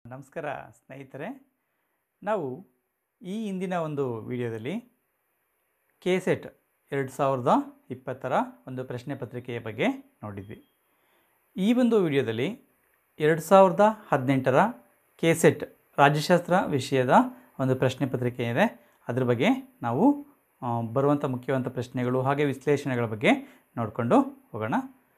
ನಮಸ್ಕಾರ ಸ್ನೇಹಿತರೆ ನಾವು ಈ ಹಿಂದಿನ ಒಂದು ವಿಡಿಯೋದಲ್ಲಿ ಕೆ ಸೆಟ್ ಎರಡು ಸಾವಿರದ ಇಪ್ಪತ್ತರ ಒಂದು ಪ್ರಶ್ನೆ ಪತ್ರಿಕೆಯ ಬಗ್ಗೆ ನೋಡಿದ್ವಿ ಈ ಒಂದು ವಿಡಿಯೋದಲ್ಲಿ ಎರಡು ಸಾವಿರದ ಹದಿನೆಂಟರ ಕೆ ಸೆಟ್ ರಾಜ್ಯಶಾಸ್ತ್ರ ವಿಷಯದ ಒಂದು ಪ್ರಶ್ನೆ ಪತ್ರಿಕೆ ಇದೆ ಅದ್ರ ಬಗ್ಗೆ ನಾವು ಆ, ಬರುವಂಥ ಮುಖ್ಯವಾದ ಪ್ರಶ್ನೆಗಳು ಹಾಗೆ ವಿಶ್ಲೇಷಣೆಗಳ ಬಗ್ಗೆ ನೋಡಿಕೊಂಡು ಹೋಗೋಣ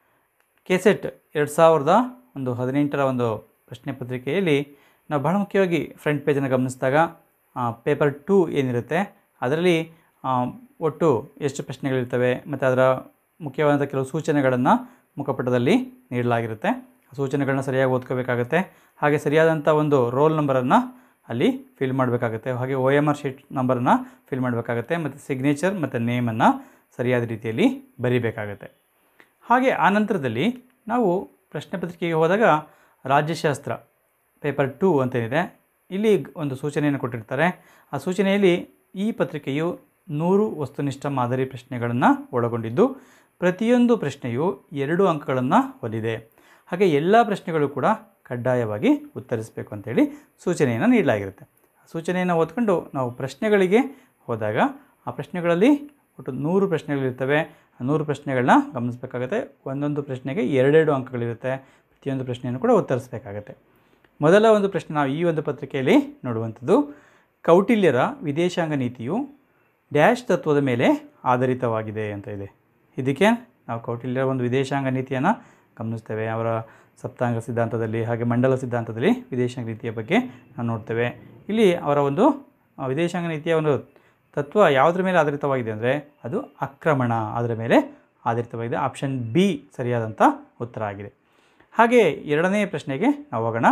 ಕೆಸೆಟ್ ಎರಡು ಸಾವಿರದ ಒಂದು ಹದಿನೆಂಟರ ಒಂದು ಪ್ರಶ್ನೆ ಪತ್ರಿಕೆಯಲ್ಲಿ ನಾವು ಬಹಳ ಮುಖ್ಯವಾಗಿ ಫ್ರಂಟ್ ಪೇಜನ್ನು ಗಮನಿಸಿದಾಗ ಪೇಪರ್ ಟೂ ಏನಿರುತ್ತೆ ಅದರಲ್ಲಿ ಆ, ಒಟ್ಟು ಎಷ್ಟು ಪ್ರಶ್ನೆಗಳಿರ್ತವೆ ಮತ್ತು ಅದರ ಮುಖ್ಯವಾದ ಕೆಲವು ಸೂಚನೆಗಳನ್ನು ಮುಖಪುಟದಲ್ಲಿ ನೀಡಲಾಗಿರುತ್ತೆ ಆ ಸೂಚನೆಗಳನ್ನ ಸರಿಯಾಗಿ ಓದ್ಕೋಬೇಕಾಗತ್ತೆ ಹಾಗೆ ಸರಿಯಾದಂಥ ಒಂದು ರೋಲ್ ನಂಬರನ್ನು ಅಲ್ಲಿ ಫಿಲ್ ಮಾಡಬೇಕಾಗುತ್ತೆ ಹಾಗೆ ಒ ಎಮ್ ಆರ್ ಶೀಟ್ ನಂಬರನ್ನು ಫಿಲ್ ಮಾಡಬೇಕಾಗತ್ತೆ ಮತ್ತು ಸಿಗ್ನೇಚರ್ ಮತ್ತು ನೇಮನ್ನು ಸರಿಯಾದ ರೀತಿಯಲ್ಲಿ ಬರೀಬೇಕಾಗತ್ತೆ ಹಾಗೆ ಆ ನಂತರದಲ್ಲಿ ನಾವು ಪ್ರಶ್ನೆ ಪತ್ರಿಕೆಗೆ ಹೋದಾಗ ರಾಜ್ಯಶಾಸ್ತ್ರ ಪೇಪರ್ ಟೂ ಅಂತೇನಿದೆ ಇಲ್ಲಿ ಒಂದು ಸೂಚನೆಯನ್ನು ಕೊಟ್ಟಿರ್ತಾರೆ ಆ ಸೂಚನೆಯಲ್ಲಿ ಈ ಪತ್ರಿಕೆಯು ನೂರು ವಸ್ತುನಿಷ್ಠ ಮಾದರಿ ಪ್ರಶ್ನೆಗಳನ್ನು ಒಳಗೊಂಡಿದ್ದು ಪ್ರತಿಯೊಂದು ಪ್ರಶ್ನೆಯು ಎರಡು ಅಂಕಗಳನ್ನು ಹೊಂದಿದೆ ಹಾಗೆ ಎಲ್ಲ ಪ್ರಶ್ನೆಗಳು ಕೂಡ ಕಡ್ಡಾಯವಾಗಿ ಉತ್ತರಿಸಬೇಕು ಅಂತೇಳಿ ಸೂಚನೆಯನ್ನು ನೀಡಲಾಗಿರುತ್ತೆ ಆ ಸೂಚನೆಯನ್ನು ಓದ್ಕೊಂಡು ನಾವು ಪ್ರಶ್ನೆಗಳಿಗೆ ಹೋದಾಗ ಆ ಪ್ರಶ್ನೆಗಳಲ್ಲಿ ಒಟ್ಟು ನೂರು ಪ್ರಶ್ನೆಗಳಿರ್ತವೆ ಆ ನೂರು ಪ್ರಶ್ನೆಗಳನ್ನ ಗಮನಿಸಬೇಕಾಗುತ್ತೆ ಒಂದೊಂದು ಪ್ರಶ್ನೆಗೆ ಎರಡೆರಡು ಅಂಕಗಳಿರುತ್ತೆ ಪ್ರತಿಯೊಂದು ಪ್ರಶ್ನೆಯನ್ನು ಕೂಡ ಉತ್ತರಿಸಬೇಕಾಗತ್ತೆ ಮೊದಲ ಒಂದು ಪ್ರಶ್ನೆ ನಾವು ಈ ಒಂದು ಪತ್ರಿಕೆಯಲ್ಲಿ ನೋಡುವಂಥದ್ದು ಕೌಟಿಲ್ಯರ ವಿದೇಶಾಂಗ ನೀತಿಯು ಡ್ಯಾಶ್ ತತ್ವದ ಮೇಲೆ ಆಧಾರಿತವಾಗಿದೆ ಅಂತ ಇದೆ ಇದಕ್ಕೆ ನಾವು ಕೌಟಿಲ್ಯರ ಒಂದು ವಿದೇಶಾಂಗ ನೀತಿಯನ್ನು ಗಮನಿಸ್ತೇವೆ ಅವರ ಸಪ್ತಾಂಗ ಸಿದ್ಧಾಂತದಲ್ಲಿ ಹಾಗೆ ಮಂಡಲ ಸಿದ್ಧಾಂತದಲ್ಲಿ ವಿದೇಶಾಂಗ ನೀತಿಯ ಬಗ್ಗೆ ನಾವು ನೋಡ್ತೇವೆ ಇಲ್ಲಿ ಅವರ ಒಂದು ಆ, ವಿದೇಶಾಂಗ ನೀತಿಯ ಒಂದು ತತ್ವ ಯಾವುದ್ರ ಮೇಲೆ ಆಧಾರಿತವಾಗಿದೆ ಅಂದರೆ ಅದು ಆಕ್ರಮಣ ಅದರ ಮೇಲೆ ಆಧಾರಿತವಾಗಿದೆ ಆಪ್ಷನ್ ಬಿ ಸರಿಯಾದಂಥ ಉತ್ತರ ಆಗಿದೆ ಹಾಗೆ ಎರಡನೇ ಪ್ರಶ್ನೆಗೆ ನಾವು ಹೋಗೋಣ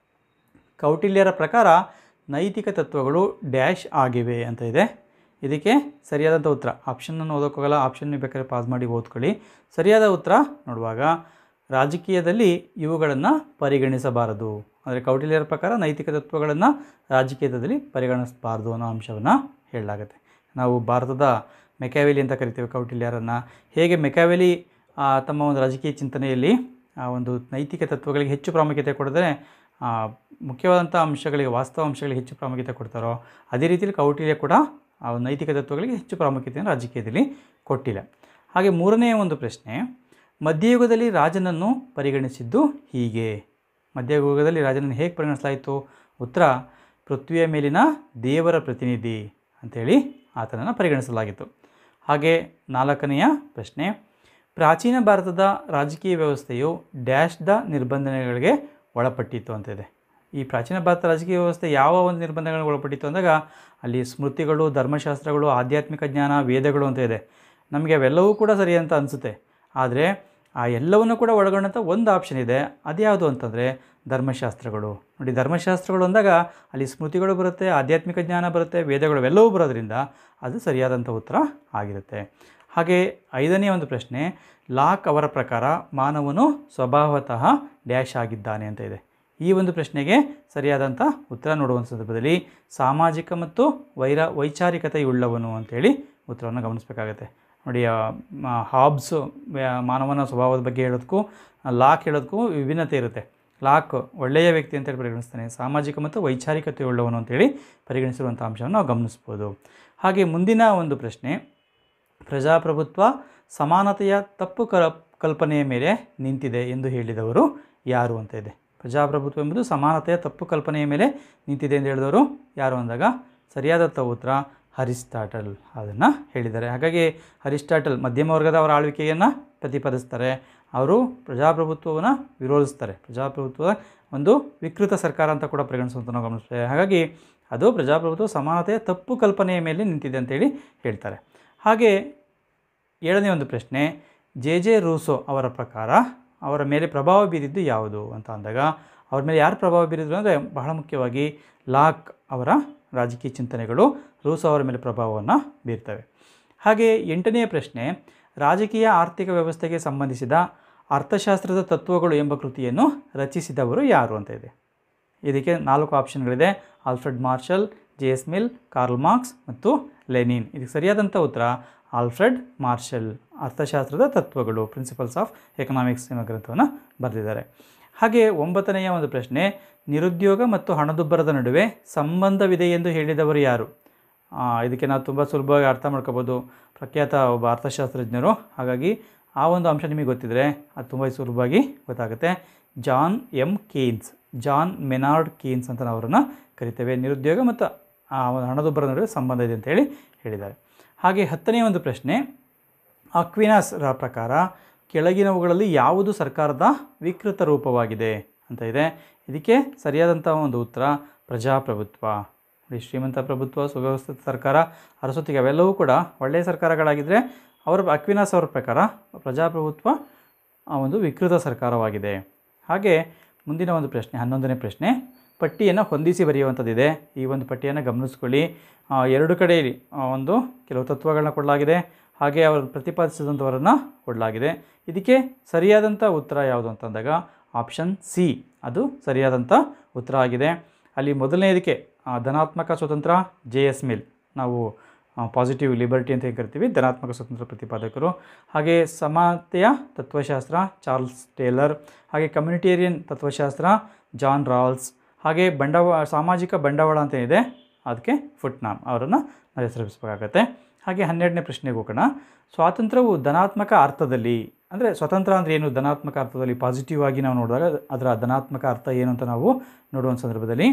ಕೌಟಿಲ್ಯರ ಪ್ರಕಾರ ನೈತಿಕ ತತ್ವಗಳು ಡ್ಯಾಶ್ ಆಗಿವೆ ಅಂತ ಇದೆ ಇದಕ್ಕೆ ಸರಿಯಾದಂಥ ಉತ್ತರ ಆಪ್ಷನನ್ನು ಓದೋಕ್ಕೋಗಲ್ಲ ಆಪ್ಷನ್ ಬೇಕಾದ್ರೆ ಪಾಸ್ ಮಾಡಿ ಓದ್ಕೊಳ್ಳಿ ಸರಿಯಾದ ಉತ್ತರ ನೋಡುವಾಗ ರಾಜಕೀಯದಲ್ಲಿ ಇವುಗಳನ್ನು ಪರಿಗಣಿಸಬಾರದು ಅಂದರೆ ಕೌಟಿಲ್ಯರ ಪ್ರಕಾರ ನೈತಿಕ ತತ್ವಗಳನ್ನು ರಾಜಕೀಯದಲ್ಲಿ ಪರಿಗಣಿಸಬಾರದು ಅನ್ನೋ ಅಂಶವನ್ನು ಹೇಳಲಾಗುತ್ತೆ ನಾವು ಭಾರತದ ಮೆಕ್ಯಾವೆಲಿ ಅಂತ ಕರಿತೀವಿ ಕೌಟಿಲ್ಯರನ್ನು ಹೇಗೆ ಮೆಕ್ಯಾವೆಲಿ ಆ, ತಮ್ಮ ಒಂದು ರಾಜಕೀಯ ಚಿಂತನೆಯಲ್ಲಿ ಆ ಒಂದು ನೈತಿಕ ತತ್ವಗಳಿಗೆ ಹೆಚ್ಚು ಪ್ರಾಮುಖ್ಯತೆ ಕೊಡದೆ ಆ, ಮುಖ್ಯವಾದಂಥ ಅಂಶಗಳಿಗೆ ವಾಸ್ತವ ಅಂಶಗಳಿಗೆ ಹೆಚ್ಚು ಪ್ರಾಮುಖ್ಯತೆ ಕೊಡ್ತಾರೋ ಅದೇ ರೀತಿಯಲ್ಲಿ ಕೌಟಿಲ್ಯ ಕೂಡ ಆ ಒಂದು ನೈತಿಕ ತತ್ವಗಳಿಗೆ ಹೆಚ್ಚು ಪ್ರಾಮುಖ್ಯತೆಯನ್ನು ರಾಜಕೀಯದಲ್ಲಿ ಕೊಟ್ಟಿಲ್ಲ ಹಾಗೆ ಮೂರನೇ ಒಂದು ಪ್ರಶ್ನೆ ಮಧ್ಯಯುಗದಲ್ಲಿ ರಾಜನನ್ನು ಪರಿಗಣಿಸಿದ್ದು ಹೀಗೆ ಮಧ್ಯಯುಗದಲ್ಲಿ ರಾಜನನ್ನು ಹೇಗೆ ಪರಿಗಣಿಸಲಾಯಿತು ಉತ್ತರ ಪೃಥ್ವಿಯ ಮೇಲಿನ ದೇವರ ಪ್ರತಿನಿಧಿ ಅಂಥೇಳಿ ಆತನನ್ನು ಪರಿಗಣಿಸಲಾಗಿತ್ತು ಹಾಗೆ ನಾಲ್ಕನೆಯ ಪ್ರಶ್ನೆ ಪ್ರಾಚೀನ ಭಾರತದ ರಾಜಕೀಯ ವ್ಯವಸ್ಥೆಯು ಡ್ಯಾಶ್ದ ನಿರ್ಬಂಧನೆಗಳಿಗೆ ಒಳಪಟ್ಟಿತ್ತು ಅಂತ ಇದೆ ಈ ಪ್ರಾಚೀನ ಭಾರತ ರಾಜಕೀಯ ವ್ಯವಸ್ಥೆ ಯಾವ ಒಂದು ನಿರ್ಬಂಧಗಳಿಗೆ ಒಳಪಟ್ಟಿತ್ತು ಅಂದಾಗ ಅಲ್ಲಿ ಸ್ಮೃತಿಗಳು ಧರ್ಮಶಾಸ್ತ್ರಗಳು ಆಧ್ಯಾತ್ಮಿಕ ಜ್ಞಾನ ವೇದಗಳು ಅಂತ ಇದೆ ನಮಗೆ ಅವೆಲ್ಲವೂ ಕೂಡ ಸರಿ ಅಂತ ಅನಿಸುತ್ತೆ ಆದರೆ ಆ ಎಲ್ಲವನ್ನು ಕೂಡ ಒಳಗೊಂಡಂಥ ಒಂದು ಆಪ್ಷನ್ ಇದೆ ಅದ್ಯಾವುದು ಅಂತಂದರೆ ಧರ್ಮಶಾಸ್ತ್ರಗಳು ನೋಡಿ ಧರ್ಮಶಾಸ್ತ್ರಗಳು ಅಂದಾಗ ಅಲ್ಲಿ ಸ್ಮೃತಿಗಳು ಬರುತ್ತೆ ಆಧ್ಯಾತ್ಮಿಕ ಜ್ಞಾನ ಬರುತ್ತೆ ವೇದಗಳು ಅವೆಲ್ಲವೂ ಬರೋದ್ರಿಂದ ಅದು ಸರಿಯಾದಂಥ ಉತ್ತರ ಆಗಿರುತ್ತೆ ಹಾಗೆ ಐದನೇ ಒಂದು ಪ್ರಶ್ನೆ ಲಾಕ್ ಅವರ ಪ್ರಕಾರ ಮಾನವನು ಸ್ವಭಾವತಃ ಡ್ಯಾಶ್ ಆಗಿದ್ದಾನೆ ಅಂತ ಇದೆ ಈ ಒಂದು ಪ್ರಶ್ನೆಗೆ ಸರಿಯಾದಂಥ ಉತ್ತರ ನೋಡುವ ಸಂದರ್ಭದಲ್ಲಿ ಸಾಮಾಜಿಕ ಮತ್ತು ವೈರ ವೈಚಾರಿಕತೆಯುಳ್ಳವನು ಅಂತೇಳಿ ಉತ್ತರವನ್ನು ಗಮನಿಸಬೇಕಾಗತ್ತೆ ನೋಡಿ ಆ, ಮ- ಹಾಬ್ಸ್ ವ್ಯ- ಮಾನವನ ಸ್ವಭಾವದ ಬಗ್ಗೆ ಹೇಳೋದಕ್ಕೂ ಆ, ಲಾಕ್ ಹೇಳೋದಕ್ಕೂ ವಿಭಿನ್ನತೆ ಇರುತ್ತೆ ಲಾಕ್ ಒಳ್ಳೆಯ ವ್ಯಕ್ತಿ ಅಂತೇಳಿ ಪರಿಗಣಿಸ್ತಾನೆ ಸಾಮಾಜಿಕ ಮತ್ತು ವೈಚಾರಿಕತೆ ಉಳ್ಳವನು ಅಂತೇಳಿ ಪರಿಗಣಿಸಿರುವಂಥ ಅಂಶವನ್ನು ನಾವು ಗಮನಿಸ್ಬೋದು ಹಾಗೆ ಮುಂದಿನ ಒಂದು ಪ್ರಶ್ನೆ ಪ್ರಜಾಪ್ರಭುತ್ವ ಸಮಾನತೆಯ ತಪ್ಪು ಕಲ್ ಕಲ್ಪನೆಯ ಮೇಲೆ ನಿಂತಿದೆ ಎಂದು ಹೇಳಿದವರು ಯಾರು ಅಂತ ಇದೆ ಪ್ರಜಾಪ್ರಭುತ್ವ ಎಂಬುದು ಸಮಾನತೆಯ ತಪ್ಪು ಕಲ್ಪನೆಯ ಮೇಲೆ ನಿಂತಿದೆ ಎಂದು ಹೇಳಿದವರು ಯಾರು ಅಂದಾಗ ಸರಿಯಾದಂಥ ಉತ್ತರ ಅರಿಸ್ಟಾಟಲ್ ಅದನ್ನು ಹೇಳಿದ್ದಾರೆ ಹಾಗಾಗಿ ಅರಿಸ್ಟಾಟಲ್ ಮಧ್ಯಮ ವರ್ಗದ ಅವರ ಆಳ್ವಿಕೆಯನ್ನು ಪ್ರತಿಪಾದಿಸ್ತಾರೆ ಅವರು ಪ್ರಜಾಪ್ರಭುತ್ವವನ್ನು ವಿರೋಧಿಸ್ತಾರೆ ಪ್ರಜಾಪ್ರಭುತ್ವದ ಒಂದು ವಿಕೃತ ಸರ್ಕಾರ ಅಂತ ಕೂಡ ಪರಿಗಣಿಸುವಂತ ನಾವು ಗಮನಿಸ್ತೇವೆ ಹಾಗಾಗಿ ಅದು ಪ್ರಜಾಪ್ರಭುತ್ವ ಸಮಾನತೆಯ ತಪ್ಪು ಕಲ್ಪನೆಯ ಮೇಲೆ ನಿಂತಿದೆ ಅಂತೇಳಿ ಹೇಳ್ತಾರೆ ಹಾಗೆ ಏಳನೇ ಒಂದು ಪ್ರಶ್ನೆ ಜೆ ಜೆ ರೂಸೋ ಅವರ ಪ್ರಕಾರ ಅವರ ಮೇಲೆ ಪ್ರಭಾವ ಬೀರಿದ್ದು ಯಾವುದು ಅಂತ ಅಂದಾಗ ಅವ್ರ ಮೇಲೆ ಯಾರು ಪ್ರಭಾವ ಬೀರಿದ್ರು ಅಂದರೆ ಬಹಳ ಮುಖ್ಯವಾಗಿ ಲಾಕ್ ಅವರ ರಾಜಕೀಯ ಚಿಂತನೆಗಳು ರೂಸೋ ಅವರ ಮೇಲೆ ಪ್ರಭಾವವನ್ನು ಬೀರ್ತವೆ ಹಾಗೆ ಎಂಟನೆಯ ಪ್ರಶ್ನೆ ರಾಜಕೀಯ ಆರ್ಥಿಕ ವ್ಯವಸ್ಥೆಗೆ ಸಂಬಂಧಿಸಿದ ಅರ್ಥಶಾಸ್ತ್ರದ ತತ್ವಗಳು ಎಂಬ ಕೃತಿಯನ್ನು ರಚಿಸಿದವರು ಯಾರು ಅಂತ ಇದೆ ಇದಕ್ಕೆ ನಾಲ್ಕು ಆಪ್ಷನ್ಗಳಿದೆ Alfred Marshall J S Mill Karl Marx ಮತ್ತು ಲೆನಿನ್ ಇದಕ್ಕೆ ಸರಿಯಾದಂಥ ಉತ್ತರ ಆಲ್ಫ್ರೆಡ್ ಮಾರ್ಷಲ್ ಅರ್ಥಶಾಸ್ತ್ರದ ತತ್ವಗಳು ಪ್ರಿನ್ಸಿಪಲ್ಸ್ ಆಫ್ ಎಕನಾಮಿಕ್ಸ್ ಎಂಬ ಗ್ರಂಥವನ್ನು ಬರೆದಿದ್ದಾರೆ ಹಾಗೆ ಒಂಬತ್ತನೆಯ ಒಂದು ಪ್ರಶ್ನೆ ನಿರುದ್ಯೋಗ ಮತ್ತು ಹಣದುಬ್ಬರದ ನಡುವೆ ಸಂಬಂಧವಿದೆ ಎಂದು ಹೇಳಿದವರು ಯಾರು ಆ, ಇದಕ್ಕೆ ನಾವು ತುಂಬ ಸುಲಭವಾಗಿ ಅರ್ಥ ಮಾಡ್ಕೋಬೋದು ಪ್ರಖ್ಯಾತ ಒಬ್ಬ ಅರ್ಥಶಾಸ್ತ್ರಜ್ಞರು ಹಾಗಾಗಿ ಆ ಒಂದು ಅಂಶ ನಿಮಗೆ ಗೊತ್ತಿದ್ದರೆ ಅದು ತುಂಬ ಸುಲಭವಾಗಿ ಗೊತ್ತಾಗುತ್ತೆ John M Keynes John Maynard Keynes ಅಂತ ನಾವು ಅವರನ್ನು ಕರಿತೇವೆ ನಿರುದ್ಯೋಗ ಮತ್ತು ಆ ಒಂದು ಹಣದುಬ್ಬರದ ನಡುವೆ ಸಂಬಂಧ ಇದೆ ಅಂತೇಳಿ ಹೇಳಿದ್ದಾರೆ ಹಾಗೆ ಹತ್ತನೆಯ ಒಂದು ಪ್ರಶ್ನೆ ಅಕ್ವಿನಾಸ್ರ ಪ್ರಕಾರ ಕೆಳಗಿನವುಗಳಲ್ಲಿ ಯಾವುದು ಸರ್ಕಾರದ ವಿಕೃತ ರೂಪವಾಗಿದೆ ಅಂತ ಇದೆ ಇದಕ್ಕೆ ಸರಿಯಾದಂಥ ಒಂದು ಉತ್ತರ ಪ್ರಜಾಪ್ರಭುತ್ವ ನೋಡಿ ಶ್ರೀಮಂತ ಪ್ರಭುತ್ವ ಸುವ್ಯವಸ್ಥಿತ ಸರ್ಕಾರ ಅರಸೊತ್ತಿಗೆ ಅವೆಲ್ಲವೂ ಕೂಡ ಒಳ್ಳೆಯ ಸರ್ಕಾರಗಳಾಗಿದ್ದರೆ ಅವರ ಅಕ್ವಿನಾಸ್ ಅವರ ಪ್ರಕಾರ ಪ್ರಜಾಪ್ರಭುತ್ವ ಆ ಒಂದು ವಿಕೃತ ಸರ್ಕಾರವಾಗಿದೆ ಹಾಗೆ ಮುಂದಿನ ಒಂದು ಪ್ರಶ್ನೆ ಹನ್ನೊಂದನೇ ಪ್ರಶ್ನೆ ಪಟ್ಟಿಯನ್ನು ಹೊಂದಿಸಿ ಬರೆಯುವಂಥದ್ದಿದೆ ಈ ಒಂದು ಪಟ್ಟಿಯನ್ನು ಗಮನಿಸ್ಕೊಳ್ಳಿ ಆ, ಎರಡು ಕಡೆಯಲ್ಲಿ ಆ, ಒಂದು ಕೆಲವು ತತ್ವಗಳನ್ನ ಕೊಡಲಾಗಿದೆ ಹಾಗೆ ಅವರು ಪ್ರತಿಪಾದಿಸಿದಂಥವರನ್ನು ಕೊಡಲಾಗಿದೆ ಇದಕ್ಕೆ ಸರಿಯಾದಂಥ ಉತ್ತರ ಯಾವುದು ಅಂತಂದಾಗ ಆಪ್ಷನ್ ಸಿ ಅದು ಸರಿಯಾದಂಥ ಉತ್ತರ ಆಗಿದೆ ಅಲ್ಲಿ ಮೊದಲನೇದಕ್ಕೆ ಆ, ಧನಾತ್ಮಕ ಸ್ವತಂತ್ರ ಜೆ ಎಸ್ ಮಿಲ್ ನಾವು ಪಾಸಿಟಿವ್ ಲಿಬರ್ಟಿ ಅಂತ ಹೇಗೆ ಕರಿತೀವಿ ಧನಾತ್ಮಕ ಸ್ವತಂತ್ರ ಪ್ರತಿಪಾದಕರು ಹಾಗೆ ಸಮಾನತೆಯ ತತ್ವಶಾಸ್ತ್ರ ಚಾರ್ಲ್ಸ್ ಟೇಲರ್ ಹಾಗೆ ಕಮ್ಯುನಿಟೇರಿಯನ್ ತತ್ವಶಾಸ್ತ್ರ ಜಾನ್ ರಾಲ್ಸ್ ಹಾಗೆ ಬಂಡವಾಳ ಸಾಮಾಜಿಕ ಬಂಡವಾಳ ಅಂತ ಇದೆ ಅದಕ್ಕೆ ಫುಟ್ನಾಮ್ ಅವರನ್ನು ನಾವು ಹೆಸರಿಸಬೇಕಾಗತ್ತೆ ಹಾಗೆ ಹನ್ನೆರಡನೇ ಪ್ರಶ್ನೆಗೆ ಹೋಗೋಣ ಸ್ವಾತಂತ್ರ್ಯವು ಧನಾತ್ಮಕ ಅರ್ಥದಲ್ಲಿ ಅಂದರೆ ಸ್ವತಂತ್ರ ಅಂದರೆ ಏನು ಧನಾತ್ಮಕ ಅರ್ಥದಲ್ಲಿ ಪಾಸಿಟಿವ್ ಆಗಿ ನಾವು ನೋಡಿದಾಗ ಅದರ ಧನಾತ್ಮಕ ಅರ್ಥ ಏನು ಅಂತ ನಾವು ನೋಡುವ ಸಂದರ್ಭದಲ್ಲಿ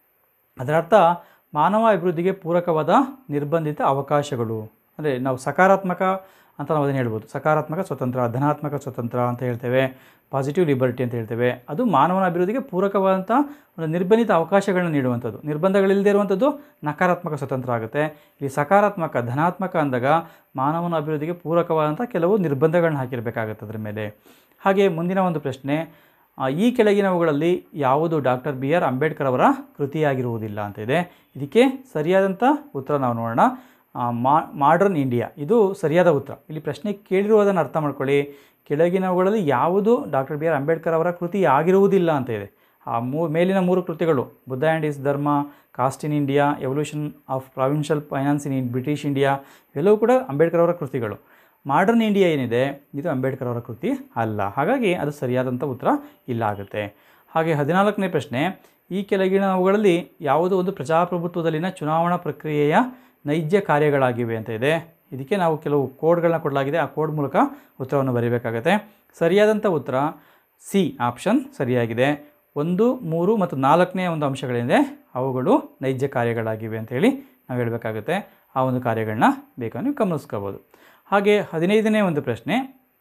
ಅದರ ಅರ್ಥ ಮಾನವ ಅಭಿವೃದ್ಧಿಗೆ ಪೂರಕವಾದ ನಿರ್ಬಂಧಿತ ಅವಕಾಶಗಳು ಅಂದರೆ ನಾವು ಸಕಾರಾತ್ಮಕ ಅಂತ ನಾವು ಅದನ್ನು ಹೇಳ್ಬೋದು ಸಕಾರಾತ್ಮಕ ಸ್ವತಂತ್ರ ಧನಾತ್ಮಕ ಸ್ವತಂತ್ರ ಅಂತ ಹೇಳ್ತೇವೆ ಪಾಸಿಟಿವ್ ಲಿಬರ್ಟಿ ಅಂತ ಹೇಳ್ತೇವೆ ಅದು ಮಾನವನ ಅಭಿವೃದ್ಧಿಗೆ ಪೂರಕವಾದಂಥ ಒಂದು ನಿರ್ಬಂಧಿತ ಅವಕಾಶಗಳನ್ನ ನೀಡುವಂಥದ್ದು ನಿರ್ಬಂಧಗಳಿಲ್ಲದೆ ಇರುವಂಥದ್ದು ನಕಾರಾತ್ಮಕ ಸ್ವತಂತ್ರ ಆಗುತ್ತೆ ಈ ಸಕಾರಾತ್ಮಕ ಧನಾತ್ಮಕ ಅಂದಾಗ ಮಾನವನ ಅಭಿವೃದ್ಧಿಗೆ ಪೂರಕವಾದಂಥ ಕೆಲವು ನಿರ್ಬಂಧಗಳನ್ನ ಹಾಕಿರಬೇಕಾಗುತ್ತೆ ಅದರ ಮೇಲೆ ಹಾಗೆ ಮುಂದಿನ ಒಂದು ಪ್ರಶ್ನೆ ಆ, ಈ ಕೆಳಗಿನವುಗಳಲ್ಲಿ ಯಾವುದು ಡಾಕ್ಟರ್ ಬಿ ಆರ್ ಅಂಬೇಡ್ಕರ್ ಅವರ ಕೃತಿಯಾಗಿರುವುದಿಲ್ಲ ಅಂತ ಇದೆ ಇದಕ್ಕೆ ಸರಿಯಾದಂಥ ಉತ್ತರ ನಾವು ನೋಡೋಣ ಆ, ಮಾ ಮಾಡ್ರನ್ ಇಂಡಿಯಾ ಇದು ಸರಿಯಾದ ಉತ್ತರ ಇಲ್ಲಿ ಪ್ರಶ್ನೆ ಕೇಳಿರುವುದನ್ನು ಅರ್ಥ ಮಾಡ್ಕೊಳ್ಳಿ ಕೆಳಗಿನವುಗಳಲ್ಲಿ ಯಾವುದು ಡಾಕ್ಟರ್ ಬಿ ಆರ್ ಅಂಬೇಡ್ಕರ್ ಅವರ ಕೃತಿ ಆಗಿರುವುದಿಲ್ಲ ಅಂತ ಇದೆ ಆ ಮೂ ಮೇಲಿನ ಮೂರು ಕೃತಿಗಳು Buddha and his Dharma caste in India evolution of provincial finance in British India ಇವೆಲ್ಲವೂ ಕೂಡ ಅಂಬೇಡ್ಕರ್ ಅವರ ಕೃತಿಗಳು ಮಾಡರ್ನ್ ಇಂಡಿಯಾ ಏನಿದೆ ಇದು ಅಂಬೇಡ್ಕರ್ ಅವರ ಕೃತಿ ಅಲ್ಲ ಹಾಗಾಗಿ ಅದು ಸರಿಯಾದಂಥ ಉತ್ತರ ಇಲ್ಲ ಆಗುತ್ತೆ ಹಾಗೆ ಹದಿನಾಲ್ಕನೇ ಪ್ರಶ್ನೆ ಈ ಕೆಳಗಿನವುಗಳಲ್ಲಿ ಯಾವುದೋ ಒಂದು ಪ್ರಜಾಪ್ರಭುತ್ವದಲ್ಲಿನ ಚುನಾವಣಾ ಪ್ರಕ್ರಿಯೆಯ ನೈಜ ಕಾರ್ಯಗಳಾಗಿವೆ ಅಂತ ಇದೆ ಇದಕ್ಕೆ ನಾವು ಕೆಲವು ಕೋಡ್ಗಳನ್ನ ಕೊಡಲಾಗಿದೆ ಆ ಕೋಡ್ ಮೂಲಕ ಉತ್ತರವನ್ನು ಬರೀಬೇಕಾಗತ್ತೆ ಸರಿಯಾದಂಥ ಉತ್ತರ ಸಿ ಆಪ್ಷನ್ ಸರಿಯಾಗಿದೆ ಒಂದು ಮೂರು ಮತ್ತು ನಾಲ್ಕನೇ ಒಂದು ಅಂಶಗಳೇನಿದೆ ಅವುಗಳು ನೈಜ ಕಾರ್ಯಗಳಾಗಿವೆ ಅಂತೇಳಿ ನಾವು ಹೇಳಬೇಕಾಗುತ್ತೆ ಆ ಒಂದು ಕಾರ್ಯಗಳನ್ನ ಬೇಕಾದ್ರೆ ನೀವು ಗಮನಿಸ್ಕೋಬೋದು ಹಾಗೆ ಹದಿನೈದನೇ ಒಂದು ಪ್ರಶ್ನೆ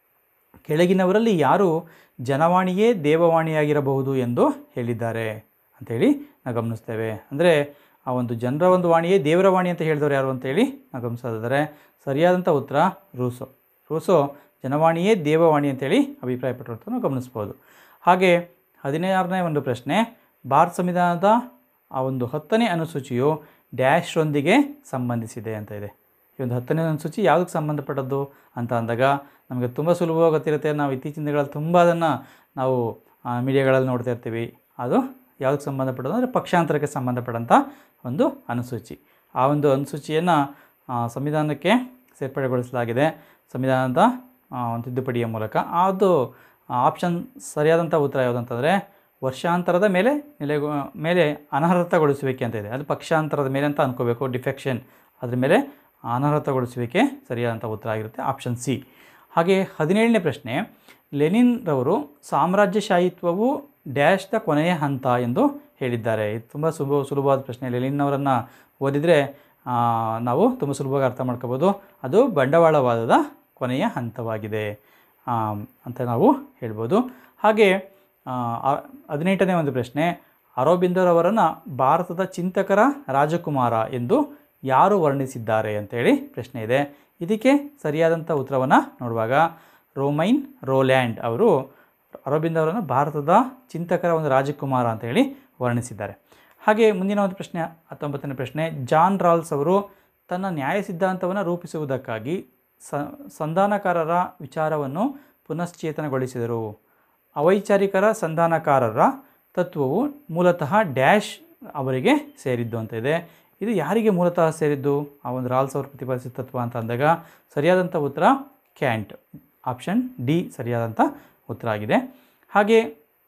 ಕೆಳಗಿನವರಲ್ಲಿ ಯಾರು ಜನವಾಣಿಯೇ ದೇವವಾಣಿಯಾಗಿರಬಹುದು ಎಂದು ಹೇಳಿದ್ದಾರೆ ಅಂಥೇಳಿ ನಾವು ಗಮನಿಸ್ತೇವೆ ಅಂದರೆ ಆ ಒಂದು ಜನರ ಒಂದು ವಾಣಿಯೇ ದೇವರ ವಾಣಿ ಅಂತ ಹೇಳಿದವರು ಯಾರು ಅಂತೇಳಿ ನಾವು ಗಮನಿಸೋದಾದರೆ ಸರಿಯಾದಂಥ ಉತ್ತರ ರೂಸೋ ರೂಸೋ ಜನವಾಣಿಯೇ ದೇವವಾಣಿ ಅಂತೇಳಿ ಅಭಿಪ್ರಾಯಪಟ್ಟರು ಅಂತ ನಾವು ಗಮನಿಸ್ಬೋದು ಹಾಗೆ ಹದಿನಾರನೇ ಒಂದು ಪ್ರಶ್ನೆ ಭಾರತ ಸಂವಿಧಾನದ ಆ ಒಂದು ಹತ್ತನೇ ಅನುಸೂಚಿಯು ಡ್ಯಾಶ್ರೊಂದಿಗೆ ಸಂಬಂಧಿಸಿದೆ ಅಂತ ಇದೆ ಈ ಒಂದು ಹತ್ತನೇ ಅನುಸೂಚಿ ಯಾವುದಕ್ಕೆ ಸಂಬಂಧಪಟ್ಟದ್ದು ಅಂತ ಅಂದಾಗ ನಮಗೆ ತುಂಬ ಸುಲಭವಾಗಿ ಗೊತ್ತಿರುತ್ತೆ ನಾವು ಇತ್ತೀಚಿನ ದಿನಗಳಲ್ಲಿ ತುಂಬ ಅದನ್ನು ನಾವು ಮೀಡಿಯಾಗಳಲ್ಲಿ ನೋಡ್ತಾ ಇರ್ತೀವಿ ಅದು ಯಾವುದಕ್ಕೆ ಸಂಬಂಧಪಟ್ಟದ್ದು ಅಂದರೆ ಪಕ್ಷಾಂತರಕ್ಕೆ ಸಂಬಂಧಪಟ್ಟಂಥ ಒಂದು ಅನುಸೂಚಿ ಆ ಒಂದು ಅನುಸೂಚಿಯನ್ನು ಸಂವಿಧಾನಕ್ಕೆ ಸೇರ್ಪಡೆಗೊಳಿಸಲಾಗಿದೆ ಸಂವಿಧಾನದ ಆ, ಒಂದು ತಿದ್ದುಪಡಿಯ ಮೂಲಕ ಅದು ಆಪ್ಷನ್ ಸರಿಯಾದಂಥ ಉತ್ತರ ಯಾವುದಂತಂದರೆ ವರ್ಷಾಂತರದ ಮೇಲೆ ನೆಲೆ ಮೇಲೆ ಅನರ್ಹತಗೊಳಿಸುವಿಕೆ ಅಂತ ಇದೆ ಅದು ಪಕ್ಷಾಂತರದ ಮೇಲೆ ಅಂತ ಅನ್ಕೋಬೇಕು ಡಿಫೆಕ್ಷನ್ ಅದ್ರ ಮೇಲೆ ಅನರ್ಹತಗೊಳಿಸುವಿಕೆ ಸರಿಯಾದಂಥ ಉತ್ತರ ಆಗಿರುತ್ತೆ ಆಪ್ಷನ್ ಸಿ ಹಾಗೆ ಹದಿನೇಳನೇ ಪ್ರಶ್ನೆ ಲೆನಿನ್ ರವರು ಸಾಮ್ರಾಜ್ಯಶಾಹಿತ್ವವು ಡ್ಯಾಶ್ದ ಕೊನೆಯ ಹಂತ ಎಂದು ಹೇಳಿದ್ದಾರೆ ಇದು ತುಂಬ ಸುಲಭ ಸುಲಭವಾದ ಪ್ರಶ್ನೆ ಲೆನಿನ್ ಅವರನ್ನು ಓದಿದರೆ ಆ, ನಾವು ತುಂಬ ಸುಲಭವಾಗಿ ಅರ್ಥ ಮಾಡ್ಕೋಬೋದು ಅದು ಬಂಡವಾಳವಾದದ ಕೊನೆಯ ಹಂತವಾಗಿದೆ ಆ, ಅಂತ ನಾವು ಹೇಳ್ಬೋದು ಹಾಗೆ ಆ, ಆ- ಹದಿನೆಂಟನೇ ಒಂದು ಪ್ರಶ್ನೆ ಅರೋಬಿಂದರವರನ್ನು ಭಾರತದ ಚಿಂತಕರ ರಾಜಕುಮಾರ ಎಂದು ಯಾರು ವರ್ಣಿಸಿದ್ದಾರೆ ಅಂತೇಳಿ ಪ್ರಶ್ನೆ ಇದೆ ಇದಕ್ಕೆ ಸರಿಯಾದಂಥ ಉತ್ತರವನ್ನು ನೋಡುವಾಗ ರೋಮೈನ್ ರೋಲ್ಯಾಂಡ್ ಅವರು ಅರವಿಂದ್ ಅವರನ್ನು ಭಾರತದ ಚಿಂತಕರ ಒಂದು ರಾಜಕುಮಾರ ಅಂತ ಹೇಳಿ ವರ್ಣಿಸಿದ್ದಾರೆ ಹಾಗೆ ಮುಂದಿನ ಒಂದು ಪ್ರಶ್ನೆ ಹತ್ತೊಂಬತ್ತನೇ ಪ್ರಶ್ನೆ ಜಾನ್ ರಾಲ್ಸ್ ಅವರು ತನ್ನ ನ್ಯಾಯ ಸಿದ್ಧಾಂತವನ್ನು ರೂಪಿಸುವುದಕ್ಕಾಗಿ ಸ ಸಂಧಾನಕಾರರ ವಿಚಾರವನ್ನು ಪುನಶ್ಚೇತನಗೊಳಿಸಿದರು ಅವೈಚಾರಿಕರ ಸಂಧಾನಕಾರರ ತತ್ವವು ಮೂಲತಃ ಡ್ಯಾಶ್ ಅವರಿಗೆ ಸೇರಿದ್ದು ಅಂತ ಇದೆ ಇದು ಯಾರಿಗೆ ಮೂಲತಃ ಸೇರಿದ್ದು ಆ ಒಂದು ರಾಲ್ಸ್ ಅವರು ಪ್ರತಿಪಾದಿಸಿದ ತತ್ವ ಅಂತ ಅಂದಾಗ ಸರಿಯಾದಂಥ ಉತ್ತರ ಕ್ಯಾಂಟ್ ಆಪ್ಷನ್ ಡಿ ಸರಿಯಾದಂಥ ಉತ್ತರ ಆಗಿದೆ ಹಾಗೆ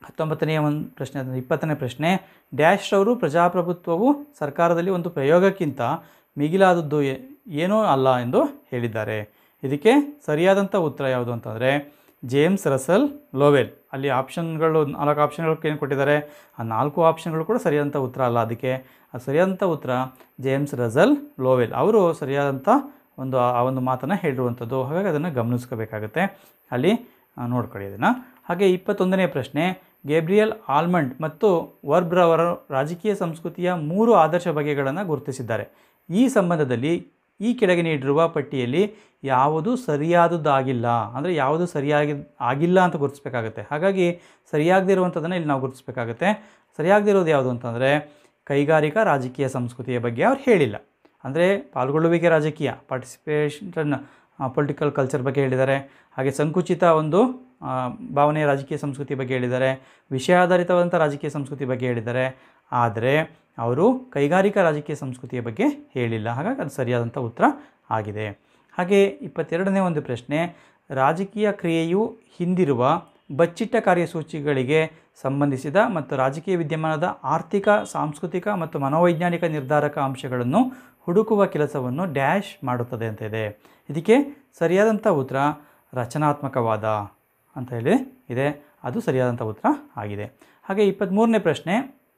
ಹತ್ತೊಂಬತ್ತನೆಯ ಒಂದು ಪ್ರಶ್ನೆ ಅಂದರೆ ಇಪ್ಪತ್ತನೇ ಪ್ರಶ್ನೆ ಡ್ಯಾಶ್ ರವರು ಪ್ರಜಾಪ್ರಭುತ್ವವು ಸರ್ಕಾರದಲ್ಲಿ ಒಂದು ಪ್ರಯೋಗಕ್ಕಿಂತ ಮಿಗಿಲಾದದ್ದು ಏ- ಏನೂ ಅಲ್ಲ ಎಂದು ಹೇಳಿದ್ದಾರೆ ಇದಕ್ಕೆ ಸರಿಯಾದಂಥ ಉತ್ತರ ಯಾವುದು ಅಂತಂದರೆ ಜೇಮ್ಸ್ ರಸಲ್ ಲೋವೆಲ್ ಅಲ್ಲಿ ಆಪ್ಷನ್ಗಳು ನಾಲ್ಕು ಆಪ್ಷನ್ಗಳು ಏನು ಕೊಟ್ಟಿದ್ದಾರೆ ಆ ನಾಲ್ಕು ಆಪ್ಷನ್ಗಳು ಕೂಡ ಸರಿಯಾದಂಥ ಉತ್ತರ ಅಲ್ಲ ಅದಕ್ಕೆ ಅದು ಸರಿಯಾದಂಥ ಉತ್ತರ ಜೇಮ್ಸ್ ರಸಲ್ ಲೋವೆಲ್ ಅವರು ಸರಿಯಾದಂಥ ಒಂದು ಆ ಒಂದು ಮಾತನ್ನು ಹೇಳಿರುವಂಥದ್ದು ಹಾಗಾಗಿ ಅದನ್ನು ಗಮನಿಸ್ಕೋಬೇಕಾಗತ್ತೆ ಅಲ್ಲಿ ಆ, ನೋಡ್ಕೊಳ್ಳಿ ಅದನ್ನು ಹಾಗೆ ಇಪ್ಪತ್ತೊಂದನೇ ಪ್ರಶ್ನೆ ಗೇಬ್ರಿಯಲ್ ಆಲ್ಮಂಡ್ ಮತ್ತು ವರ್ಬ್ರವರು ರಾಜಕೀಯ ಸಂಸ್ಕೃತಿಯ ಮೂರು ಆದರ್ಶ ಬಗೆಗಳನ್ನು ಗುರುತಿಸಿದ್ದಾರೆ ಈ ಸಂಬಂಧದಲ್ಲಿ ಈ ಕೆಳಗೆ ನೀಡಿರುವ ಪಟ್ಟಿಯಲ್ಲಿ ಯಾವುದು ಸರಿಯಾದದ್ದಾಗಿಲ್ಲ ಅಂದರೆ ಯಾವುದು ಸರಿಯಾಗಿ ಆಗಿಲ್ಲ ಅಂತ ಗುರುತಿಸ್ಬೇಕಾಗತ್ತೆ ಹಾಗಾಗಿ ಸರಿಯಾಗದೇ ಇರುವಂಥದ್ದನ್ನು ಇಲ್ಲಿ ನಾವು ಗುರುತಿಸ್ಬೇಕಾಗತ್ತೆ ಸರಿಯಾಗದಿರೋದು ಯಾವುದು ಅಂತಂದರೆ ಕೈಗಾರಿಕಾ ರಾಜಕೀಯ ಸಂಸ್ಕೃತಿಯ ಬಗ್ಗೆ ಅವ್ರು ಹೇಳಿಲ್ಲ ಅಂದರೆ ಪಾಲ್ಗೊಳ್ಳುವಿಕೆ ರಾಜಕೀಯ ಪಾರ್ಟಿಸಿಪೇಷನ್ ಪೊಲಿಟಿಕಲ್ ಕಲ್ಚರ್ ಬಗ್ಗೆ ಹೇಳಿದ್ದಾರೆ ಹಾಗೆ ಸಂಕುಚಿತ ಒಂದು ಆ, ಭಾವನೆಯ ರಾಜಕೀಯ ಸಂಸ್ಕೃತಿ ಬಗ್ಗೆ ಹೇಳಿದ್ದಾರೆ ವಿಷಯ ಆಧಾರಿತವಾದಂಥ ರಾಜಕೀಯ ಸಂಸ್ಕೃತಿ ಬಗ್ಗೆ ಹೇಳಿದ್ದಾರೆ ಆದರೆ ಅವರು ಕೈಗಾರಿಕಾ ರಾಜಕೀಯ ಸಂಸ್ಕೃತಿಯ ಬಗ್ಗೆ ಹೇಳಿಲ್ಲ ಹಾಗಾಗಿ ಅದು ಸರಿಯಾದಂಥ ಉತ್ತರ ಆಗಿದೆ ಹಾಗೆ ಇಪ್ಪತ್ತೆರಡನೇ ಒಂದು ಪ್ರಶ್ನೆ ರಾಜಕೀಯ ಕ್ರಿಯೆಯು ಹಿಂದಿರುವ ಬಚ್ಚಿಟ್ಟ ಕಾರ್ಯಸೂಚಿಗಳಿಗೆ ಸಂಬಂಧಿಸಿದ ಮತ್ತು ರಾಜಕೀಯ ವಿದ್ಯಮಾನದ ಆರ್ಥಿಕ ಸಾಂಸ್ಕೃತಿಕ ಮತ್ತು ಮನೋವೈಜ್ಞಾನಿಕ ನಿರ್ಧಾರಕ ಅಂಶಗಳನ್ನು ಹುಡುಕುವ ಕೆಲಸವನ್ನು ಡ್ಯಾಶ್ ಮಾಡುತ್ತದೆ ಅಂತ ಇದೆ ಇದಕ್ಕೆ ಸರಿಯಾದಂಥ ಉತ್ತರ ರಚನಾತ್ಮಕವಾದ ಅಂತ ಹೇಳಿ ಇದೆ ಅದು ಸರಿಯಾದಂಥ ಉತ್ತರ ಆಗಿದೆ ಹಾಗೆ ಇಪ್ಪತ್ತ್ಮೂರನೇ ಪ್ರಶ್ನೆ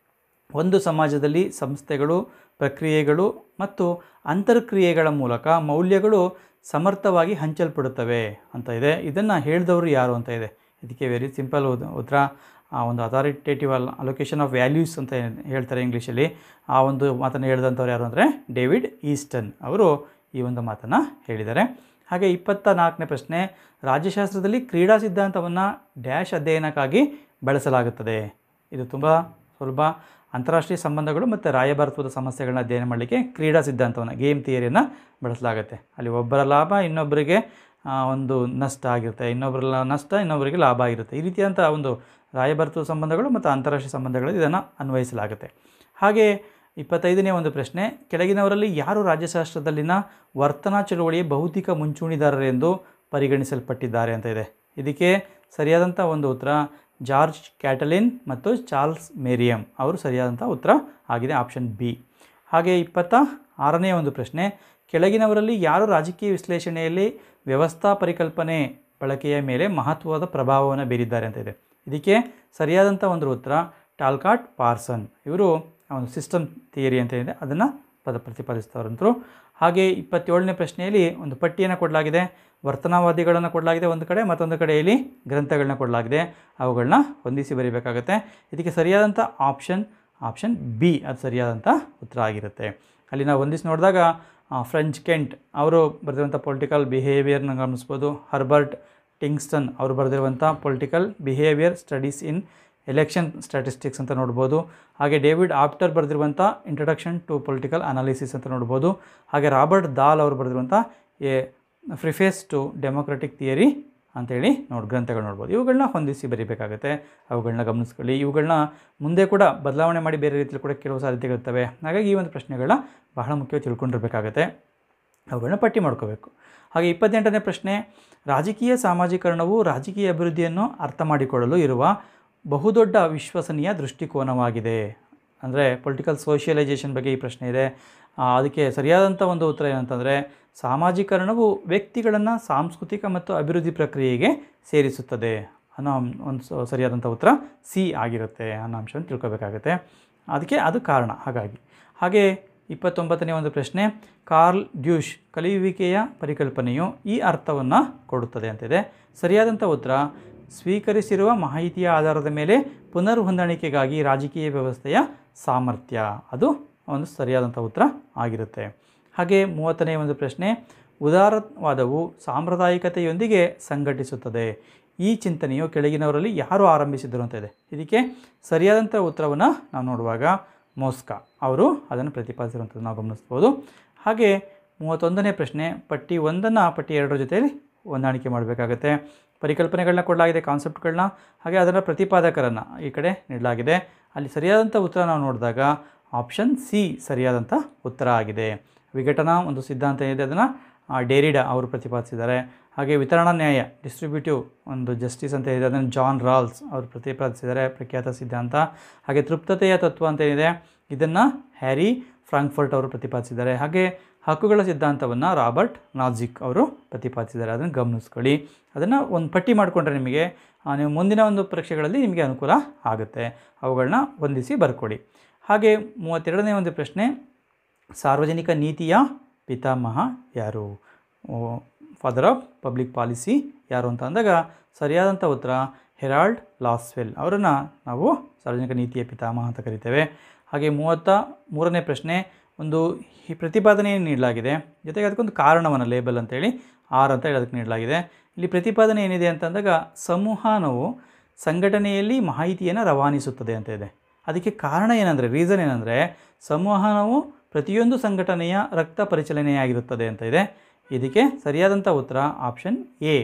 ಒಂದು ಸಮಾಜದಲ್ಲಿ ಸಂಸ್ಥೆಗಳು ಪ್ರಕ್ರಿಯೆಗಳು ಮತ್ತು ಅಂತರ್ಕ್ರಿಯೆಗಳ ಮೂಲಕ ಮೌಲ್ಯಗಳು ಸಮರ್ಥವಾಗಿ ಹಂಚಲ್ಪಡುತ್ತವೆ ಅಂತ ಇದೆ ಇದನ್ನು ಹೇಳಿದವರು ಯಾರು ಅಂತ ಇದೆ ಇದಕ್ಕೆ ವೆರಿ ಸಿಂಪಲ್ ಉತ್ತರ ಆ ಒಂದು ಅಥಾರಿಟೇಟಿವ್ ಅಲ್ ಅಲೊಕೇಶನ್ ಆಫ್ ವ್ಯಾಲ್ಯೂಸ್ ಅಂತ ಏನ್ ಹೇಳ್ತಾರೆ ಇಂಗ್ಲೀಷಲ್ಲಿ ಆ ಒಂದು ಮಾತನ್ನು ಹೇಳಿದಂಥವ್ರು ಯಾರು ಅಂದರೆ ಡೇವಿಡ್ ಈಸ್ಟನ್ ಅವರು ಈ ಒಂದು ಮಾತನ್ನು ಹೇಳಿದ್ದಾರೆ ಹಾಗೆ ಇಪ್ಪತ್ತ ನಾಲ್ಕನೇ ಪ್ರಶ್ನೆ ರಾಜ್ಯಶಾಸ್ತ್ರದಲ್ಲಿ ಕ್ರೀಡಾ ಸಿದ್ಧಾಂತವನ್ನು ಡ್ಯಾಶ್ ಅಧ್ಯಯನಕ್ಕಾಗಿ ಬಳಸಲಾಗುತ್ತದೆ ಇದು ತುಂಬ ಸುಲಭ ಅಂತಾರಾಷ್ಟ್ರೀಯ ಸಂಬಂಧಗಳು ಮತ್ತು ರಾಯಭಾರತ್ವದ ಸಮಸ್ಯೆಗಳನ್ನ ಅಧ್ಯಯನ ಮಾಡಲಿಕ್ಕೆ ಕ್ರೀಡಾ ಸಿದ್ಧಾಂತವನ್ನು ಗೇಮ್ ಥಿಯರಿಯನ್ನು ಬಳಸಲಾಗುತ್ತೆ ಅಲ್ಲಿ ಒಬ್ಬರ ಲಾಭ ಇನ್ನೊಬ್ಬರಿಗೆ ಆ, ಒಂದು ನಷ್ಟ ಆಗಿರುತ್ತೆ ಇನ್ನೊಬ್ಬರ ಲ- ನಷ್ಟ ಇನ್ನೊಬ್ಬರಿಗೆ ಲಾಭ ಆಗಿರುತ್ತೆ ಈ ರೀತಿಯಾದಂಥ ಒಂದು ರಾಯಭಾರತ್ವದ ಸಂಬಂಧಗಳು ಮತ್ತು ಅಂತಾರಾಷ್ಟ್ರೀಯ ಸಂಬಂಧಗಳಲ್ಲಿ ಇದನ್ನು ಅನ್ವಯಿಸಲಾಗುತ್ತೆ ಹಾಗೆ ಇಪ್ಪತ್ತೈದನೇ ಒಂದು ಪ್ರಶ್ನೆ ಕೆಳಗಿನವರಲ್ಲಿ ಯಾರು ರಾಜ್ಯಶಾಸ್ತ್ರದಲ್ಲಿನ ವರ್ತನಾ ಚಳುವಳಿಯ ಭೌತಿಕ ಮುಂಚೂಣಿದಾರರೆಂದು ಪರಿಗಣಿಸಲ್ಪಟ್ಟಿದ್ದಾರೆ ಅಂತ ಇದೆ ಇದಕ್ಕೆ ಸರಿಯಾದಂಥ ಒಂದು ಉತ್ತರ ಜಾರ್ಜ್ ಕ್ಯಾಟಲಿನ್ ಮತ್ತು ಚಾರ್ಲ್ಸ್ ಮೇರಿಯಮ್ ಅವರು ಸರಿಯಾದಂಥ ಉತ್ತರ ಆಗಿದೆ ಆಪ್ಷನ್ ಬಿ ಹಾಗೆ ಇಪ್ಪತ್ತ ಆರನೇ ಒಂದು ಪ್ರಶ್ನೆ ಕೆಳಗಿನವರಲ್ಲಿ ಯಾರು ರಾಜಕೀಯ ವಿಶ್ಲೇಷಣೆಯಲ್ಲಿ ವ್ಯವಸ್ಥಾ ಪರಿಕಲ್ಪನೆ ಬಳಕೆಯ ಮೇಲೆ ಮಹತ್ವದ ಪ್ರಭಾವವನ್ನು ಬೀರಿದ್ದಾರೆ ಅಂತ ಇದೆ ಇದಕ್ಕೆ ಸರಿಯಾದಂಥ ಒಂದು ಉತ್ತರ ಟಾಲ್ಕಾಟ್ ಪಾರ್ಸನ್ ಇವರು ಒಂದು ಸಿಸ್ಟಮ್ ಥಿಯರಿ ಅಂತ ಇದೆ ಅದನ್ನು ಪದ ಪ್ರತಿಪಾದಿಸ್ತವ್ರಂತರು ಹಾಗೆ ಇಪ್ಪತ್ತೇಳನೇ ಪ್ರಶ್ನೆಯಲ್ಲಿ ಒಂದು ಪಟ್ಟಿಯನ್ನು ಕೊಡಲಾಗಿದೆ ವರ್ತನಾವಾದಿಗಳನ್ನು ಕೊಡಲಾಗಿದೆ ಒಂದು ಕಡೆ ಮತ್ತೊಂದು ಕಡೆಯಲ್ಲಿ ಗ್ರಂಥಗಳನ್ನ ಕೊಡಲಾಗಿದೆ ಅವುಗಳನ್ನ ಹೊಂದಿಸಿ ಬರೀಬೇಕಾಗತ್ತೆ ಇದಕ್ಕೆ ಸರಿಯಾದಂಥ ಆಪ್ಷನ್ ಆಪ್ಷನ್ ಬಿ ಅದು ಸರಿಯಾದಂಥ ಉತ್ತರ ಆಗಿರುತ್ತೆ ಅಲ್ಲಿ ನಾವು ಹೊಂದಿಸಿ ನೋಡಿದಾಗ ಆ, ಫ್ರೆಂಚ್ ಕೆಂಟ್ ಅವರು ಬರೆದಿರುವಂಥ ಪೊಲಿಟಿಕಲ್ ಬಿಹೇವಿಯರ್ನ ಗಮನಿಸ್ಬೋದು ಹರ್ಬರ್ಟ್ ಟಿಂಗ್ಸ್ಟನ್ ಅವರು ಬರೆದಿರುವಂಥ political behaviour studies in election statistics ಅಂತ ನೋಡ್ಬೋದು ಹಾಗೆ ಡೇವಿಡ್ ಆಪ್ಟರ್ ಬರೆದಿರುವಂಥ ಇಂಟ್ರಡಕ್ಷನ್ ಟು ಪೊಲಿಟಿಕಲ್ ಅನಾಲಿಸಿಸ್ ಅಂತ ನೋಡ್ಬೋದು ಹಾಗೆ ರಾಬರ್ಟ್ ದಾಲ್ ಅವರು ಬರೆದಿರುವಂಥ a preface to democratic theory ಅಂತೇಳಿ ನೋಡಿ ಗ್ರಂಥಗಳು ನೋಡ್ಬೋದು ಇವುಗಳನ್ನ ಹೊಂದಿಸಿ ಬರೀಬೇಕಾಗುತ್ತೆ ಅವುಗಳನ್ನ ಗಮನಿಸ್ಕೊಳ್ಳಿ ಇವುಗಳನ್ನ ಮುಂದೆ ಕೂಡ ಬದಲಾವಣೆ ಮಾಡಿ ಬೇರೆ ರೀತಿಯಲ್ಲಿ ಕೂಡ ಕೇಳುವ ಸಾಧ್ಯತೆಗಳಿರ್ತವೆ ಹಾಗಾಗಿ ಈ ಒಂದು ಪ್ರಶ್ನೆಗಳನ್ನ ಬಹಳ ಮುಖ್ಯವಾಗಿ ತಿಳ್ಕೊಂಡಿರ್ಬೇಕಾಗತ್ತೆ ಅವುಗಳನ್ನ ಪಟ್ಟಿ ಮಾಡ್ಕೋಬೇಕು ಹಾಗೆ ಇಪ್ಪತ್ತೆಂಟನೇ ಪ್ರಶ್ನೆ ರಾಜಕೀಯ ಸಾಮಾಜೀಕರಣವು ರಾಜಕೀಯ ಅಭಿವೃದ್ಧಿಯನ್ನು ಅರ್ಥ ಮಾಡಿಕೊಳ್ಳಲು ಇರುವ ಬಹುದೊಡ್ಡ ವಿಶ್ವಸನೀಯ ದೃಷ್ಟಿಕೋನವಾಗಿದೆ ಅಂದರೆ ಪೊಲಿಟಿಕಲ್ ಸೋಷಿಯಲೈಸೇಷನ್ ಬಗ್ಗೆ ಈ ಪ್ರಶ್ನೆ ಇದೆ ಆ, ಅದಕ್ಕೆ ಸರಿಯಾದಂಥ ಒಂದು ಉತ್ತರ ಏನಂತಂದರೆ ಸಾಮಾಜೀಕರಣವು ವ್ಯಕ್ತಿಗಳನ್ನು ಸಾಂಸ್ಕೃತಿಕ ಮತ್ತು ಅಭಿವೃದ್ಧಿ ಪ್ರಕ್ರಿಯೆಗೆ ಸೇರಿಸುತ್ತದೆ ಅನ್ನೋ ಅಂ- ಒಂದು ಸ- ಸರಿಯಾದಂಥ ಉತ್ತರ ಸಿ ಆಗಿರುತ್ತೆ ಅನ್ನೋ ಅಂಶವನ್ನು ತಿಳ್ಕೊಬೇಕಾಗುತ್ತೆ ಅದಕ್ಕೆ ಅದು ಕಾರಣ ಹಾಗಾಗಿ ಹಾಗೆ ಇಪ್ಪತ್ತೊಂಬತ್ತನೇ ಒಂದು ಪ್ರಶ್ನೆ ಕಾರ್ಲ್ ಡ್ಯೂಷ್ ಕಲಿಯುವಿಕೆಯ ಪರಿಕಲ್ಪನೆಯು ಈ ಅರ್ಥವನ್ನು ಕೊಡುತ್ತದೆ ಅಂತಿದೆ ಸರಿಯಾದಂಥ ಉತ್ತರ ಸ್ವೀಕರಿಸಿರುವ ಮಾಹಿತಿಯ ಆಧಾರದ ಮೇಲೆ ಪುನರ್ ಹೊಂದಾಣಿಕೆಗಾಗಿ ರಾಜಕೀಯ ವ್ಯವಸ್ಥೆಯ ಸಾಮರ್ಥ್ಯ ಅದು ಒಂದು ಸರಿಯಾದಂಥ ಉತ್ತರ ಆಗಿರುತ್ತೆ ಹಾಗೆ ಮೂವತ್ತನೇ ಒಂದು ಪ್ರಶ್ನೆ ಉದಾರವಾದವು ಸಾಂಪ್ರದಾಯಿಕತೆಯೊಂದಿಗೆ ಸಂಘಟಿಸುತ್ತದೆ ಈ ಚಿಂತನೆಯು ಕೆಳಗಿನವರಲ್ಲಿ ಯಾರು ಆರಂಭಿಸಿದರು ಅಂತ ಇದೆ ಇದಕ್ಕೆ ಸರಿಯಾದಂಥ ಉತ್ತರವನ್ನು ನಾವು ನೋಡುವಾಗ ಮೋಸ್ಕಾ ಅವರು ಅದನ್ನು ಪ್ರತಿಪಾದಿಸಿರುವಂಥದ್ದು ನಾವು ಗಮನಿಸ್ಬೋದು ಹಾಗೆ ಮೂವತ್ತೊಂದನೇ ಪ್ರಶ್ನೆ ಪಟ್ಟಿ ಒಂದನ್ನು ಪಟ್ಟಿ ಎರಡರ ಜೊತೆಯಲ್ಲಿ ಹೊಂದಾಣಿಕೆ ಮಾಡಬೇಕಾಗತ್ತೆ ಪರಿಕಲ್ಪನೆಗಳನ್ನ ಕೊಡಲಾಗಿದೆ ಕಾನ್ಸೆಪ್ಟ್ಗಳನ್ನ ಹಾಗೆ ಅದರ ಪ್ರತಿಪಾದಕರನ್ನು ಈ ಕಡೆ ನೀಡಲಾಗಿದೆ ಅಲ್ಲಿ ಸರಿಯಾದಂಥ ಉತ್ತರ ನಾವು ನೋಡಿದಾಗ ಆಪ್ಷನ್ ಸಿ ಸರಿಯಾದಂಥ ಉತ್ತರ ಆಗಿದೆ ವಿಘಟನಾ ಒಂದು ಸಿದ್ಧಾಂತ ಏನಿದೆ ಅದನ್ನು ಡೇರಿಡಾ ಅವರು ಪ್ರತಿಪಾದಿಸಿದ್ದಾರೆ ಹಾಗೆ ವಿತರಣಾ ನ್ಯಾಯ ಡಿಸ್ಟ್ರಿಬ್ಯೂಟಿವ್ ಒಂದು ಜಸ್ಟಿಸ್ ಅಂತ ಇದೆ ಅದನ್ನು ಜಾನ್ ರಾಲ್ಸ್ ಅವರು ಪ್ರತಿಪಾದಿಸಿದ್ದಾರೆ ಪ್ರಖ್ಯಾತ ಸಿದ್ಧಾಂತ ಹಾಗೆ ತೃಪ್ತತೆಯ ತತ್ವ ಅಂತ ಏನಿದೆ ಇದನ್ನು ಹ್ಯಾರಿ ಫ್ರಾಂಕ್ಫರ್ಟ್ ಅವರು ಪ್ರತಿಪಾದಿಸಿದ್ದಾರೆ ಹಾಗೆ ಹಕ್ಕುಗಳ ಸಿದ್ಧಾಂತವನ್ನು ರಾಬರ್ಟ್ ನಾಜಿಕ್ ಅವರು ಪ್ರತಿಪಾದಿಸಿದ್ದಾರೆ ಅದನ್ನು ಗಮನಿಸ್ಕೊಳ್ಳಿ ಅದನ್ನು ಒಂದು ಪಟ್ಟಿ ಮಾಡಿಕೊಂಡ್ರೆ ನಿಮಗೆ ಆ, ನೀವು ಮುಂದಿನ ಒಂದು ಪರೀಕ್ಷೆಗಳಲ್ಲಿ ನಿಮಗೆ ಅನುಕೂಲ ಆಗುತ್ತೆ ಅವುಗಳನ್ನ ಹೊಂದಿಸಿ ಬರ್ಕೊಡಿ ಹಾಗೆ ಮೂವತ್ತೆರಡನೇ ಒಂದು ಪ್ರಶ್ನೆ ಸಾರ್ವಜನಿಕ ನೀತಿಯ ಪಿತಾಮಹ ಯಾರು ಫಾದರ್ ಆಫ್ ಪಬ್ಲಿಕ್ ಪಾಲಿಸಿ ಯಾರು ಅಂತ ಅಂದಾಗ ಸರಿಯಾದಂಥ ಉತ್ತರ ಹೆರಾಲ್ಡ್ ಲಾಸ್ವೆಲ್ ಅವರನ್ನು ನಾವು ಸಾರ್ವಜನಿಕ ನೀತಿಯ ಪಿತಾಮಹ ಅಂತ ಕರಿತೇವೆ ಹಾಗೆ ಮೂವತ್ತ ಮೂರನೇ ಪ್ರಶ್ನೆ ಒಂದು ಈ ಪ್ರತಿಪಾದನೆಯನ್ನು ನೀಡಲಾಗಿದೆ ಜೊತೆಗೆ ಅದಕ್ಕೊಂದು ಕಾರಣವನ್ನು ಲೇಬಲ್ ಅಂತೇಳಿ ಆರ್ ಅಂತ ಹೇಳಿ ಅದಕ್ಕೆ ನೀಡಲಾಗಿದೆ ಇಲ್ಲಿ ಪ್ರತಿಪಾದನೆ ಏನಿದೆ ಅಂತಂದಾಗ ಸಂವಹನವು ಸಂಘಟನೆಯಲ್ಲಿ ಮಾಹಿತಿಯನ್ನು ರವಾನಿಸುತ್ತದೆ ಅಂತ ಇದೆ ಅದಕ್ಕೆ ಕಾರಣ ಏನಂದರೆ ರೀಸನ್ ಏನಂದರೆ ಸಂವಹನವು ಪ್ರತಿಯೊಂದು ಸಂಘಟನೆಯ ರಕ್ತ ಪರಿಚಲನೆಯಾಗಿರುತ್ತದೆ ಅಂತ ಇದೆ ಇದಕ್ಕೆ ಸರಿಯಾದಂಥ ಉತ್ತರ ಆಪ್ಷನ್ ಎ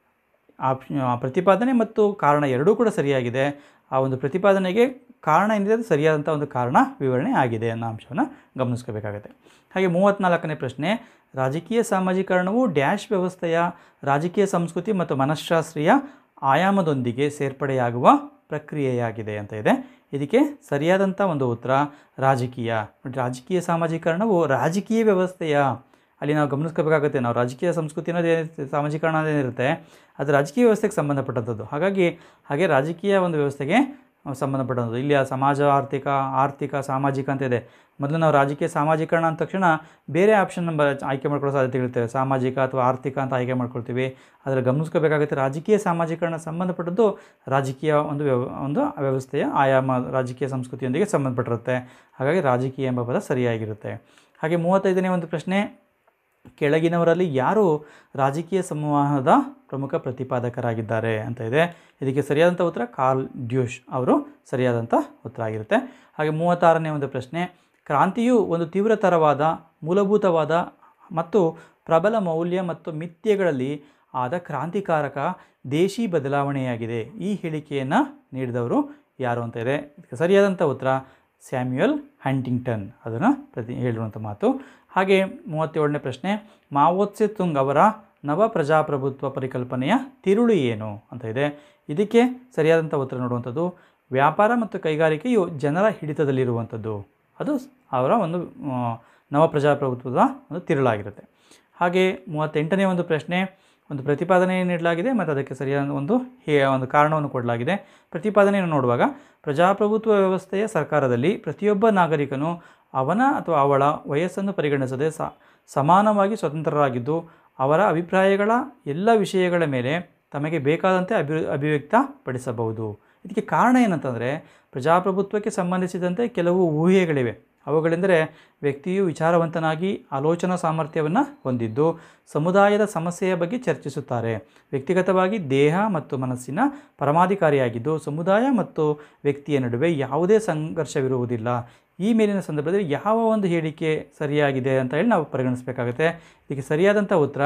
ಆಪ್ಷನ್ ಪ್ರತಿಪಾದನೆ ಮತ್ತು ಕಾರಣ ಎರಡೂ ಕೂಡ ಸರಿಯಾಗಿದೆ ಆ ಒಂದು ಪ್ರತಿಪಾದನೆಗೆ ಕಾರಣ ಏನಿದೆ ಅದು ಸರಿಯಾದಂಥ ಒಂದು ಕಾರಣ ವಿವರಣೆ ಆಗಿದೆ ಅನ್ನೋ ಅಂಶವನ್ನು ಗಮನಿಸ್ಕೋಬೇಕಾಗುತ್ತೆ ಹಾಗೆ ಮೂವತ್ತ್ನಾಲ್ಕನೇ ಪ್ರಶ್ನೆ ರಾಜಕೀಯ ಸಾಮಾಜೀಕರಣವು ಡ್ಯಾಶ್ ವ್ಯವಸ್ಥೆಯ ರಾಜಕೀಯ ಸಂಸ್ಕೃತಿ ಮತ್ತು ಮನಃಶಾಸ್ತ್ರೀಯ ಆಯಾಮದೊಂದಿಗೆ ಸೇರ್ಪಡೆಯಾಗುವ ಪ್ರಕ್ರಿಯೆಯಾಗಿದೆ ಅಂತ ಇದೆ ಇದಕ್ಕೆ ಸರಿಯಾದಂಥ ಒಂದು ಉತ್ತರ ರಾಜಕೀಯ ನೋಡಿ, ರಾಜಕೀಯ ಸಾಮಾಜೀಕರಣವು ರಾಜಕೀಯ ವ್ಯವಸ್ಥೆಯ ಅಲ್ಲಿ ನಾವು ಗಮನಿಸ್ಕೋಬೇಕಾಗುತ್ತೆ ನಾವು ರಾಜಕೀಯ ಸಂಸ್ಕೃತಿ ಅನ್ನೋದು ಏನಿರುತ್ತೆ ಸಾಮಾಜೀಕರಣ ಏನಿರುತ್ತೆ ಅದು ರಾಜಕೀಯ ವ್ಯವಸ್ಥೆಗೆ ಸಂಬಂಧಪಟ್ಟಂಥದ್ದು ಹಾಗಾಗಿ ಹಾಗೆ ರಾಜಕೀಯ ಒಂದು ವ್ಯವಸ್ಥೆಗೆ ಅಹ್, ಸಂಬಂಧಪಟ್ಟಂಥದ್ದು ಇಲ್ಲಿ ಆ ಸಮಾಜ ಆರ್ಥಿಕ ಆರ್ಥಿಕ ಸಾಮಾಜಿಕ ಅಂತ ಇದೆ ಮೊದಲು ನಾವು ರಾಜಕೀಯ ಸಾಮಾಜೀಕರಣ ಅಂದ ತಕ್ಷಣ ಬೇರೆ ಆಪ್ಷನ್ ನಂಬರ್ ಆಯ್ಕೆ ಮಾಡ್ಕೊಳ್ಳೋ ಸಾಧ್ಯತೆಗಳಿರ್ತವೆ ಸಾಮಾಜಿಕ ಅಥವಾ ಆರ್ಥಿಕ ಅಂತ ಆಯ್ಕೆ ಮಾಡ್ಕೊಳ್ತೀವಿ ಆದರೆ ಗಮನಿಸ್ಕೋಬೇಕಾಗುತ್ತೆ ರಾಜಕೀಯ ಸಾಮಾಜೀಕರಣ ಸಂಬಂಧಪಟ್ಟದ್ದು ರಾಜಕೀಯ ಒಂದು ವ್ಯವ ಒಂದು ವ್ಯವಸ್ಥೆಯ ಆಯಾಮ ರಾಜಕೀಯ ಸಂಸ್ಕೃತಿಯೊಂದಿಗೆ ಸಂಬಂಧಪಟ್ಟಿರುತ್ತೆ ಹಾಗಾಗಿ ರಾಜಕೀಯ ಎಂಬ ಪದ ಸರಿಯಾಗಿರುತ್ತೆ ಹಾಗೆ ಮೂವತ್ತೈದನೇ ಒಂದು ಪ್ರಶ್ನೆ ಕೆಳಗಿನವರಲ್ಲಿ ಯಾರು ರಾಜಕೀಯ ಸಂವಹನದ ಪ್ರಮುಖ ಪ್ರತಿಪಾದಕರಾಗಿದ್ದಾರೆ ಅಂತ ಇದೆ ಇದಕ್ಕೆ ಸರಿಯಾದಂಥ ಉತ್ತರ ಕಾರ್ಲ್ ಡ್ಯೂಷ್ ಅವರು ಸರಿಯಾದಂಥ ಉತ್ತರ ಆಗಿರುತ್ತೆ ಹಾಗೆ ಮೂವತ್ತಾರನೇ ಒಂದು ಪ್ರಶ್ನೆ ಕ್ರಾಂತಿಯು ಒಂದು ತೀವ್ರತರವಾದ ಮೂಲಭೂತವಾದ ಮತ್ತು ಪ್ರಬಲ ಮೌಲ್ಯ ಮತ್ತು ಮಿಥ್ಯೆಗಳಲ್ಲಿ ಆದ ಕ್ರಾಂತಿಕಾರಕ ದೇಶಿ ಬದಲಾವಣೆಯಾಗಿದೆ ಈ ಹೇಳಿಕೆಯನ್ನು ನೀಡಿದವರು ಯಾರು ಅಂತ ಇದೆ ಇದಕ್ಕೆ ಸರಿಯಾದಂಥ ಉತ್ತರ ಸ್ಯಾಮ್ಯುಯಲ್ ಹಂಟಿಂಗ್ಟನ್ ಅದನ್ನು ಪ್ರತಿ ಹೇಳಿರುವಂಥ ಮಾತು ಹಾಗೆ ಮೂವತ್ತೇಳನೇ ಪ್ರಶ್ನೆ ಮಾವೋ ತ್ಸೆ ತುಂಗ್ ಅವರ ನವ ಪ್ರಜಾಪ್ರಭುತ್ವ ಪರಿಕಲ್ಪನೆಯ ತಿರುಳು ಏನು ಅಂತ ಇದೆ ಇದಕ್ಕೆ ಸರಿಯಾದಂಥ ಉತ್ತರ ನೋಡುವಂಥದ್ದು ವ್ಯಾಪಾರ ಮತ್ತು ಕೈಗಾರಿಕೆಯು ಜನರ ಹಿಡಿತದಲ್ಲಿರುವಂಥದ್ದು ಅದು ಅವರ ಒಂದು ಆ, ನವ ಪ್ರಜಾಪ್ರಭುತ್ವದ ಒಂದು ತಿರುಳಾಗಿರುತ್ತೆ ಹಾಗೆ ಮೂವತ್ತೆಂಟನೇ ಒಂದು ಪ್ರಶ್ನೆ ಒಂದು ಪ್ರತಿಪಾದನೆ ನೀಡಲಾಗಿದೆ ಮತ್ತು ಅದಕ್ಕೆ ಸರಿಯಾದ ಒಂದು ಹೇ ಒಂದು ಕಾರಣವನ್ನು ಕೊಡಲಾಗಿದೆ ಪ್ರತಿಪಾದನೆಯನ್ನು ನೋಡುವಾಗ ಪ್ರಜಾಪ್ರಭುತ್ವ ವ್ಯವಸ್ಥೆಯ ಸರ್ಕಾರದಲ್ಲಿ ಪ್ರತಿಯೊಬ್ಬ ನಾಗರಿಕನು ಅವನ ಅಥವಾ ಅವಳ ವಯಸ್ಸನ್ನು ಪರಿಗಣಿಸದೆ ಸ ಸಮಾನವಾಗಿ ಸ್ವತಂತ್ರರಾಗಿದ್ದು ಅವರ ಅಭಿಪ್ರಾಯಗಳ ಎಲ್ಲ ವಿಷಯಗಳ ಮೇಲೆ ತಮಗೆ ಬೇಕಾದಂತೆ ಅಭಿ ಅಭಿವ್ಯಕ್ತಪಡಿಸಬಹುದು ಇದಕ್ಕೆ ಕಾರಣ ಏನಂತಂದರೆ ಪ್ರಜಾಪ್ರಭುತ್ವಕ್ಕೆ ಸಂಬಂಧಿಸಿದಂತೆ ಕೆಲವು ಊಹೆಗಳಿವೆ ಅವುಗಳೆಂದರೆ ವ್ಯಕ್ತಿಯು ವಿಚಾರವಂತನಾಗಿ ಆಲೋಚನಾ ಸಾಮರ್ಥ್ಯವನ್ನು ಹೊಂದಿದ್ದು ಸಮುದಾಯದ ಸಮಸ್ಯೆಯ ಬಗ್ಗೆ ಚರ್ಚಿಸುತ್ತಾರೆ ವ್ಯಕ್ತಿಗತವಾಗಿ ದೇಹ ಮತ್ತು ಮನಸ್ಸಿನ ಪರಮಾಧಿಕಾರಿಯಾಗಿದ್ದು ಸಮುದಾಯ ಮತ್ತು ವ್ಯಕ್ತಿಯ ನಡುವೆ ಯಾವುದೇ ಸಂಘರ್ಷವಿರುವುದಿಲ್ಲ ಈ ಮೇಲಿನ ಸಂದರ್ಭದಲ್ಲಿ ಯಾವ ಒಂದು ಹೇಳಿಕೆ ಸರಿಯಾಗಿದೆ ಅಂತ ಹೇಳಿ ನಾವು ಪರಿಗಣಿಸಬೇಕಾಗುತ್ತೆ ಇದಕ್ಕೆ ಸರಿಯಾದಂಥ ಉತ್ತರ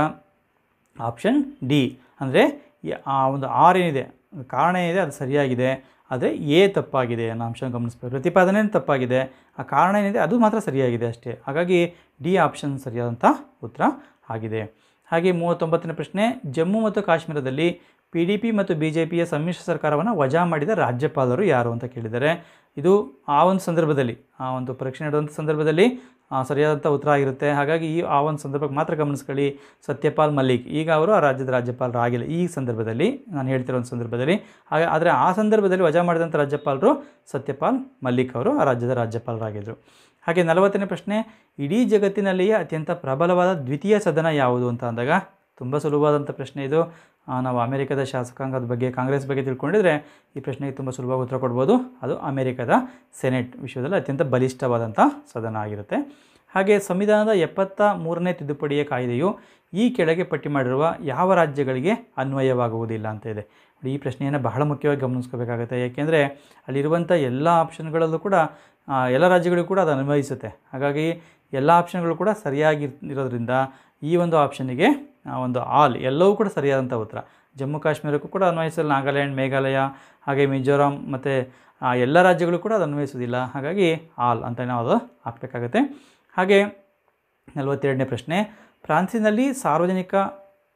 ಆಪ್ಷನ್ ಡಿ ಅಂದರೆ ಆ ಒಂದು ಆರ್ ಏನಿದೆ ಕಾರಣ ಏನಿದೆ ಅದು ಸರಿಯಾಗಿದೆ ಆದರೆ ಎ ತಪ್ಪಾಗಿದೆ ಅನ್ನೋ ಅಂಶ ಗಮನಿಸಬೇಕು ಪ್ರತಿಪಾದನೆ ತಪ್ಪಾಗಿದೆ ಆ ಕಾರಣ ಏನಿದೆ ಅದು ಮಾತ್ರ ಸರಿಯಾಗಿದೆ ಅಷ್ಟೇ ಹಾಗಾಗಿ ಡಿ ಆಪ್ಷನ್ ಸರಿಯಾದಂಥ ಉತ್ತರ ಆಗಿದೆ ಹಾಗೆ ಮೂವತ್ತೊಂಬತ್ತನೇ ಪ್ರಶ್ನೆ ಜಮ್ಮು ಮತ್ತು ಕಾಶ್ಮೀರದಲ್ಲಿ ಪಿ ಡಿ ಪಿ ಮತ್ತು ಬಿ ಜೆ ಪಿಯ ಸಮ್ಮಿಶ್ರ ಸರ್ಕಾರವನ್ನು ವಜಾ ಮಾಡಿದ ರಾಜ್ಯಪಾಲರು ಯಾರು ಅಂತ ಕೇಳಿದ್ದಾರೆ ಇದು ಆ ಒಂದು ಸಂದರ್ಭದಲ್ಲಿ ಆ ಒಂದು ಪರೀಕ್ಷೆ ನಡೆಯುವಂಥ ಸಂದರ್ಭದಲ್ಲಿ ಆ, ಸರಿಯಾದಂಥ ಉತ್ತರ ಆಗಿರುತ್ತೆ ಹಾಗಾಗಿ ಈ ಆ ಒಂದು ಸಂದರ್ಭಕ್ಕೆ ಮಾತ್ರ ಗಮನಿಸ್ಕೊಳ್ಳಿ ಸತ್ಯಪಾಲ್ ಮಲ್ಲಿಕ್ ಈಗ ಅವರು ಆ ರಾಜ್ಯದ ರಾಜ್ಯಪಾಲರಾಗಿಲ್ಲ ಈ ಸಂದರ್ಭದಲ್ಲಿ ನಾನು ಹೇಳ್ತಿರೋ ಒಂದು ಸಂದರ್ಭದಲ್ಲಿ ಹಾಗೆ ಆದರೆ ಆ ಸಂದರ್ಭದಲ್ಲಿ ವಜಾ ಮಾಡಿದಂಥ ರಾಜ್ಯಪಾಲರು ಸತ್ಯಪಾಲ್ ಮಲ್ಲಿಕ್ ಅವರು ಆ ರಾಜ್ಯದ ರಾಜ್ಯಪಾಲರಾಗಿದ್ದರು ಹಾಗೆ ನಲವತ್ತನೇ ಪ್ರಶ್ನೆ ಇಡೀ ಜಗತ್ತಿನಲ್ಲಿಯೇ ಅತ್ಯಂತ ಪ್ರಬಲವಾದ ದ್ವಿತೀಯ ಸದನ ಯಾವುದು ಅಂತ ಅಂದಾಗ ತುಂಬ ಸುಲಭವಾದಂಥ ಪ್ರಶ್ನೆ ಇದು ಆ, ನಾವು ಅಮೆರಿಕದ ಶಾಸಕಾಂಗದ ಬಗ್ಗೆ ಕಾಂಗ್ರೆಸ್ ಬಗ್ಗೆ ತಿಳ್ಕೊಂಡಿದ್ರೆ ಈ ಪ್ರಶ್ನೆಗೆ ತುಂಬ ಸುಲಭವಾಗಿ ಉತ್ತರ ಕೊಡ್ಬೋದು ಅದು ಅಮೆರಿಕದ ಸೆನೆಟ್ ವಿಶ್ವದಲ್ಲಿ ಅತ್ಯಂತ ಬಲಿಷ್ಠವಾದಂಥ ಸದನ ಆಗಿರುತ್ತೆ ಹಾಗೆ ಸಂವಿಧಾನದ ಎಪ್ಪತ್ತ ಮೂರನೇ ತಿದ್ದುಪಡಿಯ ಕಾಯ್ದೆಯು ಈ ಕೆಳಗೆ ಪಟ್ಟಿ ಮಾಡಿರುವ ಯಾವ ರಾಜ್ಯಗಳಿಗೆ ಅನ್ವಯವಾಗುವುದಿಲ್ಲ ಅಂತ ಇದೆ ನೋಡಿ, ಈ ಪ್ರಶ್ನೆಯನ್ನು ಬಹಳ ಮುಖ್ಯವಾಗಿ ಗಮನಿಸ್ಕೋಬೇಕಾಗುತ್ತೆ ಏಕೆಂದರೆ ಅಲ್ಲಿರುವಂಥ ಎಲ್ಲ ಆಪ್ಷನ್ಗಳಲ್ಲೂ ಕೂಡ ಆ, ಎಲ್ಲ ರಾಜ್ಯಗಳಿಗೂ ಕೂಡ ಅದು ಅನ್ವಯಿಸುತ್ತೆ ಹಾಗಾಗಿ ಎಲ್ಲ ಆಪ್ಷನ್ಗಳು ಕೂಡ ಸರಿಯಾಗಿ ಇರೋದ್ರಿಂದ ಈ ಒಂದು ಆಪ್ಷನ್ನಿಗೆ ಆ, ಒಂದು ಆಲ್ ಎಲ್ಲವೂ ಕೂಡ ಸರಿಯಾದಂಥ ಉತ್ತರ ಜಮ್ಮು ಕಾಶ್ಮೀರಕ್ಕೂ ಕೂಡ ಅನ್ವಯಿಸಲು ನಾಗಾಲ್ಯಾಂಡ್ ಮೇಘಾಲಯ ಹಾಗೆ ಮಿಜೋರಾಂ ಮತ್ತು ಎಲ್ಲ ರಾಜ್ಯಗಳು ಕೂಡ ಅದು ಅನ್ವಯಿಸೋದಿಲ್ಲ ಹಾಗಾಗಿ ಆಲ್ ಅಂತ ನಾವು ಅದು ಹಾಕಬೇಕಾಗುತ್ತೆ ಹಾಗೆ ನಲವತ್ತೆರಡನೇ ಪ್ರಶ್ನೆ ಫ್ರಾನ್ಸಿನಲ್ಲಿ ಸಾರ್ವಜನಿಕ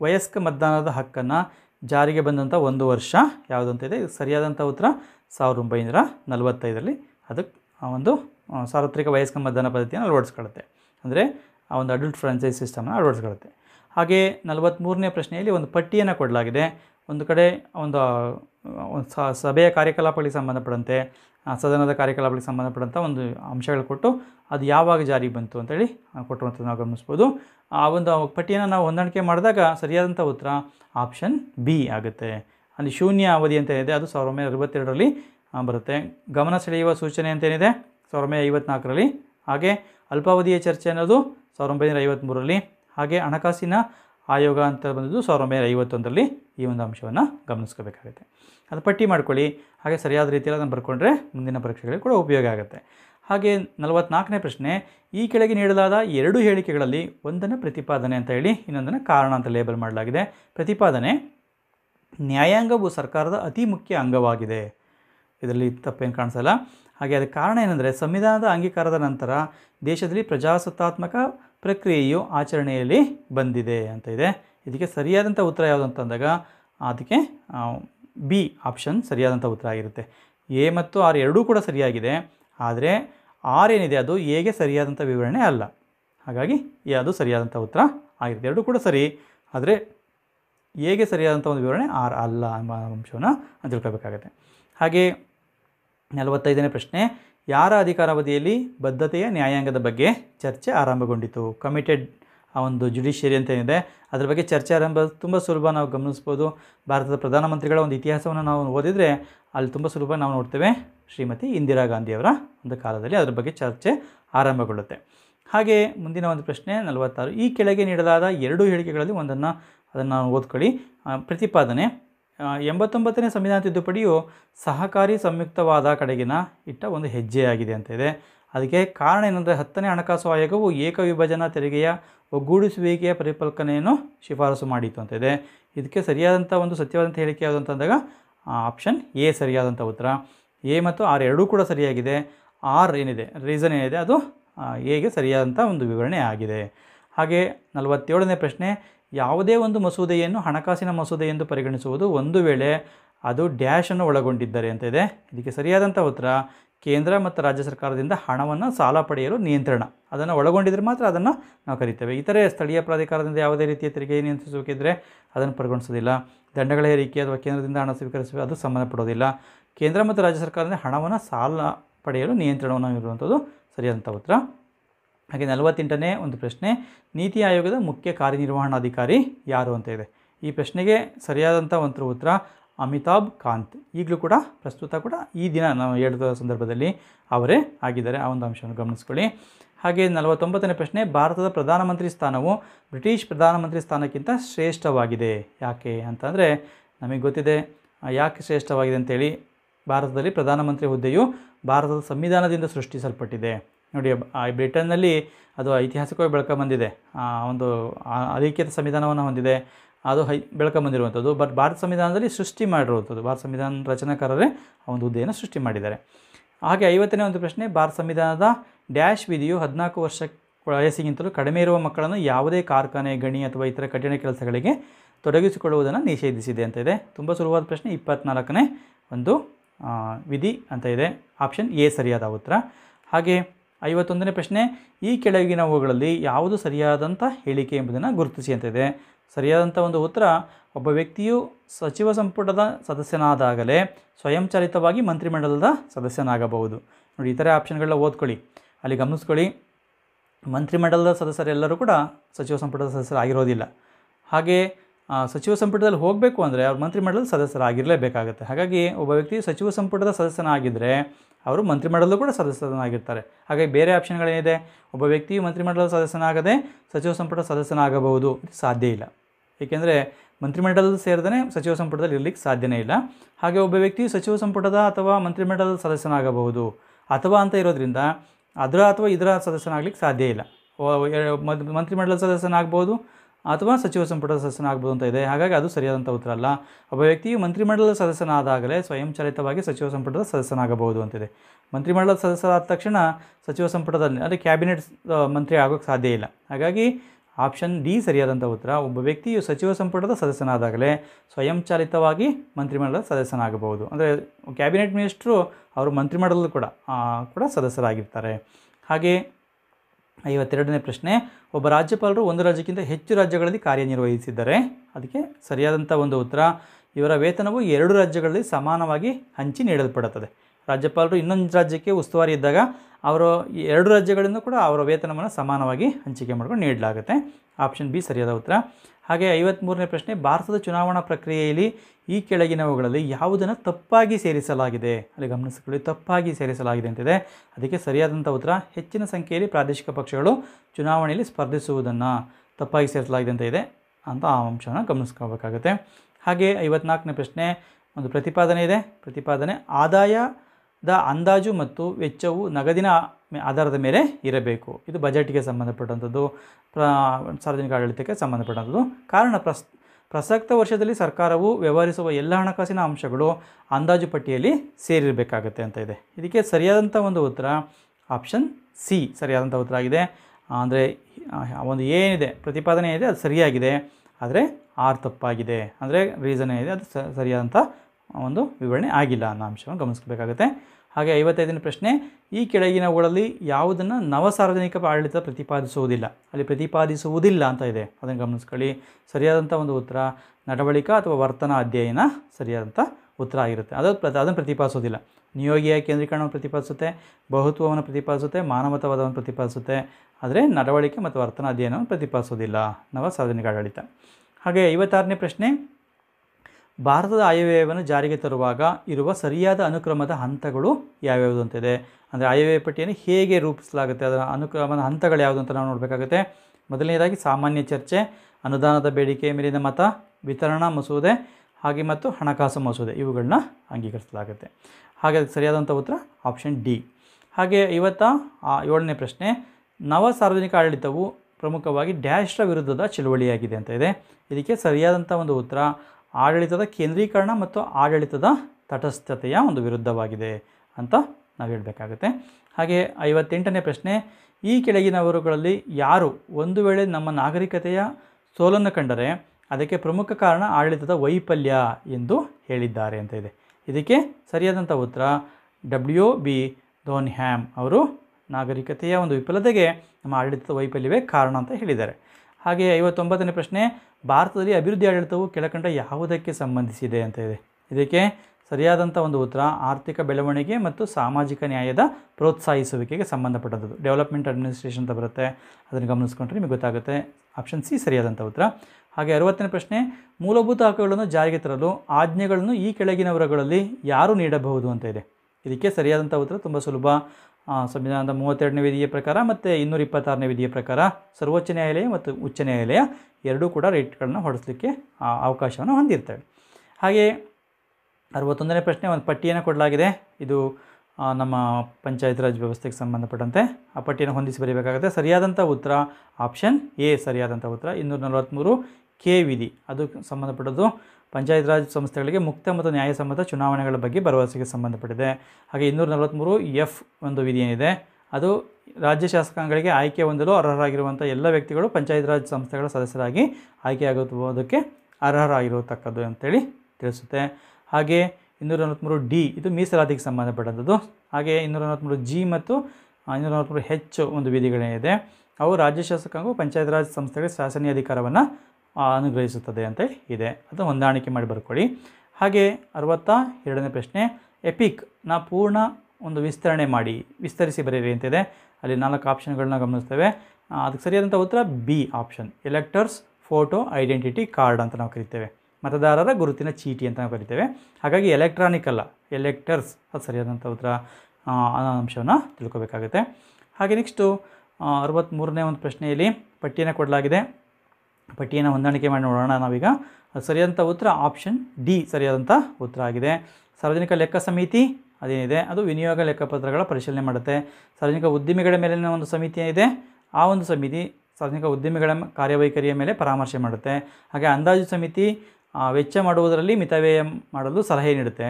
ವಯಸ್ಕ ಮತದಾನದ ಹಕ್ಕನ್ನು ಜಾರಿಗೆ ಬಂದಂಥ ಒಂದು ವರ್ಷ ಯಾವುದು ಅಂತ ಇದೆ ಇದು ಸರಿಯಾದಂಥ ಉತ್ತರ ಸಾವಿರದ ಒಂಬೈನೂರ ನಲವತ್ತೈದರಲ್ಲಿ ಅದಕ್ಕೆ ಆ ಒಂದು ಆ, ಸಾರ್ವತ್ರಿಕ ವಯಸ್ಕ ಮತದಾನ ಪದ್ಧತಿಯನ್ನು ಅಳವಡಿಸ್ಕೊಳ್ಳುತ್ತೆ ಅಂದರೆ ಆ ಒಂದು ಅಡಲ್ಟ್ ಫ್ರಾಂಚೈಸ್ ಸಿಸ್ಟಮ್ನ ಅಳವಡಿಸ್ಕೊಳ್ಳುತ್ತೆ ಹಾಗೆ ನಲವತ್ತ್ಮೂರನೇ ಪ್ರಶ್ನೆಯಲ್ಲಿ ಒಂದು ಪಟ್ಟಿಯನ್ನು ಕೊಡಲಾಗಿದೆ ಒಂದು ಕಡೆ ಒಂದು ಆ, ಒಂದು ಸ- ಸಭೆಯ ಕಾರ್ಯಕಲಾಪಗಳಿಗೆ ಸಂಬಂಧಪಟ್ಟಂತೆ ಆ, ಸದನದ ಕಾರ್ಯಕಲಾಪಗಳಿಗೆ ಸಂಬಂಧಪಟ್ಟಂಥ ಒಂದು ಅಂಶಗಳು ಕೊಟ್ಟು ಅದು ಯಾವಾಗ ಜಾರಿಗೆ ಬಂತು ಅಂತೇಳಿ ಆ, ಕೊಟ್ಟಿರುವಂಥದ್ದು ನಾವು ಗಮನಿಸ್ಬೋದು ಆ ಒಂದು ಪಟ್ಟಿಯನ್ನು ನಾವು ಹೊಂದಾಣಿಕೆ ಮಾಡಿದಾಗ ಸರಿಯಾದಂಥ ಉತ್ತರ ಆಪ್ಷನ್ ಬಿ ಆಗುತ್ತೆ ಅಲ್ಲಿ ಶೂನ್ಯ ಅವಧಿ ಅಂತ ಏನಿದೆ ಅದು ಸಾವಿರದ ಒಂಬೈನೂರ ಅರವತ್ತೆರಡರಲ್ಲಿ ಆ, ಬರುತ್ತೆ ಗಮನ ಸೆಳೆಯುವ ಸೂಚನೆ ಅಂತ ಏನಿದೆ ಸಾವಿರದ ಒಂಬೈನೂರ ಐವತ್ನಾಲ್ಕರಲ್ಲಿ ಹಾಗೆ ಅಲ್ಪಾವಧಿಯ ಚರ್ಚೆ ಅನ್ನೋದು ಸಾವಿರದ ಒಂಬೈನೂರ ಐವತ್ತ್ಮೂರರಲ್ಲಿ ಹಾಗೆ ಹಣಕಾಸಿನ ಆಯೋಗ ಅಂತ ಬಂದಿದ್ದು ಸಾವಿರದ ಒಂಬೈನೂರ ಐವತ್ತೊಂದರಲ್ಲಿ ಈ ಒಂದು ಅಂಶವನ್ನು ಗಮನಿಸ್ಕೋಬೇಕಾಗುತ್ತೆ ಅದು ಪಟ್ಟಿ ಮಾಡ್ಕೊಳ್ಳಿ ಹಾಗೆ ಸರಿಯಾದ ರೀತಿಯಲ್ಲಿ ಅದನ್ನು ಬರ್ಕೊಂಡ್ರೆ ಮುಂದಿನ ಪರೀಕ್ಷೆಗಳಿಗೆ ಕೂಡ ಉಪಯೋಗ ಆಗುತ್ತೆ ಹಾಗೆ ನಲವತ್ನಾಲ್ಕನೇ ಪ್ರಶ್ನೆ ಈ ಕೆಳಗೆ ನೀಡಲಾದ ಎರಡು ಹೇಳಿಕೆಗಳಲ್ಲಿ ಒಂದನ್ನು ಪ್ರತಿಪಾದನೆ ಅಂತ ಹೇಳಿ ಇನ್ನೊಂದನ್ನು ಕಾರಣ ಅಂತ ಲೇಬಲ್ ಮಾಡಲಾಗಿದೆ ಪ್ರತಿಪಾದನೆ ನ್ಯಾಯಾಂಗವು ಸರ್ಕಾರದ ಅತಿ ಮುಖ್ಯ ಅಂಗವಾಗಿದೆ ಇದರಲ್ಲಿ ತಪ್ಪೇನು ಕಾಣಿಸಲ್ಲ ಹಾಗೆ ಅದಕ್ಕೆ ಕಾರಣ ಏನಂದರೆ ಸಂವಿಧಾನದ ಅಂಗೀಕಾರದ ನಂತರ ದೇಶದಲ್ಲಿ ಪ್ರಜಾಸತ್ತಾತ್ಮಕ ಪ್ರಕ್ರಿಯೆಯು ಆಚರಣೆಯಲ್ಲಿ ಬಂದಿದೆ ಅಂತ ಇದೆ ಇದಕ್ಕೆ ಸರಿಯಾದಂಥ ಉತ್ತರ ಯಾವುದು ಅಂತಂದಾಗ ಅದಕ್ಕೆ ಬಿ ಆಪ್ಷನ್ ಸರಿಯಾದಂಥ ಉತ್ತರ ಆಗಿರುತ್ತೆ ಎ ಮತ್ತು ಆರ್ ಎರಡೂ ಕೂಡ ಸರಿಯಾಗಿದೆ ಆದರೆ ಆರ್ ಏನಿದೆ ಅದು ಎಗೆ ಸರಿಯಾದಂಥ ವಿವರಣೆ ಅಲ್ಲ ಹಾಗಾಗಿ ಎ ಅದು ಸರಿಯಾದಂಥ ಉತ್ತರ ಆಗಿರುತ್ತೆ ಎರಡೂ ಕೂಡ ಸರಿ ಆದರೆ ಹೇಗೆ ಸರಿಯಾದಂಥ ಒಂದು ವಿವರಣೆ ಆರ್ ಅಲ್ಲ ಎಂಬ ಅಂಶವನ್ನು ತಿಳ್ಕೊಬೇಕಾಗತ್ತೆ ಹಾಗೆ ನಲವತ್ತೈದನೇ ಪ್ರಶ್ನೆ ಯಾರ ಅಧಿಕಾರಾವಧಿಯಲ್ಲಿ ಬದ್ಧತೆಯ ನ್ಯಾಯಾಂಗದ ಬಗ್ಗೆ ಚರ್ಚೆ ಆರಂಭಗೊಂಡಿತು ಕಮಿಟೆಡ್ ಆ ಒಂದು ಜುಡಿಷಿಯರಿ ಅಂತ ಏನಿದೆ ಅದ್ರ ಬಗ್ಗೆ ಚರ್ಚೆ ಆರಂಭ ತುಂಬ ಸುಲಭ ನಾವು ಗಮನಿಸ್ಬೋದು ಭಾರತದ ಪ್ರಧಾನಮಂತ್ರಿಗಳ ಒಂದು ಇತಿಹಾಸವನ್ನು ನಾವು ಓದಿದರೆ ಅಲ್ಲಿ ತುಂಬ ಸುಲಭ ನಾವು ನೋಡ್ತೇವೆ ಶ್ರೀಮತಿ ಇಂದಿರಾ ಗಾಂಧಿಯವರ ಒಂದು ಕಾಲದಲ್ಲಿ ಅದ್ರ ಬಗ್ಗೆ ಚರ್ಚೆ ಆರಂಭಗೊಳ್ಳುತ್ತೆ ಹಾಗೆ ಮುಂದಿನ ಒಂದು ಪ್ರಶ್ನೆ ನಲವತ್ತಾರು ಈ ಕೆಳಗೆ ನೀಡಲಾದ ಎರಡು ಹೇಳಿಕೆಗಳಲ್ಲಿ ಒಂದನ್ನು ಅದನ್ನು ನಾವು ಓದ್ಕೊಳ್ಳಿ ಆ, ಪ್ರತಿಪಾದನೆ ಆ, ಎಂಬತ್ತೊಂಬತ್ತನೇ ಸಂವಿಧಾನ ತಿದ್ದುಪಡಿಯು ಸಹಕಾರಿ ಸಂಯುಕ್ತವಾದ ಕಡೆಗಿನ ಇಟ್ಟ ಒಂದು ಹೆಜ್ಜೆಯಾಗಿದೆ ಅಂತ ಇದೆ ಅದಕ್ಕೆ ಕಾರಣ ಏನಂದರೆ ಹತ್ತನೇ ಹಣಕಾಸು ಆಯೋಗವು ಏಕವಿಭಜನಾ ತೆರಿಗೆಯ ಒಗ್ಗೂಡಿಸುವಿಕೆಯ ಪರಿಕಲ್ಪನೆಯನ್ನು ಶಿಫಾರಸು ಮಾಡಿತು ಅಂತ ಇದೆ ಇದಕ್ಕೆ ಸರಿಯಾದಂಥ ಒಂದು ಸತ್ಯವಾದಂಥ ಹೇಳಿಕೆ ಯಾವುದು ಅಂತಂದಾಗ ಆಪ್ಷನ್ ಎ ಸರಿಯಾದಂಥ ಉತ್ತರ ಎ ಮತ್ತು ಆರ್ ಎರಡೂ ಕೂಡ ಸರಿಯಾಗಿದೆ ಆರ್ ಏನಿದೆ ರೀಸನ್ ಏನಿದೆ ಅದು ಆ, ಎಗೆ ಸರಿಯಾದಂಥ ಒಂದು ವಿವರಣೆ ಆಗಿದೆ ಹಾಗೆ ನಲವತ್ತೇಳನೇ ಪ್ರಶ್ನೆ ಯಾವುದೇ ಒಂದು ಮಸೂದೆಯನ್ನು ಹಣಕಾಸಿನ ಮಸೂದೆ ಎಂದು ಪರಿಗಣಿಸುವುದು ಒಂದು ವೇಳೆ ಅದು ಡ್ಯಾಶನ್ನು ಒಳಗೊಂಡಿದ್ದರೆ ಅಂತ ಇದೆ ಇದಕ್ಕೆ ಸರಿಯಾದಂಥ ಉತ್ತರ ಕೇಂದ್ರ ಮತ್ತು ರಾಜ್ಯ ಸರ್ಕಾರದಿಂದ ಹಣವನ್ನು ಸಾಲ ಪಡೆಯಲು ನಿಯಂತ್ರಣ ಅದನ್ನು ಒಳಗೊಂಡಿದ್ರೆ ಮಾತ್ರ ಅದನ್ನು ನಾವು ಕರಿತೇವೆ ಇತರೆ ಸ್ಥಳೀಯ ಪ್ರಾಧಿಕಾರದಿಂದ ಯಾವುದೇ ರೀತಿಯ ತೆರಿಗೆ ನಿಯಂತ್ರಿಸಬೇಕಿದ್ರೆ ಅದನ್ನು ಪರಿಗಣಿಸೋದಿಲ್ಲ ದಂಡಗಳ ಏರಿಕೆ ಅಥವಾ ಕೇಂದ್ರದಿಂದ ಹಣ ಸ್ವೀಕರಿಸುವ ಅದು ಸಂಬಂಧಪಡೋದಿಲ್ಲ ಕೇಂದ್ರ ಮತ್ತು ರಾಜ್ಯ ಸರ್ಕಾರದಿಂದ ಹಣವನ್ನು ಸಾಲ ಪಡೆಯಲು ನಿಯಂತ್ರಣವನ್ನು ಇರುವಂಥದ್ದು ಸರಿಯಾದಂಥ ಉತ್ತರ ಹಾಗೆ ನಲವತ್ತೆಂಟನೇ ಒಂದು ಪ್ರಶ್ನೆ ನೀತಿ ಆಯೋಗದ ಮುಖ್ಯ ಕಾರ್ಯನಿರ್ವಹಣಾಧಿಕಾರಿ ಯಾರು ಅಂತ ಇದೆ ಈ ಪ್ರಶ್ನೆಗೆ ಸರಿಯಾದಂಥ ಒಂದು ಉತ್ತರ ಅಮಿತಾಬ್ ಕಾಂತ್ ಈಗಲೂ ಕೂಡ ಪ್ರಸ್ತುತ ಕೂಡ ಈ ದಿನ ನಾವು ಹೇಳಿದ ಸಂದರ್ಭದಲ್ಲಿ ಅವರೇ ಆಗಿದ್ದಾರೆ ಆ ಒಂದು ಅಂಶವನ್ನು ಗಮನಿಸ್ಕೊಳ್ಳಿ ಹಾಗೆ ನಲವತ್ತೊಂಬತ್ತನೇ ಪ್ರಶ್ನೆ ಭಾರತದ ಪ್ರಧಾನಮಂತ್ರಿ ಸ್ಥಾನವು ಬ್ರಿಟಿಷ್ ಪ್ರಧಾನಮಂತ್ರಿ ಸ್ಥಾನಕ್ಕಿಂತ ಶ್ರೇಷ್ಠವಾಗಿದೆ ಯಾಕೆ ಅಂತಂದರೆ ನಮಗೆ ಗೊತ್ತಿದೆ ಆ, ಯಾಕೆ ಶ್ರೇಷ್ಠವಾಗಿದೆ ಅಂತೇಳಿ ಭಾರತದಲ್ಲಿ ಪ್ರಧಾನಮಂತ್ರಿ ಹುದ್ದೆಯು ಭಾರತದ ಸಂವಿಧಾನದಿಂದ ಸೃಷ್ಟಿಸಲ್ಪಟ್ಟಿದೆ ನೋಡಿ ಆ ಬ್ರಿಟನ್ನಲ್ಲಿ ಅದು ಐತಿಹಾಸಿಕವಾಗಿ ಬೆಳ್ಕೊಂಬಂದಿದೆ ಆ ಒಂದು ಆ- ಅಧಿಕೃತ ಸಂವಿಧಾನವನ್ನು ಹೊಂದಿದೆ ಅದು ಹೈ ಬೆಳ್ಕೊಂಬಂದಿರುವಂಥದ್ದು ಬಟ್ ಭಾರತ ಸಂವಿಧಾನದಲ್ಲಿ ಸೃಷ್ಟಿ ಮಾಡಿರುವಂಥದ್ದು ಭಾರತ ಸಂವಿಧಾನ ರಚನಾಕಾರರೇ ಆ ಒಂದು ಹುದ್ದೆಯನ್ನು ಸೃಷ್ಟಿ ಮಾಡಿದ್ದಾರೆ ಹಾಗೆ ಐವತ್ತನೇ ಒಂದು ಪ್ರಶ್ನೆ ಭಾರತ ಸಂವಿಧಾನದ ಡ್ಯಾಶ್ ವಿಧಿಯು ಹದಿನಾಲ್ಕು ವರ್ಷ ವಯಸ್ಸಿಗಿಂತಲೂ ಕಡಿಮೆ ಇರುವ ಮಕ್ಕಳನ್ನು ಯಾವುದೇ ಕಾರ್ಖಾನೆ ಗಣಿ ಅಥವಾ ಇತರ ಕಠಿಣ ಕೆಲಸಗಳಿಗೆ ತೊಡಗಿಸಿಕೊಳ್ಳುವುದನ್ನು ನಿಷೇಧಿಸಿದೆ ಅಂತ ಇದೆ ತುಂಬ ಸುಲಭವಾದ ಪ್ರಶ್ನೆ ಇಪ್ಪತ್ನಾಲ್ಕನೇ ಒಂದು ಆ, ವಿಧಿ ಅಂತ ಇದೆ ಆಪ್ಷನ್ ಎ ಸರಿಯಾದ ಉತ್ತರ ಹಾಗೆ ಐವತ್ತೊಂದನೇ ಪ್ರಶ್ನೆ ಈ ಕೆಳಗಿನವುಗಳಲ್ಲಿ ಯಾವುದು ಸರಿಯಾದಂಥ ಹೇಳಿಕೆ ಎಂಬುದನ್ನು ಗುರುತಿಸಿ ಅಂತ ಇದೆ ಸರಿಯಾದಂಥ ಒಂದು ಉತ್ತರ ಒಬ್ಬ ವ್ಯಕ್ತಿಯು ಸಚಿವ ಸಂಪುಟದ ಸದಸ್ಯನಾದಾಗಲೇ ಸ್ವಯಂಚಾಲಿತವಾಗಿ ಮಂತ್ರಿಮಂಡಲದ ಸದಸ್ಯನಾಗಬಹುದು ನೋಡಿ ಇತರೆ ಆಪ್ಷನ್ಗಳನ್ನ ಓದ್ಕೊಳ್ಳಿ ಅಲ್ಲಿ ಗಮನಿಸ್ಕೊಳ್ಳಿ ಮಂತ್ರಿಮಂಡಲದ ಸದಸ್ಯರೆಲ್ಲರೂ ಕೂಡ ಸಚಿವ ಸಂಪುಟದ ಸದಸ್ಯರಾಗಿರೋದಿಲ್ಲ ಹಾಗೆ ಆ, ಸಚಿವ ಸಂಪುಟದಲ್ಲಿ ಹೋಗಬೇಕು ಅಂದರೆ ಅವ್ರು ಮಂತ್ರಿಮಂಡಲದ ಸದಸ್ಯರಾಗಿರಲೇಬೇಕಾಗುತ್ತೆ ಹಾಗಾಗಿ ಒಬ್ಬ ವ್ಯಕ್ತಿ ಸಚಿವ ಸಂಪುಟದ ಸದಸ್ಯನಾಗಿದ್ದರೆ ಅವರು ಮಂತ್ರಿಮಂಡಲದಲ್ಲೂ ಕೂಡ ಸದಸ್ಯನಾಗಿರ್ತಾರೆ ಹಾಗೆ ಬೇರೆ ಆಪ್ಷನ್ಗಳೇನಿದೆ ಒಬ್ಬ ವ್ಯಕ್ತಿಯು ಮಂತ್ರಿಮಂಡಲದ ಸದಸ್ಯನಾಗದೆ ಸಚಿವ ಸಂಪುಟ ಸದಸ್ಯನಾಗಬಹುದು ಇದು ಸಾಧ್ಯ ಇಲ್ಲ ಏಕೆಂದರೆ ಮಂತ್ರಿಮಂಡಲದ ಸೇರಿದೇ ಸಚಿವ ಸಂಪುಟದಲ್ಲಿ ಇರಲಿಕ್ಕೆ ಸಾಧ್ಯನೇ ಇಲ್ಲ ಹಾಗೆ ಒಬ್ಬ ವ್ಯಕ್ತಿಯು ಸಚಿವ ಸಂಪುಟದ ಅಥವಾ ಮಂತ್ರಿಮಂಡಲದ ಸದಸ್ಯನಾಗಬಹುದು ಅಥವಾ ಅಂತ ಇರೋದ್ರಿಂದ ಅದರ ಅಥವಾ ಇದರ ಸದಸ್ಯನಾಗ್ಲಿಕ್ಕೆ ಸಾಧ್ಯ ಇಲ್ಲ ಒ- ಎ- ಮದ್- ಮಂತ್ರಿಮಂಡಲದ ಸದಸ್ಯನಾಗ್ಬೋದು ಅಥವಾ ಸಚಿವ ಸಂಪುಟದ ಸದಸ್ಯನಾಗ್ಬೋದು ಅಂತ ಇದೆ ಹಾಗಾಗಿ ಅದು ಸರಿಯಾದಂಥ ಉತ್ತರ ಅಲ್ಲ ಒಬ್ಬ ವ್ಯಕ್ತಿಯು ಮಂತ್ರಿಮಂಡಲದ ಸದಸ್ಯನಾದಾಗಲೇ ಸ್ವಯಂಚಾಲಿತವಾಗಿ ಸಚಿವ ಸಂಪುಟದ ಸದಸ್ಯನಾಗಬಹುದು ಅಂತಿದೆ ಮಂತ್ರಿಮಂಡಲದ ಸದಸ್ಯರಾದ ತಕ್ಷಣ ಸಚಿವ ಸಂಪುಟದಲ್ಲಿ ಅಂದರೆ ಕ್ಯಾಬಿನೆಟ್ ಆ, ಮಂತ್ರಿ ಆಗೋಕ್ಕೆ ಸಾಧ್ಯ ಇಲ್ಲ ಹಾಗಾಗಿ ಆಪ್ಷನ್ ಡಿ ಸರಿಯಾದಂಥ ಉತ್ತರ ಒಬ್ಬ ವ್ಯಕ್ತಿಯು ಸಚಿವ ಸಂಪುಟದ ಸದಸ್ಯನಾದಾಗಲೇ ಸ್ವಯಂಚಾಲಿತವಾಗಿ ಮಂತ್ರಿಮಂಡಲದ ಸದಸ್ಯನಾಗಬಹುದು ಅಂದರೆ ಕ್ಯಾಬಿನೆಟ್ ಮಿನಿಸ್ಟ್ರು ಅವರು ಮಂತ್ರಿಮಂಡಲದಲ್ಲೂ ಕೂಡ ಆ, ಕೂಡ ಸದಸ್ಯರಾಗಿರ್ತಾರೆ ಹಾಗೆ ಐವತ್ತೆರಡನೇ ಪ್ರಶ್ನೆ ಒಬ್ಬ ರಾಜ್ಯಪಾಲರು ಒಂದು ರಾಜ್ಯಕ್ಕಿಂತ ಹೆಚ್ಚು ರಾಜ್ಯಗಳಲ್ಲಿ ಕಾರ್ಯನಿರ್ವಹಿಸಿದ್ದಾರೆ ಅದಕ್ಕೆ ಸರಿಯಾದಂಥ ಒಂದು ಉತ್ತರ ಇವರ ವೇತನವು ಎರಡು ರಾಜ್ಯಗಳಲ್ಲಿ ಸಮಾನವಾಗಿ ಹಂಚಿ ನೀಡಲ್ಪಡುತ್ತದೆ ರಾಜ್ಯಪಾಲರು ಇನ್ನೊಂದು ರಾಜ್ಯಕ್ಕೆ ಉಸ್ತುವಾರಿ ಇದ್ದಾಗ ಅವರು ಈ ಎರಡು ರಾಜ್ಯಗಳಿಂದ ಕೂಡ ಅವರ ವೇತನವನ್ನು ಸಮಾನವಾಗಿ ಹಂಚಿಕೆ ಮಾಡ್ಕೊಂಡು ನೀಡಲಾಗುತ್ತೆ ಆಪ್ಷನ್ ಬಿ ಸರಿಯಾದ ಉತ್ತರ ಹಾಗೆ ಐವತ್ತ್ಮೂರನೇ ಪ್ರಶ್ನೆ ಭಾರತದ ಚುನಾವಣಾ ಪ್ರಕ್ರಿಯೆಯಲ್ಲಿ ಈ ಕೆಳಗಿನವುಗಳಲ್ಲಿ ಯಾವುದನ್ನು ತಪ್ಪಾಗಿ ಸೇರಿಸಲಾಗಿದೆ ಅಲ್ಲಿ ಗಮನಿಸಿಕೊಳ್ಳಿ ತಪ್ಪಾಗಿ ಸೇರಿಸಲಾಗಿದೆ ಅಂತಿದೆ ಅದಕ್ಕೆ ಸರಿಯಾದಂಥ ಉತ್ತರ ಹೆಚ್ಚಿನ ಸಂಖ್ಯೆಯಲ್ಲಿ ಪ್ರಾದೇಶಿಕ ಪಕ್ಷಗಳು ಚುನಾವಣೆಯಲ್ಲಿ ಸ್ಪರ್ಧಿಸುವುದನ್ನು ತಪ್ಪಾಗಿ ಸೇರಿಸಲಾಗಿದೆ ಅಂತ ಇದೆ ಅಂತ ಆ ಅಂಶವನ್ನು ಗಮನಿಸ್ಕೋಬೇಕಾಗುತ್ತೆ ಹಾಗೆ ಐವತ್ನಾಲ್ಕನೇ ಪ್ರಶ್ನೆ ಒಂದು ಪ್ರತಿಪಾದನೆ ಇದೆ ಪ್ರತಿಪಾದನೆ ಆದಾಯದ ಅಂದಾಜು ಮತ್ತು ವೆಚ್ಚವು ನಗದಿನ ಮೇ- ಆಧಾರದ ಮೇಲೆ ಇರಬೇಕು ಇದು ಬಜೆಟ್ಗೆ ಸಂಬಂಧಪಟ್ಟಂಥದ್ದು ಪ್ರ ಸಾರ್ವಜನಿಕ ಆಡಳಿತಕ್ಕೆ ಸಂಬಂಧಪಟ್ಟಂಥದ್ದು ಕಾರಣ ಪ್ರಸ್ ಪ್ರಸಕ್ತ ವರ್ಷದಲ್ಲಿ ಸರ್ಕಾರವು ವ್ಯವಹರಿಸುವ ಎಲ್ಲ ಹಣಕಾಸಿನ ಅಂಶಗಳು ಅಂದಾಜು ಪಟ್ಟಿಯಲ್ಲಿ ಸೇರಿರಬೇಕಾಗತ್ತೆ ಅಂತ ಇದೆ ಇದಕ್ಕೆ ಸರಿಯಾದಂಥ ಒಂದು ಉತ್ತರ ಆಪ್ಷನ್ ಸಿ ಸರಿಯಾದಂಥ ಉತ್ತರ ಆಗಿದೆ ಅಂದರೆ ಒಂದು ಏನಿದೆ ಪ್ರತಿಪಾದನೆ ಏನಿದೆ ಅದು ಸರಿಯಾಗಿದೆ ಆದರೆ ಆರ್ ತಪ್ಪಾಗಿದೆ ಅಂದರೆ ರೀಸನ್ ಏನಿದೆ ಅದು ಸ- ಸರಿಯಾದಂಥ ಒಂದು ವಿವರಣೆ ಆಗಿಲ್ಲ ಅನ್ನೋ ಅಂಶವನ್ನು ಗಮನಿಸಬೇಕಾಗುತ್ತೆ ಹಾಗೆ ಐವತ್ತೈದನೇ ಪ್ರಶ್ನೆ ಈ ಕೆಳಗಿನವುಗಳಲ್ಲಿ ಯಾವುದನ್ನು ನವ ಸಾರ್ವಜನಿಕ ಆಡಳಿತ ಪ್ರತಿಪಾದಿಸುವುದಿಲ್ಲ ಅಲ್ಲಿ ಪ್ರತಿಪಾದಿಸುವುದಿಲ್ಲ ಅಂತ ಇದೆ ಅದನ್ನು ಗಮನಿಸ್ಕೊಳ್ಳಿ ಸರಿಯಾದಂಥ ಒಂದು ಉತ್ತರ ನಡವಳಿಕ ಅಥವಾ ವರ್ತನಾ ಅಧ್ಯಯನ ಸರಿಯಾದಂಥ ಉತ್ತರ ಆಗಿರುತ್ತೆ ಅದು ಪ್ರತಿ ಅದನ್ನು ಪ್ರತಿಪಾದಿಸೋದಿಲ್ಲ ನಿಯೋಗಿಯ ಕೇಂದ್ರೀಕರಣವನ್ನು ಪ್ರತಿಪಾದಿಸುತ್ತೆ ಬಹುತ್ವವನ್ನು ಪ್ರತಿಪಾದಿಸುತ್ತೆ ಮಾನವತಾವಾದವನ್ನು ಪ್ರತಿಪಾದಿಸುತ್ತೆ ಆದರೆ ನಡವಳಿಕೆ ಮತ್ತು ವರ್ತನಾ ಅಧ್ಯಯನವನ್ನು ಪ್ರತಿಪಾದಿಸೋದಿಲ್ಲ ನವ ಸಾರ್ವಜನಿಕ ಆಡಳಿತ ಹಾಗೆ ಐವತ್ತಾರನೇ ಪ್ರಶ್ನೆ ಭಾರತದ ಆಯವ್ಯಯವನ್ನು ಜಾರಿಗೆ ತರುವಾಗ ಇರುವ ಸರಿಯಾದ ಅನುಕ್ರಮದ ಹಂತಗಳು ಯಾವ್ಯಾವುದು ಅಂತಿದೆ ಅಂದರೆ ಆಯವ್ಯಯ ಪಟ್ಟಿಯನ್ನು ಹೇಗೆ ರೂಪಿಸಲಾಗುತ್ತೆ ಅದರ ಅನುಕ್ರಮದ ಹಂತಗಳು ಯಾವುದು ಅಂತ ನಾವು ನೋಡಬೇಕಾಗುತ್ತೆ ಮೊದಲನೇದಾಗಿ ಸಾಮಾನ್ಯ ಚರ್ಚೆ ಅನುದಾನದ ಬೇಡಿಕೆ ಮೇಲಿನ ಮತ ವಿತರಣಾ ಮಸೂದೆ ಹಾಗೆ ಮತ್ತು ಹಣಕಾಸು ಮಸೂದೆ ಇವುಗಳನ್ನ ಅಂಗೀಕರಿಸಲಾಗುತ್ತೆ ಹಾಗೆ ಅದಕ್ಕೆ ಸರಿಯಾದಂಥ ಉತ್ತರ ಆಪ್ಷನ್ ಡಿ ಹಾಗೆ ಇವತ್ತ ಆ ಏಳನೇ ಪ್ರಶ್ನೆ ನವ ಸಾರ್ವಜನಿಕ ಆಡಳಿತವು ಪ್ರಮುಖವಾಗಿ ಡ್ಯಾಶ್ರ ವಿರುದ್ಧದ ಚಳುವಳಿಯಾಗಿದೆ ಅಂತ ಇದೆ ಇದಕ್ಕೆ ಸರಿಯಾದಂಥ ಒಂದು ಉತ್ತರ ಆಡಳಿತದ ಕೇಂದ್ರೀಕರಣ ಮತ್ತು ಆಡಳಿತದ ತಟಸ್ಥತೆಯ ಒಂದು ವಿರುದ್ಧವಾಗಿದೆ ಅಂತ ನಾವು ಹೇಳಬೇಕಾಗುತ್ತೆ ಹಾಗೆ ಐವತ್ತೆಂಟನೇ ಪ್ರಶ್ನೆ ಈ ಕೆಳಗಿನವರುಗಳಲ್ಲಿ ಯಾರು ಒಂದು ವೇಳೆ ನಮ್ಮ ನಾಗರಿಕತೆಯ ಸೋಲನ್ನು ಕಂಡರೆ ಅದಕ್ಕೆ ಪ್ರಮುಖ ಕಾರಣ ಆಡಳಿತದ ವೈಫಲ್ಯ ಎಂದು ಹೇಳಿದ್ದಾರೆ ಅಂತ ಇದೆ ಇದಕ್ಕೆ ಸರಿಯಾದಂಥ ಉತ್ತರ ಡಬ್ಲ್ಯೂ ಬಿ ಧೋನ್ಹ್ಯಾಮ್ ಅವರು ನಾಗರಿಕತೆಯ ಒಂದು ವಿಫಲತೆಗೆ ನಮ್ಮ ಆಡಳಿತದ ವೈಫಲ್ಯವೇ ಕಾರಣ ಅಂತ ಹೇಳಿದ್ದಾರೆ ಹಾಗೆ ಐವತ್ತೊಂಬತ್ತನೇ ಪ್ರಶ್ನೆ ಭಾರತದಲ್ಲಿ ಅಭಿವೃದ್ಧಿ ಆಡಳಿತವು ಕೆಳಕಂಡ ಯಾವುದಕ್ಕೆ ಸಂಬಂಧಿಸಿದೆ ಅಂತ ಇದೆ ಇದಕ್ಕೆ ಸರಿಯಾದಂಥ ಒಂದು ಉತ್ತರ ಆರ್ಥಿಕ ಬೆಳವಣಿಗೆ ಮತ್ತು ಸಾಮಾಜಿಕ ನ್ಯಾಯದ ಪ್ರೋತ್ಸಾಹಿಸುವಿಕೆಗೆ ಸಂಬಂಧಪಟ್ಟದ್ದು ಡೆವಲಪ್ಮೆಂಟ್ ಅಡ್ಮಿನಿಸ್ಟ್ರೇಷನ್ ಅಂತ ಬರುತ್ತೆ ಅದನ್ನು ಗಮನಿಸ್ಕೊಂಡ್ರೆ ನಿಮಗೆ ಗೊತ್ತಾಗುತ್ತೆ ಆಪ್ಷನ್ ಸಿ ಸರಿಯಾದಂಥ ಉತ್ತರ ಹಾಗೆ ಅರವತ್ತನೇ ಪ್ರಶ್ನೆ ಮೂಲಭೂತ ಹಕ್ಕುಗಳನ್ನು ಜಾರಿಗೆ ತರಲು ಆಜ್ಞೆಗಳನ್ನು ಈ ಕೆಳಗಿನವರುಗಳಲ್ಲಿ ಯಾರು ನೀಡಬಹುದು ಅಂತ ಇದೆ ಇದಕ್ಕೆ ಸರಿಯಾದಂಥ ಉತ್ತರ ತುಂಬ ಸುಲಭ ಆ, ಸಂವಿಧಾನದ ಮೂವತ್ತೆರಡನೇ ವಿಧಿಯ ಪ್ರಕಾರ ಮತ್ತು ಇನ್ನೂರ ಇಪ್ಪತ್ತಾರನೇ ವಿಧಿಯ ಪ್ರಕಾರ ಸರ್ವೋಚ್ಚ ನ್ಯಾಯಾಲಯ ಮತ್ತು ಉಚ್ಚ ನ್ಯಾಯಾಲಯ ಎರಡೂ ಕೂಡ ರೇಟ್ಗಳನ್ನು ಹೊಡೆಸಲಿಕ್ಕೆ ಆ, ಅವಕಾಶವನ್ನು ಹೊಂದಿರ್ತವೆ ಹಾಗೆ ಅರವತ್ತೊಂದನೇ ಪ್ರಶ್ನೆ ಒಂದು ಪಟ್ಟಿಯನ್ನು ಕೊಡಲಾಗಿದೆ ಇದು ಆ, ನಮ್ಮ ಪಂಚಾಯತ್ ರಾಜ್ ವ್ಯವಸ್ಥೆಗೆ ಸಂಬಂಧಪಟ್ಟಂತೆ ಆ ಪಟ್ಟಿಯನ್ನು ಹೊಂದಿಸಿ ಬರೀಬೇಕಾಗುತ್ತೆ ಸರಿಯಾದಂಥ ಉತ್ತರ ಆಪ್ಷನ್ ಎ ಸರಿಯಾದಂಥ ಉತ್ತರ ಇನ್ನೂರ ನಲವತ್ತ್ಮೂರು ಕೆ ವಿಧಿ ಅದು ಸಂಬಂಧಪಟ್ಟದ್ದು ಪಂಚಾಯತ್ ರಾಜ್ ಸಂಸ್ಥೆಗಳಿಗೆ ಮುಕ್ತ ಮತ್ತು ನ್ಯಾಯಸಮ್ಮತ ಚುನಾವಣೆಗಳ ಬಗ್ಗೆ ಭರವಸೆಗೆ ಸಂಬಂಧಪಟ್ಟಿದೆ ಹಾಗೆ ಇನ್ನೂರ ನಲವತ್ತ್ಮೂರು ಎಫ್ ಒಂದು ವಿಧಿ ಏನಿದೆ ಅದು ರಾಜ್ಯ ಶಾಸಕಾಂಗಗಳಿಗೆ ಆಯ್ಕೆ ಹೊಂದಲು ಅರ್ಹರಾಗಿರುವಂಥ ಎಲ್ಲ ವ್ಯಕ್ತಿಗಳು ಪಂಚಾಯತ್ ರಾಜ್ ಸಂಸ್ಥೆಗಳ ಸದಸ್ಯರಾಗಿ ಆಯ್ಕೆಯಾಗುವುದಕ್ಕೆ ಅರ್ಹರಾಗಿರತಕ್ಕದ್ದು ಅಂತೇಳಿ ತಿಳಿಸುತ್ತೆ ಹಾಗೆ ಇನ್ನೂರ ನಲವತ್ತ್ಮೂರು ಡಿ ಇದು ಮೀಸಲಾತಿಗೆ ಸಂಬಂಧಪಟ್ಟಂಥದ್ದು ಹಾಗೆ ಇನ್ನೂರ ನಲವತ್ತ್ಮೂರು ಜಿ ಮತ್ತು ಆ, ಇನ್ನೂರ ನಲವತ್ತ್ಮೂರು ಹೆಚ್ ಒಂದು ವಿಧಿಗಳೇನಿದೆ ಅವು ರಾಜ್ಯ ಶಾಸಕಾಂಗವು ಪಂಚಾಯತ್ ರಾಜ್ ಸಂಸ್ಥೆಗಳಿಗೆ ಶಾಸನೀಯ ಅಧಿಕಾರವನ್ನು ಅನುಗ್ರಹಿಸುತ್ತದೆ ಅಂತ ಇದೆ ಅದು ಹೊಂದಾಣಿಕೆ ಮಾಡಿ ಬರ್ಕೊಳ್ಳಿ ಹಾಗೆ ಅರವತ್ತ ಎರಡನೇ ಪ್ರಶ್ನೆ ಎಪಿಕ್ನ ಪೂರ್ಣ ಒಂದು ವಿಸ್ತರಣೆ ಮಾಡಿ ವಿಸ್ತರಿಸಿ ಬರೆಯಿರಿ ಅಂತಿದೆ ಅಲ್ಲಿ ನಾಲ್ಕು ಆಪ್ಷನ್ಗಳನ್ನ ಗಮನಿಸ್ತೇವೆ ಆ, ಅದಕ್ಕೆ ಸರಿಯಾದಂಥ ಉತ್ತರ B option electors photo identity card ಅಂತ ನಾವು ಕರಿತೇವೆ ಮತದಾರರ ಗುರುತಿನ ಚೀಟಿ ಅಂತ ನಾವು ಕರಿತೇವೆ ಹಾಗಾಗಿ ಎಲೆಕ್ಟ್ರಾನಿಕ್ ಅಲ್ಲ ಎಲೆಕ್ಟರ್ಸ್ ಅದು ಸರಿಯಾದಂಥ ಉತ್ತರ ಆ, ಅನ್ನೋ ಅಂಶವನ್ನು ತಿಳ್ಕೊಬೇಕಾಗುತ್ತೆ ಹಾಗೆ ನೆಕ್ಸ್ಟು ಅರವತ್ತ್ಮೂರನೇ ಒಂದು ಪ್ರಶ್ನೆಯಲ್ಲಿ ಪಟ್ಟಿಯನ್ನು ಕೊಡಲಾಗಿದೆ ಪಟ್ಟಿಯನ್ನು ಹೊಂದಾಣಿಕೆ ಮಾಡಿ ನೋಡೋಣ ನಾವೀಗ ಅದು ಸರಿಯಾದಂಥ ಉತ್ತರ ಆಪ್ಷನ್ ಡಿ ಸರಿಯಾದಂಥ ಉತ್ತರ ಆಗಿದೆ ಸಾರ್ವಜನಿಕ ಲೆಕ್ಕ ಸಮಿತಿ ಅದೇನಿದೆ ಅದು ವಿನಿಯೋಗ ಲೆಕ್ಕಪತ್ರಗಳ ಪರಿಶೀಲನೆ ಮಾಡುತ್ತೆ ಸಾರ್ವಜನಿಕ ಉದ್ದಿಮೆಗಳ ಮೇಲಿನ ಒಂದು ಸಮಿತಿ ಇದೆ ಆ ಒಂದು ಸಮಿತಿ ಸಾರ್ವಜನಿಕ ಉದ್ದಿಮೆಗಳ ಮ- ಕಾರ್ಯವೈಖರಿಯ ಮೇಲೆ ಪರಾಮರ್ಶೆ ಮಾಡುತ್ತೆ ಹಾಗೆ ಅಂದಾಜು ಸಮಿತಿ ಆ, ವೆಚ್ಚ ಮಾಡುವುದರಲ್ಲಿ ಮಿತವ್ಯಯ ಮಾಡಲು ಸಲಹೆ ನೀಡುತ್ತೆ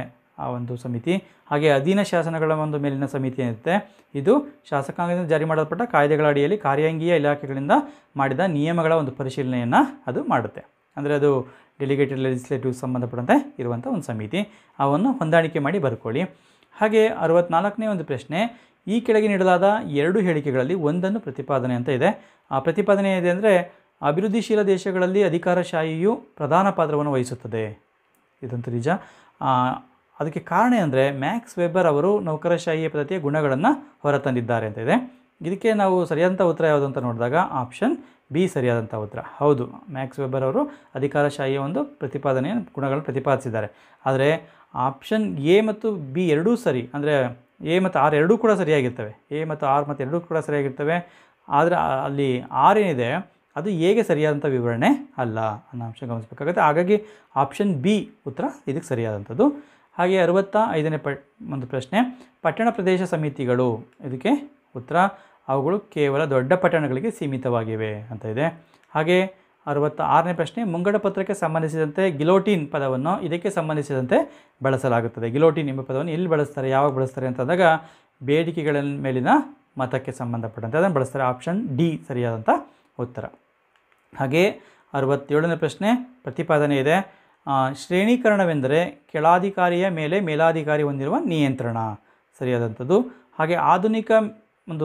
ಆ ಒಂದು ಸಮಿತಿ ಹಾಗೆ ಅಧೀನ ಶಾಸನಗಳ ಒಂದು ಮೇಲಿನ ಸಮಿತಿ ಏನಿರುತ್ತೆ ಇದು ಶಾಸಕಾಂಗದಿಂದ ಜಾರಿ ಮಾಡಲ್ಪಟ್ಟ ಕಾಯ್ದೆಗಳ ಅಡಿಯಲ್ಲಿ ಕಾರ್ಯಾಂಗೀಯ ಇಲಾಖೆಗಳಿಂದ ಮಾಡಿದ ನಿಯಮಗಳ ಒಂದು ಪರಿಶೀಲನೆಯನ್ನು ಅದು ಮಾಡುತ್ತೆ ಅಂದರೆ ಅದು ಡೆಲಿಗೇಟೆಡ್ ಲೆಜಿಸ್ಲೇಟಿವ್ ಸಂಬಂಧಪಟ್ಟಂತೆ ಇರುವಂಥ ಒಂದು ಸಮಿತಿ ಅವನ್ನು ಹೊಂದಾಣಿಕೆ ಮಾಡಿ ಬರ್ಕೊಳ್ಳಿ ಹಾಗೆ ಅರವತ್ನಾಲ್ಕನೇ ಒಂದು ಪ್ರಶ್ನೆ ಈ ಕೆಳಗೆ ನೀಡಲಾದ ಎರಡು ಹೇಳಿಕೆಗಳಲ್ಲಿ ಒಂದನ್ನು ಪ್ರತಿಪಾದನೆ ಅಂತ ಇದೆ ಆ ಪ್ರತಿಪಾದನೆ ಇದೆ ಅಂದರೆ ಅಭಿವೃದ್ಧಿಶೀಲ ದೇಶಗಳಲ್ಲಿ ಅಧಿಕಾರಶಾಹಿಯು ಪ್ರಧಾನ ಪಾತ್ರವನ್ನು ವಹಿಸುತ್ತದೆ ಇದಂತೂ ನಿಜ ಆ, ಅದಕ್ಕೆ ಕಾರಣ ಅಂದರೆ ಮ್ಯಾಕ್ಸ್ ವೆಬರ್ ಅವರು ನೌಕರಶಾಹಿ ಪದ್ಧತಿಯ ಗುಣಗಳನ್ನು ಹೊರತಂದಿದ್ದಾರೆ ಅಂತ ಇದೆ ಇದಕ್ಕೆ ನಾವು ಸರಿಯಾದಂಥ ಉತ್ತರ ಯಾವುದು ಅಂತ ನೋಡಿದಾಗ ಆಪ್ಷನ್ ಬಿ ಸರಿಯಾದಂಥ ಉತ್ತರ ಹೌದು ಮ್ಯಾಕ್ಸ್ ವೆಬರ್ ಅವರು ಅಧಿಕಾರಶಾಹಿಯ ಒಂದು ಪ್ರತಿಪಾದನೆಯ ಗುಣಗಳನ್ನು ಪ್ರತಿಪಾದಿಸಿದ್ದಾರೆ ಆದರೆ ಆಪ್ಷನ್ ಎ ಮತ್ತು ಬಿ ಎರಡೂ ಸರಿ ಅಂದರೆ ಎ ಮತ್ತು ಆರ್ ಎರಡೂ ಕೂಡ ಸರಿಯಾಗಿರ್ತವೆ ಎ ಮತ್ತು ಆರ್ ಮತ್ತು ಎರಡೂ ಕೂಡ ಸರಿಯಾಗಿರ್ತವೆ ಆದರೆ ಆ- ಅಲ್ಲಿ ಆರ್ ಏನಿದೆ ಅದು ಹೇಗೆ ಸರಿಯಾದಂಥ ವಿವರಣೆ ಅಲ್ಲ ಅನ್ನೋ ಅಂಶ ಗಮನಿಸಬೇಕಾಗುತ್ತೆ ಹಾಗಾಗಿ ಆಪ್ಷನ್ ಬಿ ಉತ್ತರ ಇದಕ್ಕೆ ಸರಿಯಾದಂಥದ್ದು ಹಾಗೆ ಅರವತ್ತ ಐದನೇ ಪ ಒಂದು ಪ್ರಶ್ನೆ ಪಟ್ಟಣ ಪ್ರದೇಶ ಸಮಿತಿಗಳು ಇದಕ್ಕೆ ಉತ್ತರ ಅವುಗಳು ಕೇವಲ ದೊಡ್ಡ ಪಟ್ಟಣಗಳಿಗೆ ಸೀಮಿತವಾಗಿವೆ ಅಂತ ಇದೆ ಹಾಗೆ ಅರವತ್ತ ಆರನೇ ಪ್ರಶ್ನೆ ಮುಂಗಡ ಪತ್ರಕ್ಕೆ ಸಂಬಂಧಿಸಿದಂತೆ ಗಿಲೋಟಿನ್ ಪದವನ್ನು ಇದಕ್ಕೆ ಸಂಬಂಧಿಸಿದಂತೆ ಬಳಸಲಾಗುತ್ತದೆ ಗಿಲೋಟಿನ್ ಎಂಬ ಪದವನ್ನು ಎಲ್ಲಿ ಬಳಸ್ತಾರೆ ಯಾವಾಗ ಬಳಸ್ತಾರೆ ಅಂತಂದಾಗ ಬೇಡಿಕೆಗಳ ಮೇಲಿನ ಮತಕ್ಕೆ ಸಂಬಂಧಪಟ್ಟಂತೆ ಅದನ್ನು ಬಳಸ್ತಾರೆ ಆಪ್ಷನ್ ಡಿ ಸರಿಯಾದಂಥ ಉತ್ತರ ಹಾಗೆ ಅರವತ್ತೇಳನೇ ಪ್ರಶ್ನೆ ಪ್ರತಿಪಾದನೆ ಇದೆ ಆ, ಶ್ರೇಣೀಕರಣವೆಂದರೆ ಕೆಳಾಧಿಕಾರಿಯ ಮೇಲೆ ಮೇಲಾಧಿಕಾರಿ ಹೊಂದಿರುವ ನಿಯಂತ್ರಣ ಸರಿಯಾದಂಥದ್ದು ಹಾಗೆ ಆಧುನಿಕ ಒಂದು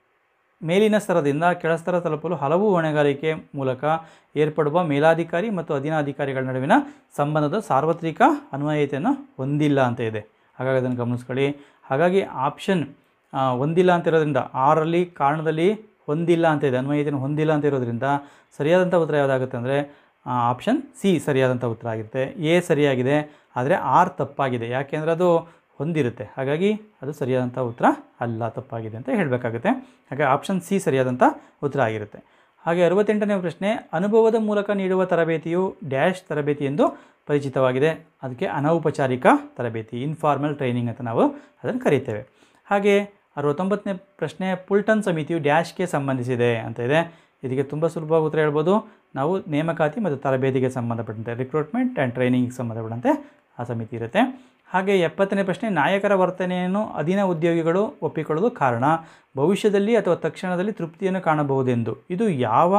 ಮೇಲಿನ ಸ್ತರದಿಂದ ಕೆಳಸ್ತರ ತಲುಪಲು ಹಲವು ಹೊಣೆಗಾರಿಕೆ ಮೂಲಕ ಏರ್ಪಡುವ ಮೇಲಾಧಿಕಾರಿ ಮತ್ತು ಅಧೀನಾಧಿಕಾರಿಗಳ ನಡುವಿನ ಸಂಬಂಧದ ಸಾರ್ವತ್ರಿಕ ಅನ್ವಯತೆಯನ್ನು ಹೊಂದಿಲ್ಲ ಅಂತ ಇದೆ ಹಾಗಾಗಿ ಅದನ್ನು ಗಮನಿಸ್ಕೊಳ್ಳಿ ಹಾಗಾಗಿ ಆಪ್ಷನ್ ಆ, ಹೊಂದಿಲ್ಲ ಅಂತ ಇರೋದ್ರಿಂದ ಆರಲ್ಲಿ ಕಾರಣದಲ್ಲಿ ಹೊಂದಿಲ್ಲ ಅಂತ ಇದೆ ಅನ್ವಯತೆಯನ್ನು ಹೊಂದಿಲ್ಲ ಅಂತ ಇರೋದ್ರಿಂದ ಸರಿಯಾದಂಥ ಉತ್ತರ ಯಾವುದಾಗುತ್ತೆ ಅಂದರೆ ಆಪ್ಷನ್ ಸಿ ಸರಿಯಾದಂಥ ಉತ್ತರ ಆಗಿರುತ್ತೆ ಎ ಸರಿಯಾಗಿದೆ ಆದರೆ ಆರ್ ತಪ್ಪಾಗಿದೆ ಯಾಕೆಂದರೆ ಅದು ಹೊಂದಿರುತ್ತೆ ಹಾಗಾಗಿ ಅದು ಸರಿಯಾದಂಥ ಉತ್ತರ ಅಲ್ಲ ತಪ್ಪಾಗಿದೆ ಅಂತ ಹೇಳಬೇಕಾಗುತ್ತೆ ಹಾಗೆ ಆಪ್ಷನ್ ಸಿ ಸರಿಯಾದಂಥ ಉತ್ತರ ಆಗಿರುತ್ತೆ ಹಾಗೆ ಅರವತ್ತೆಂಟನೇ ಪ್ರಶ್ನೆ ಅನುಭವದ ಮೂಲಕ ನೀಡುವ ತರಬೇತಿಯು ಡ್ಯಾಶ್ ತರಬೇತಿ ಎಂದು ಪರಿಚಿತವಾಗಿದೆ ಅದಕ್ಕೆ ಅನೌಪಚಾರಿಕ ತರಬೇತಿ ಇನ್ಫಾರ್ಮಲ್ ಟ್ರೈನಿಂಗ್ ಅಂತ ನಾವು ಅದನ್ನು ಕರೀತೇವೆ ಹಾಗೆ ಅರವತ್ತೊಂಬತ್ತನೇ ಪ್ರಶ್ನೆ ಪುಲ್ಟನ್ ಸಮಿತಿಯು ಡ್ಯಾಶ್ಗೆ ಸಂಬಂಧಿಸಿದೆ ಅಂತ ಇದೆ ಇದಕ್ಕೆ ತುಂಬ ಸುಲಭವಾಗಿ ಉತ್ತರ ಹೇಳ್ಬೋದು ನಾವು ನೇಮಕಾತಿ ಮತ್ತು ತರಬೇತಿಗೆ ಸಂಬಂಧಪಟ್ಟಂತೆ ರಿಕ್ರೂಟ್ಮೆಂಟ್ ಆ್ಯಂಡ್ ಟ್ರೈನಿಂಗಿಗೆ ಸಂಬಂಧಪಟ್ಟಂತೆ ಆ ಸಮಿತಿ ಇರುತ್ತೆ ಹಾಗೆ ಎಪ್ಪತ್ತನೇ ಪ್ರಶ್ನೆ ನಾಯಕರ ವರ್ತನೆಯನ್ನು ಅಧೀನ ಉದ್ಯೋಗಿಗಳು ಒಪ್ಪಿಕೊಳ್ಳಲು ಕಾರಣ ಭವಿಷ್ಯದಲ್ಲಿ ಅಥವಾ ತಕ್ಷಣದಲ್ಲಿ ತೃಪ್ತಿಯನ್ನು ಕಾಣಬಹುದೆಂದು ಇದು ಯಾವ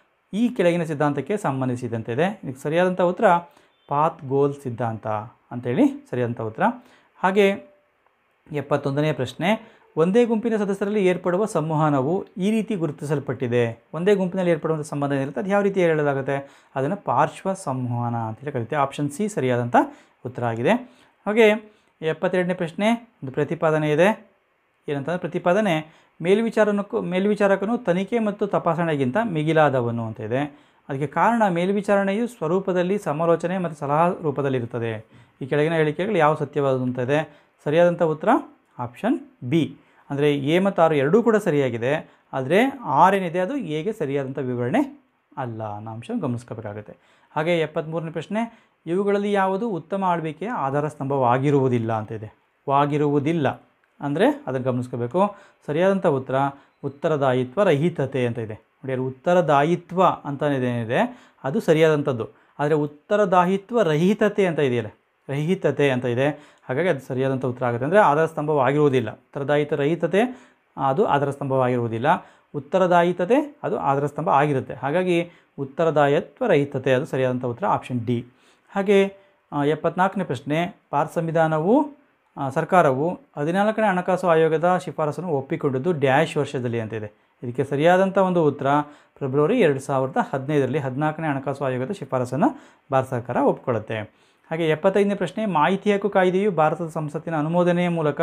ಈ ಕೆಳಗಿನ ಸಿದ್ಧಾಂತಕ್ಕೆ ಸಂಬಂಧಿಸಿದಂತಿದೆ ಇದಕ್ಕೆ ಸರಿಯಾದಂಥ ಉತ್ತರ ಪಾತ್ ಗೋಲ್ ಸಿದ್ಧಾಂತ ಅಂತೇಳಿ ಸರಿಯಾದಂಥ ಉತ್ತರ ಹಾಗೆ ಎಪ್ಪತ್ತೊಂದನೇ ಪ್ರಶ್ನೆ ಒಂದೇ ಗುಂಪಿನ ಸದಸ್ಯರಲ್ಲಿ ಏರ್ಪಡುವ ಸಂವಹನವು ಈ ರೀತಿ ಗುರುತಿಸಲ್ಪಟ್ಟಿದೆ ಒಂದೇ ಗುಂಪಿನಲ್ಲಿ ಏರ್ಪಡುವಂಥ ಸಂಬಂಧ ಏನಿರುತ್ತೆ ಅದು ಯಾವ ರೀತಿ ಹೇಳಲಾಗುತ್ತೆ ಅದನ್ನು ಪಾರ್ಶ್ವ ಸಂವಹನ ಅಂತೇಳಿ ಕರಿತೀವಿ ಆಪ್ಷನ್ ಸಿ ಸರಿಯಾದಂಥ ಉತ್ತರ ಆಗಿದೆ ಹಾಗೆ ಎಪ್ಪತ್ತೆರಡನೇ ಪ್ರಶ್ನೆ ಒಂದು ಪ್ರತಿಪಾದನೆ ಇದೆ ಏನಂತಂದರೆ ಪ್ರತಿಪಾದನೆ ಮೇಲ್ವಿಚಾರನಕ್ಕೂ ಮೇಲ್ವಿಚಾರಕನು ತನಿಖೆ ಮತ್ತು ತಪಾಸಣೆಗಿಂತ ಮಿಗಿಲಾದವನು ಅಂತ ಇದೆ ಅದಕ್ಕೆ ಕಾರಣ ಮೇಲ್ವಿಚಾರಣೆಯು ಸ್ವರೂಪದಲ್ಲಿ ಸಮಾಲೋಚನೆ ಮತ್ತು ಸಲಹಾ ರೂಪದಲ್ಲಿರುತ್ತದೆ ಈ ಕೆಳಗಿನ ಹೇಳಿಕೆಗಳು ಯಾವ ಸತ್ಯವಾದದ್ದು ಅಂತ ಇದೆ ಸರಿಯಾದಂಥ ಉತ್ತರ ಆಪ್ಷನ್ ಬಿ ಅಂದರೆ ಎ ಮತ್ತು ಆರು ಎರಡೂ ಕೂಡ ಸರಿಯಾಗಿದೆ ಆದರೆ ಆರ್ ಏನಿದೆ ಅದು ಎಗೆ ಸರಿಯಾದಂಥ ವಿವರಣೆ ಅಲ್ಲ ಅನ್ನೋ ಅಂಶ ಗಮನಿಸ್ಕೋಬೇಕಾಗುತ್ತೆ ಹಾಗೆ ಎಪ್ಪತ್ತ್ಮೂರನೇ ಪ್ರಶ್ನೆ ಇವುಗಳಲ್ಲಿ ಯಾವುದು ಉತ್ತಮ ಆಳ್ವಿಕೆಯ ಆಧಾರ ಸ್ತಂಭವಾಗಿರುವುದಿಲ್ಲ ಅಂತ ಇದೆ ವಾಗಿರುವುದಿಲ್ಲ ಅಂದರೆ ಅದನ್ನು ಗಮನಿಸ್ಕೋಬೇಕು ಸರಿಯಾದಂಥ ಉತ್ತರ ಉತ್ತರದಾಯಿತ್ವ ರಹಿತತೆ ಅಂತ ಇದೆ ನೋಡಿ ಅಲ್ಲಿ ಉತ್ತರದಾಯಿತ್ವ ಅಂತ ಏನಿದೆ ಅದು ಸರಿಯಾದಂಥದ್ದು ಆದರೆ ಉತ್ತರದಾಯಿತ್ವ ರಹಿತತೆ ಅಂತ ಇದೆಯಲ್ಲ ರಹಿತತೆ ಅಂತ ಇದೆ ಹಾಗಾಗಿ ಅದು ಸರಿಯಾದಂಥ ಉತ್ತರ ಆಗುತ್ತೆ ಅಂದರೆ ಆಧಾರ ಸ್ತಂಭವಾಗಿರುವುದಿಲ್ಲ ಉತ್ತರದಾಯಿತ ರಹಿತತೆ ಅದು ಆಧಾರ ಸ್ತಂಭವಾಗಿರುವುದಿಲ್ಲ ಉತ್ತರದಾಯಿತತೆ ಅದು ಆಧಾರ ಸ್ತಂಭ ಆಗಿರುತ್ತೆ ಹಾಗಾಗಿ ಉತ್ತರದಾಯತ್ವ ರಹಿತತೆ ಅದು ಸರಿಯಾದಂಥ ಉತ್ತರ ಆಪ್ಷನ್ ಡಿ ಹಾಗೆ ಆ, ಎಪ್ಪತ್ನಾಲ್ಕನೇ ಪ್ರಶ್ನೆ ಭಾರತ ಸಂವಿಧಾನವು ಆ, ಸರ್ಕಾರವು ಹದಿನಾಲ್ಕನೇ ಹಣಕಾಸು ಆಯೋಗದ ಶಿಫಾರಸನ್ನು ಒಪ್ಪಿಕೊಂಡದ್ದು ಡ್ಯಾಶ್ ವರ್ಷದಲ್ಲಿ ಅಂತ ಇದೆ ಇದಕ್ಕೆ ಸರಿಯಾದಂಥ ಒಂದು ಉತ್ತರ ಫೆಬ್ರವರಿ ಎರಡು ಸಾವಿರದ ಹದಿನೈದರಲ್ಲಿ ಹದಿನಾಲ್ಕನೇ ಹಣಕಾಸು ಆಯೋಗದ ಶಿಫಾರಸನ್ನು ಭಾರತ ಸರ್ಕಾರ ಒಪ್ಪಿಕೊಳ್ಳುತ್ತೆ ಹಾಗೆ ಎಪ್ಪತ್ತೈದನೇ ಪ್ರಶ್ನೆ ಮಾಹಿತಿ ಹಕ್ಕು ಕಾಯ್ದೆಯು ಭಾರತದ ಸಂಸತ್ತಿನ ಅನುಮೋದನೆಯ ಮೂಲಕ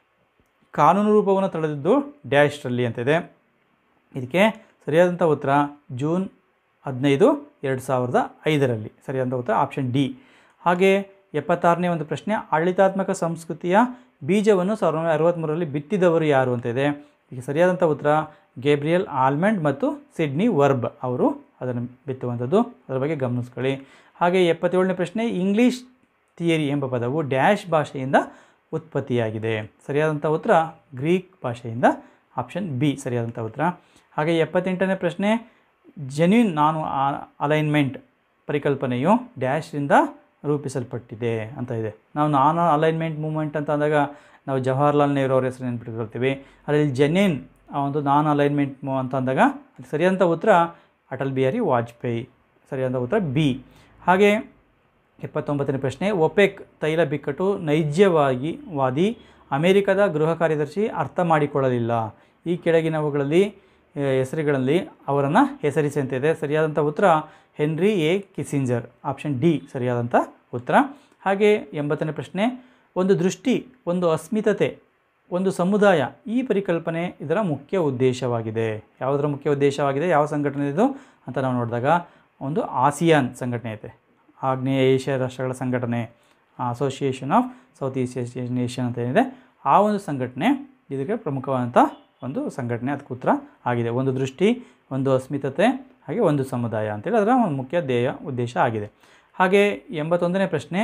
ಕಾನೂನು ರೂಪವನ್ನು ತಳೆದಿದ್ದು ಡ್ಯಾಶ್ರಲ್ಲಿ ಅಂತಿದೆ ಇದಕ್ಕೆ ಸರಿಯಾದಂಥ ಉತ್ತರ ಜೂನ್ ಹದಿನೈದು ಎರಡು ಸಾವಿರದ ಐದರಲ್ಲಿ ಸರಿಯಾದಂಥ ಉತ್ತರ ಆಪ್ಷನ್ ಡಿ ಹಾಗೆ ಎಪ್ಪತ್ತಾರನೇ ಒಂದು ಪ್ರಶ್ನೆ ಆಡಳಿತಾತ್ಮಕ ಸಂಸ್ಕೃತಿಯ ಬೀಜವನ್ನು ಸಾವಿರದ ಒಂಬೈನೂರ ಅರವತ್ತ್ಮೂರರಲ್ಲಿ ಬಿತ್ತಿದವರು ಯಾರು ಅಂತ ಇದೆ ಇದಕ್ಕೆ ಸರಿಯಾದಂಥ ಉತ್ತರ ಗೇಬ್ರಿಯಲ್ ಆಲ್ಮೆಂಡ್ ಮತ್ತು ಸಿಡ್ನಿ ವರ್ಬ್ ಅವರು ಅದನ್ನು ಬಿತ್ತುವಂಥದ್ದು ಅದರ ಬಗ್ಗೆ ಗಮನಿಸ್ಕೊಳ್ಳಿ ಹಾಗೆ ಎಪ್ಪತ್ತೇಳನೇ ಪ್ರಶ್ನೆ ಇಂಗ್ಲೀಷ್ ಥಿಯರಿ ಎಂಬ ಪದವು ಡ್ಯಾಶ್ ಭಾಷೆಯಿಂದ ಉತ್ಪತ್ತಿಯಾಗಿದೆ ಸರಿಯಾದಂಥ ಉತ್ತರ ಗ್ರೀಕ್ ಭಾಷೆಯಿಂದ ಆಪ್ಷನ್ ಬಿ ಸರಿಯಾದಂಥ ಉತ್ತರ ಹಾಗೆ ಎಪ್ಪತ್ತೆಂಟನೇ ಪ್ರಶ್ನೆ ಜೆನ್ಯೂನ್ ನಾನು ಅಲೈನ್ಮೆಂಟ್ ಪರಿಕಲ್ಪನೆಯು ಡ್ಯಾಶ್ರಿಂದ ರೂಪಿಸಲ್ಪಟ್ಟಿದೆ ಅಂತ ಇದೆ ನಾವು ನಾನ್ ಅಲೈನ್ಮೆಂಟ್ ಮೂಮೆಂಟ್ ಅಂತ ಅಂದಾಗ ನಾವು ಜವಾಹರ್ಲಾಲ್ ನೆಹರು ಅವ್ರ ಹೆಸರು ನೆನ್ಪಿಟ್ಕೊಳ್ತೀವಿ ಅದರಲ್ಲಿ ಜೆನ್ಯನ್ ಆ ಒಂದು ನಾನ್ ಅಲೈನ್ಮೆಂಟ್ ಮೂ ಅಂತ ಅಂದಾಗ ಅದು ಸರಿಯಾದಂಥ ಉತ್ತರ ಅಟಲ್ ಬಿಹಾರಿ ವಾಜಪೇಯಿ ಸರಿಯಾದ ಉತ್ತರ ಬಿ ಹಾಗೆ ಎಪ್ಪತ್ತೊಂಬತ್ತನೇ ಪ್ರಶ್ನೆ ಒಪೆಕ್ ತೈಲ ಬಿಕ್ಕಟ್ಟು ನೈಜವಾಗಿ ವಾದಿ ಅಮೆರಿಕದ ಗೃಹ ಕಾರ್ಯದರ್ಶಿ ಅರ್ಥ ಮಾಡಿಕೊಳ್ಳಲಿಲ್ಲ ಈ ಕೆಳಗಿನವುಗಳಲ್ಲಿ ಆ, ಹೆಸರುಗಳಲ್ಲಿ ಅವರನ್ನು ಹೆಸರಿಸಿ ಅಂತಿದೆ ಸರಿಯಾದಂಥ ಉತ್ತರ Henry A Kissinger option D ಸರಿಯಾದಂಥ ಉತ್ತರ ಹಾಗೆ ಎಂಬತ್ತನೇ ಪ್ರಶ್ನೆ ಒಂದು ದೃಷ್ಟಿ ಒಂದು ಅಸ್ಮಿತತೆ ಒಂದು ಸಮುದಾಯ ಈ ಪರಿಕಲ್ಪನೆ ಇದರ ಮುಖ್ಯ ಉದ್ದೇಶವಾಗಿದೆ ಯಾವುದರ ಮುಖ್ಯ ಉದ್ದೇಶವಾಗಿದೆ ಯಾವ ಸಂಘಟನೆ ಇದು ಅಂತ ನಾವು ನೋಡಿದಾಗ ಒಂದು ಆಸಿಯಾನ್ ಸಂಘಟನೆ ಐತೆ ಆಗ್ನೇಯ ಏಷ್ಯಾ ರಾಷ್ಟ್ರಗಳ ಸಂಘಟನೆ association of south east Asian nation ಅಂತ ಏನಿದೆ ಆ ಒಂದು ಸಂಘಟನೆ ಇದಕ್ಕೆ ಪ್ರಮುಖವಾದಂಥ ಒಂದು ಸಂಘಟನೆ ಅದಕ್ಕೆ ಉತ್ತರ ಆಗಿದೆ ಒಂದು ದೃಷ್ಟಿ ಒಂದು ಅಸ್ಮಿತತೆ ಹಾಗೆ ಒಂದು ಸಮುದಾಯ ಅಂತೇಳಿ ಅದರ ಒಂದು ಮುಖ್ಯ ಧ್ಯೇಯ ಉದ್ದೇಶ ಆಗಿದೆ ಹಾಗೆ ಎಂಬತ್ತೊಂದನೇ ಪ್ರಶ್ನೆ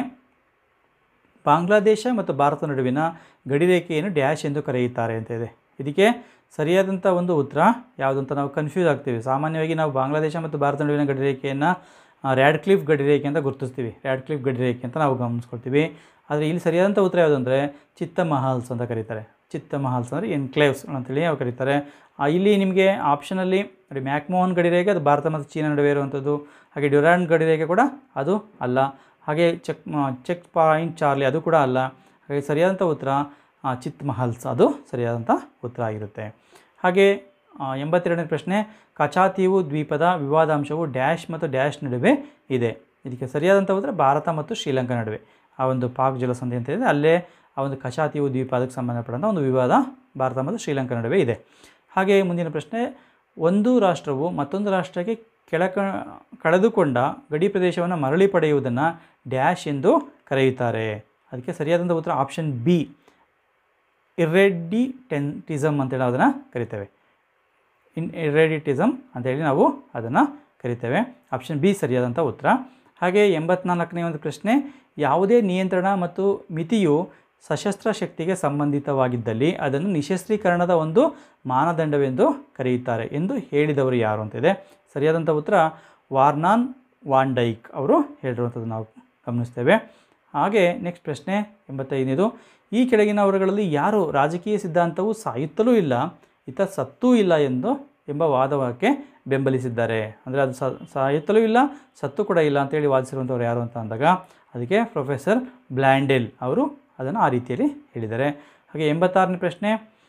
ಬಾಂಗ್ಲಾದೇಶ ಮತ್ತು ಭಾರತ ನಡುವಿನ ಗಡಿರೇಖೆಯನ್ನು ಡ್ಯಾಶ್ ಎಂದು ಕರೆಯುತ್ತಾರೆ ಅಂತ ಇದೆ ಇದಕ್ಕೆ ಸರಿಯಾದಂಥ ಒಂದು ಉತ್ತರ ಯಾವುದು ಅಂತ ನಾವು ಕನ್ಫ್ಯೂಸ್ ಆಗ್ತೀವಿ ಸಾಮಾನ್ಯವಾಗಿ ನಾವು ಬಾಂಗ್ಲಾದೇಶ ಮತ್ತು ಭಾರತ ನಡುವಿನ ಗಡಿರೇಖೆಯನ್ನು ರ್ಯಾಡ್ ಕ್ಲಿಫ್ ಗಡಿರೇಖೆ ಅಂತ ಗುರುತಿಸ್ತೀವಿ ರ್ಯಾಡ್ ಕ್ಲಿಫ್ ಗಡಿರೇಖೆ ಅಂತ ನಾವು ಗಮನಿಸ್ಕೊಳ್ತೀವಿ ಆದರೆ ಇಲ್ಲಿ ಸರಿಯಾದಂಥ ಉತ್ತರ ಯಾವುದು ಅಂದರೆ ಚಿತ್ತ ಮಹಲ್ಸ್ ಅಂತ ಕರೀತಾರೆ ಚಿತ್ತ ಮಹಲ್ಸ್ ಅಂದರೆ ಎನ್ಕ್ಲೇವ್ಸ್ ಅಂತೇಳಿ ಅವ್ರು ಕರೀತಾರೆ ಆ, ಇಲ್ಲಿ ನಿಮಗೆ ಆಪ್ಷನಲ್ಲಿ ನೋಡಿ ಮ್ಯಾಕ್ಮೋಹನ್ ಗಡಿರೇಖೆ ಅದು ಭಾರತ ಮತ್ತು ಚೀನಾ ನಡುವೆ ಇರುವಂಥದ್ದು ಹಾಗೆ ಡ್ಯುರಾಂಡ್ ಗಡಿರೇಖೆ ಕೂಡ ಅದು ಅಲ್ಲ ಹಾಗೆ ಚೆಕ್ ಚೆಕ್ ಪಾಯಿಂಟ್ ಚಾರ್ಲಿ ಅದು ಕೂಡ ಅಲ್ಲ ಹಾಗೆ ಸರಿಯಾದಂಥ ಉತ್ತರ ಆ, ಚಿತ್ ಮಹಲ್ಸ್ ಅದು ಸರಿಯಾದಂಥ ಉತ್ತರ ಆಗಿರುತ್ತೆ ಹಾಗೆ ಆ, ಎಂಬತ್ತೆರಡನೇ ಪ್ರಶ್ನೆ ಕಚಾತೀವು ದ್ವೀಪದ ವಿವಾದಾಂಶವು ಡ್ಯಾಶ್ ಮತ್ತು ಡ್ಯಾಶ್ ನಡುವೆ ಇದೆ ಇದಕ್ಕೆ ಸರಿಯಾದಂಥ ಉತ್ತರ ಭಾರತ ಮತ್ತು ಶ್ರೀಲಂಕಾ ನಡುವೆ ಆ ಒಂದು ಪಾಕ್ ಜಲಸಂಧಿ ಅಂತ ಇದೆ ಅಲ್ಲೇ ಆ ಒಂದು ಕಚಾತೀವು ದ್ವೀಪ ಅದಕ್ಕೆ ಸಂಬಂಧಪಟ್ಟಂಥ ಒಂದು ವಿವಾದ ಭಾರತ ಮತ್ತು ಶ್ರೀಲಂಕಾ ನಡುವೆ ಇದೆ ಹಾಗೆ ಮುಂದಿನ ಪ್ರಶ್ನೆ ಒಂದು ರಾಷ್ಟ್ರವು ಮತ್ತೊಂದು ರಾಷ್ಟ್ರಕ್ಕೆ ಕೆಳಕ ಕಳೆದುಕೊಂಡ ಗಡಿ ಪ್ರದೇಶವನ್ನು ಮರಳಿ ಪಡೆಯುವುದನ್ನು ಡ್ಯಾಶ್ ಎಂದು ಕರೆಯುತ್ತಾರೆ ಅದಕ್ಕೆ ಸರಿಯಾದಂಥ ಉತ್ತರ ಆಪ್ಷನ್ ಬಿ ಇರ್ರೆಡಿಟೆಂಟಿಸಮ್ ಅಂತೇಳಿ ಅದನ್ನು ಕರಿತೇವೆ ಇನ್ ಇರ್ರೆಡಿಟಿಸಮ್ ಅಂತೇಳಿ ನಾವು ಅದನ್ನು ಕರಿತೇವೆ ಆಪ್ಷನ್ ಬಿ ಸರಿಯಾದಂಥ ಉತ್ತರ ಹಾಗೆ ಎಂಬತ್ನಾಲ್ಕನೇ ಒಂದು ಪ್ರಶ್ನೆ ಯಾವುದೇ ನಿಯಂತ್ರಣ ಮತ್ತು ಮಿತಿಯು ಸಶಸ್ತ್ರ ಶಕ್ತಿಗೆ ಸಂಬಂಧಿತವಾಗಿದ್ದಲ್ಲಿ ಅದನ್ನು ನಿಶಸ್ತ್ರೀಕರಣದ ಒಂದು ಮಾನದಂಡವೆಂದು ಕರೆಯುತ್ತಾರೆ ಎಂದು ಹೇಳಿದವರು ಯಾರು ಅಂತಿದೆ ಸರಿಯಾದಂಥ ಉತ್ತರ ವಾರ್ನಾನ್ ವಾಂಡೈಕ್ ಅವರು ಹೇಳಿರುವಂಥದ್ದು ನಾವು ಗಮನಿಸ್ತೇವೆ ಹಾಗೆ ನೆಕ್ಸ್ಟ್ ಪ್ರಶ್ನೆ ಎಂಬತ್ತೈದನೇದು ಈ ಕೆಳಗಿನವರುಗಳಲ್ಲಿ ಯಾರು ರಾಜಕೀಯ ಸಿದ್ಧಾಂತವು ಸಾಯುತ್ತಲೂ ಇಲ್ಲ ಇತ ಸತ್ತೂ ಇಲ್ಲ ಎಂದು ಎಂಬ ವಾದವಕ್ಕೆ ಬೆಂಬಲಿಸಿದ್ದಾರೆ ಅಂದರೆ ಅದು ಸ ಸಾಯುತ್ತಲೂ ಇಲ್ಲ ಸತ್ತು ಕೂಡ ಇಲ್ಲ ಅಂತೇಳಿ ವಾದಿಸಿರುವಂಥವ್ರು ಯಾರು ಅಂತ ಅಂದಾಗ ಅದಕ್ಕೆ ಪ್ರೊಫೆಸರ್ ಬ್ಲ್ಯಾಂಡೆಲ್ ಅವರು ಅದನ್ನು ಆ ರೀತಿಯಲ್ಲಿ ಹೇಳಿದ್ದಾರೆ ಹಾಗೆ ಎಂಬತ್ತಾರನೇ ಪ್ರಶ್ನೆ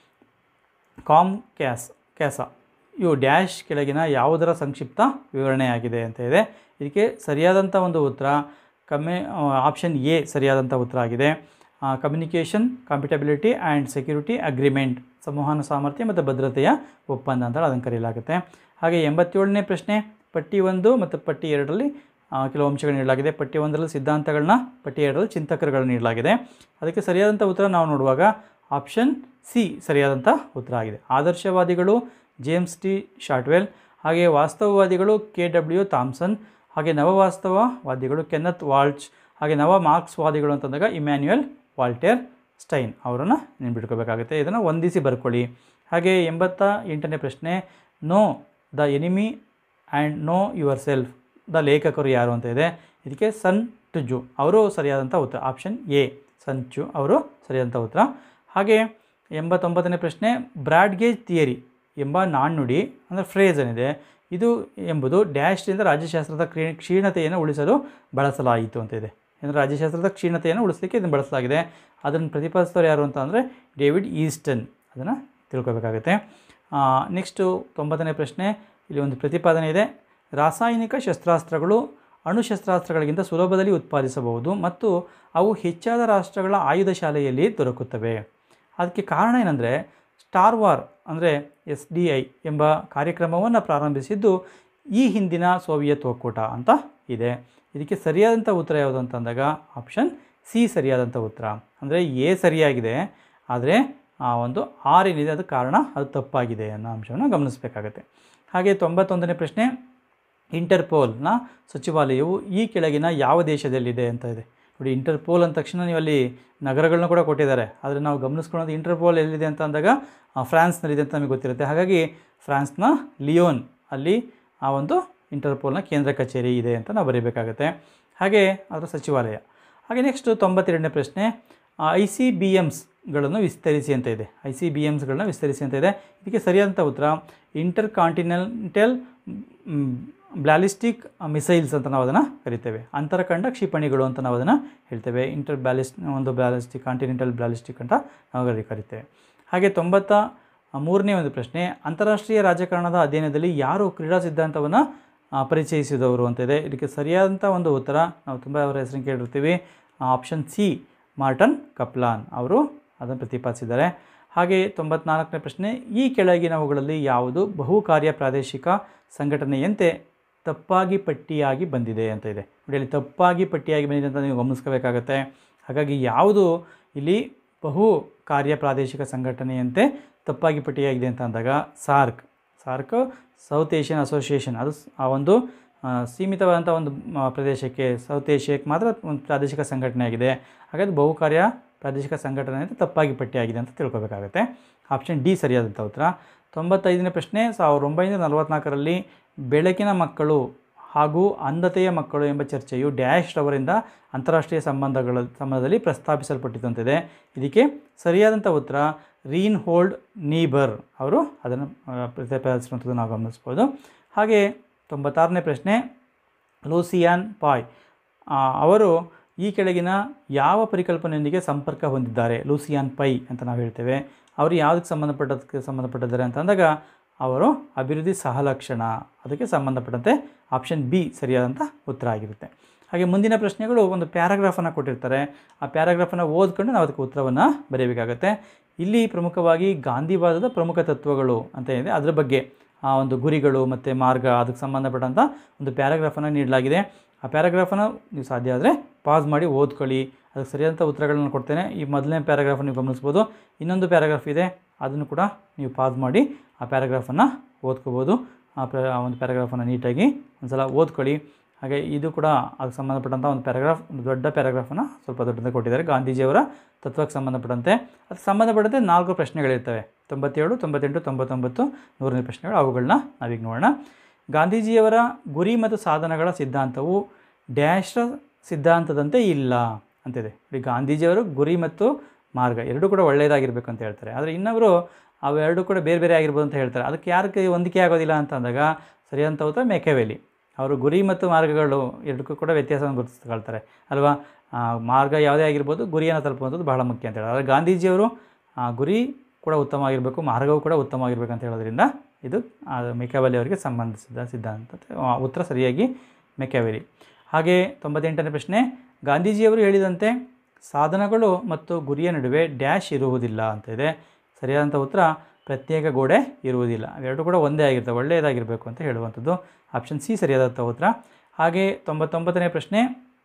ಕಾಮ್ ಕ್ಯಾಸ್ ಕ್ಯಾಸ ಇವು ಡ್ಯಾಶ್ ಕೆಳಗಿನ ಯಾವುದರ ಸಂಕ್ಷಿಪ್ತ ವಿವರಣೆಯಾಗಿದೆ ಅಂತ ಇದೆ ಇದಕ್ಕೆ ಸರಿಯಾದಂಥ ಒಂದು ಉತ್ತರ ಕಮ್ಮಿ ಆಪ್ಷನ್ ಎ ಸರಿಯಾದಂಥ ಉತ್ತರ ಆಗಿದೆ communication compatibility and security agreement ಸಂವಹನ ಸಾಮರ್ಥ್ಯ ಮತ್ತು ಭದ್ರತೆಯ ಒಪ್ಪಂದ ಅಂತ ಅದನ್ನು ಕರೆಯಲಾಗುತ್ತೆ ಹಾಗೆ ಎಂಬತ್ತೇಳನೇ ಪ್ರಶ್ನೆ ಪಟ್ಟಿ ಒಂದು ಮತ್ತು ಪಟ್ಟಿ ಎರಡರಲ್ಲಿ ಆ, ಕೆಲವು ಅಂಶಗಳು ನೀಡಲಾಗಿದೆ ಪಟ್ಟಿ ಒಂದರಲ್ಲಿ ಸಿದ್ಧಾಂತಗಳನ್ನ ಪಟ್ಟಿ ಎರಡರಲ್ಲಿ ಚಿಂತಕರುಗಳನ್ನ ನೀಡಲಾಗಿದೆ ಅದಕ್ಕೆ ಸರಿಯಾದಂಥ ಉತ್ತರ ನಾವು ನೋಡುವಾಗ ಆಪ್ಷನ್ ಸಿ ಸರಿಯಾದಂಥ ಉತ್ತರ ಆಗಿದೆ ಆದರ್ಶವಾದಿಗಳು ಜೇಮ್ಸ್ ಟಿ ಶಾರ್ಟ್ವೆಲ್ ಹಾಗೆ ವಾಸ್ತವವಾದಿಗಳು ಕೆ ಡಬ್ಲ್ಯೂ ಥಾಮ್ಸನ್ ಹಾಗೆ ನವವಾಸ್ತವವಾದಿಗಳು ಕೆನ್ನತ್ ವಾಲ್ಚ್ ಹಾಗೆ ನವ ಮಾರ್ಕ್ಸ್ವಾದಿಗಳು ಅಂತಂದಾಗ ಇಮ್ಯಾನ್ಯುಯಲ್ ವಾಲ್ಟೇರ್ ಸ್ಟೈನ್ ಅವರನ್ನು ನೆನ್ಬಿಟ್ಕೋಬೇಕಾಗುತ್ತೆ ಇದನ್ನು ಹೊಂದಿಸಿ ಬರ್ಕೊಳ್ಳಿ ಹಾಗೆ ಎಂಬತ್ತ ಎಂಟನೇ ಪ್ರಶ್ನೆ know the enemy and know yourself the ಲೇಖಕರು ಯಾರು ಅಂತ ಇದೆ ಇದಕ್ಕೆ ಸನ್ ಟುಜು ಅವರು ಸರಿಯಾದಂಥ ಉತ್ತರ ಆಪ್ಷನ್ ಎ ಸನ್ ಚು ಅವರು ಸರಿಯಾದಂಥ ಉತ್ತರ ಹಾಗೆ ಎಂಬತ್ತೊಂಬತ್ತನೇ ಪ್ರಶ್ನೆ ಬ್ರಾಡ್ಗೇಜ್ ಥಿಯರಿ ಎಂಬ ನಾಣ್ಣುಡಿ ಅಂದರೆ ಫ್ರೇಸ್ ಏನಿದೆ ಇದು ಎಂಬುದು ಡ್ಯಾಶ್ನಿಂದ ರಾಜ್ಯಶಾಸ್ತ್ರದ ಕ್ರೀ ಕ್ಷೀಣತೆಯನ್ನು ಉಳಿಸಲು ಬಳಸಲಾಯಿತು ಅಂತ ಇದೆ ಅಂದರೆ ರಾಜ್ಯಶಾಸ್ತ್ರದ ಕ್ಷೀಣತೆಯನ್ನು ಉಳಿಸಲಿಕ್ಕೆ ಇದನ್ನು ಬಳಸಲಾಗಿದೆ ಅದನ್ನು ಪ್ರತಿಪಾದಿಸಿದವರು ಯಾರು ಅಂತ ಅಂದರೆ ಡೇವಿಡ್ ಈಸ್ಟನ್ ಅದನ್ನು ತಿಳ್ಕೊಬೇಕಾಗುತ್ತೆ ನೆಕ್ಸ್ಟು ತೊಂಬತ್ತನೇ ಪ್ರಶ್ನೆ ಇಲ್ಲಿ ಒಂದು ಪ್ರತಿಪಾದನೆ ಇದೆ ರಾಸಾಯನಿಕ ಶಸ್ತ್ರಾಸ್ತ್ರಗಳು ಅಣು ಶಸ್ತ್ರಾಸ್ತ್ರಗಳಿಗಿಂತ ಸುಲಭದಲ್ಲಿ ಉತ್ಪಾದಿಸಬಹುದು ಮತ್ತು ಅವು ಹೆಚ್ಚಾದ ರಾಷ್ಟ್ರಗಳ ಆಯುಧ ಶಾಲೆಯಲ್ಲಿ ದೊರಕುತ್ತವೆ ಅದಕ್ಕೆ ಕಾರಣ ಏನಂದರೆ ಸ್ಟಾರ್ ವಾರ್ ಅಂದರೆ ಎಸ್ ಡಿ ಐ ಎಂಬ ಕಾರ್ಯಕ್ರಮವನ್ನು ಪ್ರಾರಂಭಿಸಿದ್ದು ಈ ಹಿಂದಿನ ಸೋವಿಯತ್ ಒಕ್ಕೂಟ ಅಂತ ಇದೆ ಇದಕ್ಕೆ ಸರಿಯಾದಂಥ ಉತ್ತರ ಯಾವುದು ಅಂತಂದಾಗ ಆಪ್ಷನ್ ಸಿ ಸರಿಯಾದಂಥ ಉತ್ತರ ಅಂದರೆ ಎ ಸರಿಯಾಗಿದೆ ಆದರೆ ಆ ಒಂದು ಆರ್ ಏನಿದೆ ಅದು ಕಾರಣ ಅದು ತಪ್ಪಾಗಿದೆ ಅನ್ನೋ ಅಂಶವನ್ನು ಗಮನಿಸಬೇಕಾಗತ್ತೆ ಹಾಗೆ ತೊಂಬತ್ತೊಂದನೇ ಪ್ರಶ್ನೆ ಇಂಟರ್ಪೋಲ್ನ ಸಚಿವಾಲಯವು ಈ ಕೆಳಗಿನ ಯಾವ ದೇಶದಲ್ಲಿದೆ ಅಂತ ಇದೆ ನೋಡಿ ಇಂಟರ್ಪೋಲ್ ಅಂದ ತಕ್ಷಣ ನೀವು ಅಲ್ಲಿ ನಗರಗಳನ್ನ ಕೂಡ ಕೊಟ್ಟಿದ್ದಾರೆ ಆದರೆ ನಾವು ಗಮನಿಸ್ಕೊಳ್ಳೋದು ಇಂಟರ್ಪೋಲ್ ಎಲ್ಲಿದೆ ಅಂತ ಅಂದಾಗ ಆ, ಫ್ರಾನ್ಸ್ನಲ್ಲಿದೆ ಅಂತ ನಮಗೆ ಗೊತ್ತಿರುತ್ತೆ ಹಾಗಾಗಿ ಫ್ರಾನ್ಸ್ನ ಲಿಯೋನ್ ಅಲ್ಲಿ ಆ ಒಂದು ಇಂಟರ್ಪೋಲ್ನ ಕೇಂದ್ರ ಕಚೇರಿ ಇದೆ ಅಂತ ನಾವು ಬರೀಬೇಕಾಗುತ್ತೆ ಹಾಗೆ ಅದರ ಸಚಿವಾಲಯ ಹಾಗೆ ನೆಕ್ಸ್ಟ್ ತೊಂಬತ್ತೆರಡನೇ ಪ್ರಶ್ನೆ ಐ ಸಿ ಬಿ ಎಮ್ಸ್ಗಳನ್ನು ವಿಸ್ತರಿಸಿ ಅಂತ ಇದೆ ಐ ಸಿ ಬಿ ಎಮ್ಸ್ಗಳನ್ನ ವಿಸ್ತರಿಸಿ ಅಂತ ಇದೆ ಇದಕ್ಕೆ ಸರಿಯಾದಂಥ ಉತ್ತರ ಇಂಟರ್ ಕಾಂಟಿನೆಂಟಲ್ ಬ್ಲಾಲಿಸ್ಟಿಕ್ ಮಿಸೈಲ್ಸ್ ಅಂತ ನಾವು ಅದನ್ನು ಕರಿತೇವೆ ಅಂತರಖಂಡ ಕ್ಷಿಪಣಿಗಳು ಅಂತ ನಾವು ಅದನ್ನು ಹೇಳ್ತೇವೆ ಇಂಟರ್ ಬ್ಯಾಲಿಸ್ ಒಂದು ಬ್ಯಾಲಿಸ್ಟಿಕ್ ಕಾಂಟಿನೆಂಟಲ್ ಬ್ಯಾಲಿಸ್ಟಿಕ್ ಅಂತ ನಾವು ಅದರಲ್ಲಿ ಕರಿತೇವೆ ಹಾಗೆ ತೊಂಬತ್ತ ಮೂರನೇ ಒಂದು ಪ್ರಶ್ನೆ ಅಂತಾರಾಷ್ಟ್ರೀಯ ರಾಜಕಾರಣದ ಅಧ್ಯಯನದಲ್ಲಿ ಯಾರು ಕ್ರೀಡಾ ಸಿದ್ಧಾಂತವನ್ನು ಆ, ಪರಿಚಯಿಸಿದವರು ಅಂತ ಇದೆ ಇದಕ್ಕೆ ಸರಿಯಾದಂಥ ಒಂದು ಉತ್ತರ ನಾವು ತುಂಬ ಅವರ ಹೆಸರನ್ನು ಕೇಳಿರ್ತೀವಿ ಆಪ್ಷನ್ ಸಿ ಮಾರ್ಟನ್ ಕಪ್ಲಾನ್ ಅವರು ಅದನ್ನು ಪ್ರತಿಪಾದಿಸಿದ್ದಾರೆ ಹಾಗೆ ತೊಂಬತ್ನಾಲ್ಕನೇ ಪ್ರಶ್ನೆ ಈ ಕೆಳಗಿನವುಗಳಲ್ಲಿ ಯಾವುದು ಬಹುಕಾರ್ಯ ಪ್ರಾದೇಶಿಕ ಸಂಘಟನೆಯಂತೆ ತಪ್ಪಾಗಿ ಪಟ್ಟಿಯಾಗಿ ಬಂದಿದೆ ಅಂತ ಇದೆ ನೋಡಿ ಅಲ್ಲಿ ತಪ್ಪಾಗಿ ಪಟ್ಟಿಯಾಗಿ ಬಂದಿದೆ ಅಂತ ನೀವು ಗಮನಿಸ್ಕೋಬೇಕಾಗತ್ತೆ ಹಾಗಾಗಿ ಯಾವುದು ಇಲ್ಲಿ ಬಹು ಕಾರ್ಯ ಪ್ರಾದೇಶಿಕ ಸಂಘಟನೆಯಂತೆ ತಪ್ಪಾಗಿ ಪಟ್ಟಿಯಾಗಿದೆ ಅಂತ ಅಂದಾಗ SAARC SAARC south Asian association ಅದು ಸ್- ಆ ಒಂದು ಆ, ಸೀಮಿತವಾದಂಥ ಒಂದು ಮ, ಪ್ರದೇಶಕ್ಕೆ ಸೌತ್ ಏಷ್ಯಾಕ್ಕೆ ಮಾತ್ರ ಒಂದು ಪ್ರಾದೇಶಿಕ ಸಂಘಟನೆ ಆಗಿದೆ ಹಾಗಾದ್ರೆ ಬಹುಕಾರ್ಯ ಪ್ರಾದೇಶಿಕ ಸಂಘಟನೆ ಅಂತ ತಪ್ಪಾಗಿ ಪಟ್ಟಿಯಾಗಿದೆ ಅಂತ ತಿಳ್ಕೊಬೇಕಾಗುತ್ತೆ ಆಪ್ಷನ್ ಡಿ ಸರಿಯಾದಂಥ ಉತ್ತರ ತೊಂಬತ್ತೈದನೇ ಪ್ರಶ್ನೆ ಸಾವಿರದ ಒಂಬೈನೂರ ನಲವತ್ತ್ನಾಲ್ಕರಲ್ಲಿ ಬೆಳಕಿನ ಮಕ್ಕಳು ಹಾಗೂ ಅಂಧತೆಯ ಮಕ್ಕಳು ಎಂಬ ಚರ್ಚೆಯು ಡ್ಯಾಶ್ ರವರಿಂದ ಅಂತಾರಾಷ್ಟ್ರೀಯ ಸಂಬಂಧಗಳ ಸಂಬಂಧದಲ್ಲಿ ಪ್ರಸ್ತಾಪಿಸಲ್ಪಟ್ಟಿತಂತಿದೆ ಇದಕ್ಕೆ ಸರಿಯಾದಂಥ ಉತ್ತರ ರೀನ್ ಹೋಲ್ಡ್ ನೀಬರ್ ಅವರು ಅದನ್ನು ಆ, ಪ್ರತಿಪಾದಿಸಿರುವಂಥದ್ದು ನಾವು ಗಮನಿಸ್ಬೋದು ಹಾಗೆ ತೊಂಬತ್ತಾರನೇ ಪ್ರಶ್ನೆ ಲೂಸಿಯಾನ್ ಪಾಯ್ ಆ, ಅವರು ಈ ಕೆಳಗಿನ ಯಾವ ಪರಿಕಲ್ಪನೆಯೊಂದಿಗೆ ಸಂಪರ್ಕ ಹೊಂದಿದ್ದಾರೆ ಲೂಸಿಯಾನ್ ಪೈ ಅಂತ ನಾವು ಹೇಳ್ತೇವೆ ಅವರು ಯಾವುದಕ್ಕೆ ಸಂಬಂಧಪಟ್ಟದಕ್ಕೆ ಸಂಬಂಧಪಟ್ಟಿದ್ದಾರೆ ಅಂತ ಅಂದಾಗ ಅವರು ಅಭಿವೃದ್ಧಿ ಸಹಲಕ್ಷಣ ಅದಕ್ಕೆ ಸಂಬಂಧಪಟ್ಟಂತೆ ಆಪ್ಷನ್ ಬಿ ಸರಿಯಾದಂಥ ಉತ್ತರ ಆಗಿರುತ್ತೆ ಹಾಗೆ ಮುಂದಿನ ಪ್ರಶ್ನೆಗಳು ಒಂದು ಪ್ಯಾರಾಗ್ರಾಫನ್ನು ಕೊಟ್ಟಿರ್ತಾರೆ ಆ ಪ್ಯಾರಾಗ್ರಾಫನ್ನು ಓದ್ಕೊಂಡು ನಾವು ಅದಕ್ಕೆ ಉತ್ತರವನ್ನು ಬರೆಯಬೇಕಾಗತ್ತೆ ಇಲ್ಲಿ ಪ್ರಮುಖವಾಗಿ ಗಾಂಧಿವಾದದ ಪ್ರಮುಖ ತತ್ವಗಳು ಅಂತ ಇದೆ ಅದರ ಬಗ್ಗೆ ಆ ಒಂದು ಗುರಿಗಳು ಮತ್ತು ಮಾರ್ಗ ಅದಕ್ಕೆ ಸಂಬಂಧಪಟ್ಟಂಥ ಒಂದು ಪ್ಯಾರಾಗ್ರಾಫನ್ನು ನೀಡಲಾಗಿದೆ ಆ ಪ್ಯಾರಾಗ್ರಾಫನ್ನು ನೀವು ಸಾಧ್ಯ ಆದರೆ ಪಾಸ್ ಮಾಡಿ ಓದ್ಕೊಳ್ಳಿ ಅದಕ್ಕೆ ಸರಿಯಾದಂಥ ಉತ್ತರಗಳನ್ನು ಕೊಡ್ತೇನೆ ಈ ಮೊದಲನೇ ಪ್ಯಾರಾಗ್ರಾಫನ್ನು ನೀವು ಗಮನಿಸ್ಬೋದು ಇನ್ನೊಂದು ಪ್ಯಾರಾಗ್ರಾಫ್ ಇದೆ ಅದನ್ನು ಕೂಡ ನೀವು ಪಾಸ್ ಮಾಡಿ ಆ ಪ್ಯಾರಾಗ್ರಾಫನ್ನು ಓದ್ಕೋಬೋದು ಆ ಪ್ರ ಆ ಒಂದು ಪ್ಯಾರಾಗ್ರಾಫನ್ನು ನೀಟಾಗಿ ಒಂದು ಸಲ ಓದ್ಕೊಳ್ಳಿ ಹಾಗೆ ಇದು ಕೂಡ ಅದಕ್ಕೆ ಸಂಬಂಧಪಟ್ಟಂಥ ಒಂದು ಪ್ಯಾರಾಗ್ರಾಫ್ ಒಂದು ದೊಡ್ಡ ಪ್ಯಾರಾಗ್ರಾಫನ್ನು ಸ್ವಲ್ಪ ದೊಡ್ಡದಾಗಿ ಕೊಟ್ಟಿದ್ದಾರೆ ಗಾಂಧೀಜಿಯವರ ತತ್ವಕ್ಕೆ ಸಂಬಂಧಪಟ್ಟಂತೆ ಅದಕ್ಕೆ ಸಂಬಂಧಪಟ್ಟಂತೆ ನಾಲ್ಕು ಪ್ರಶ್ನೆಗಳಿರ್ತವೆ ತೊಂಬತ್ತೇಳು ತೊಂಬತ್ತೆಂಟು ತೊಂಬತ್ತೊಂಬತ್ತು ನೂರನೇ ಪ್ರಶ್ನೆಗಳು ಅವುಗಳನ್ನ ನಾವೀಗ ನೋಡೋಣ ಗಾಂಧೀಜಿಯವರ ಗುರಿ ಮತ್ತು ಸಾಧನಗಳ ಸಿದ್ಧಾಂತವು ಡ್ಯಾಶ್ರ ಸಿದ್ಧಾಂತದಂತೆ ಇಲ್ಲ ಅಂತಿದೆ ಈ ಗಾಂಧೀಜಿಯವರು ಗುರಿ ಮತ್ತು ಮಾರ್ಗ ಎರಡೂ ಕೂಡ ಒಳ್ಳೆಯದಾಗಿರ್ಬೇಕು ಅಂತ ಹೇಳ್ತಾರೆ ಆದರೆ ಇನ್ನೊಬ್ಬರು ಅವೆರಡೂ ಕೂಡ ಬೇರೆ ಬೇರೆ ಆಗಿರ್ಬೋದು ಅಂತ ಹೇಳ್ತಾರೆ ಅದಕ್ಕೆ ಯಾರಿಗೆ ಹೊಂದಿಕೆ ಆಗೋದಿಲ್ಲ ಅಂತ ಅಂದಾಗ ಸರಿಯಾದಂಥ ಉತ್ತರ ಮೇಕೆವೇಲಿ ಅವರು ಗುರಿ ಮತ್ತು ಮಾರ್ಗಗಳು ಎರಡಕ್ಕೂ ಕೂಡ ವ್ಯತ್ಯಾಸವನ್ನು ಗುರುತಿಸ್ಕೊಳ್ತಾರೆ ಅಲ್ವಾ ಆ, ಮಾರ್ಗ ಯಾವುದೇ ಆಗಿರ್ಬೋದು ಗುರಿಯನ್ನು ತಲುಪುವಂಥದ್ದು ಬಹಳ ಮುಖ್ಯ ಅಂತ ಹೇಳಿ ಆದರೆ ಗಾಂಧೀಜಿಯವರು ಆ, ಗುರಿ ಕೂಡ ಉತ್ತಮವಾಗಿರಬೇಕು ಮಾರ್ಗವೂ ಕೂಡ ಉತ್ತಮವಾಗಿರ್ಬೇಕು ಅಂತ ಹೇಳೋದ್ರಿಂದ ಇದು ಆ, ಮೆಕ್ಯಾವೆಲಿ ಅವರಿಗೆ ಸಂಬಂಧಿಸಿದ ಸಿದ್ಧಾಂತ ಆ, ಉತ್ತರ ಸರಿಯಾಗಿ ಮೆಕ್ಯಾವೆಲಿ ಹಾಗೆ ತೊಂಬತ್ತೆಂಟನೇ ಪ್ರಶ್ನೆ ಗಾಂಧೀಜಿಯವರು ಹೇಳಿದಂತೆ ಸಾಧನಗಳು ಮತ್ತು ಗುರಿಯ ನಡುವೆ ಡ್ಯಾಶ್ ಇರುವುದಿಲ್ಲ ಅಂತ ಇದೆ ಸರಿಯಾದಂಥ ಉತ್ತರ ಪ್ರತ್ಯೇಕ ಗೋಡೆ ಇರುವುದಿಲ್ಲ ಅವೆರಡು ಕೂಡ ಒಂದೇ ಆಗಿರ್ತವೆ ಒಳ್ಳೆಯದಾಗಿರಬೇಕು ಅಂತ ಹೇಳುವಂಥದ್ದು ಆಪ್ಷನ್ ಸಿ ಸರಿಯಾದಂಥ ಉತ್ತರ ಹಾಗೆ ತೊಂಬತ್ತೊಂಬತ್ತನೇ ಪ್ರಶ್ನೆ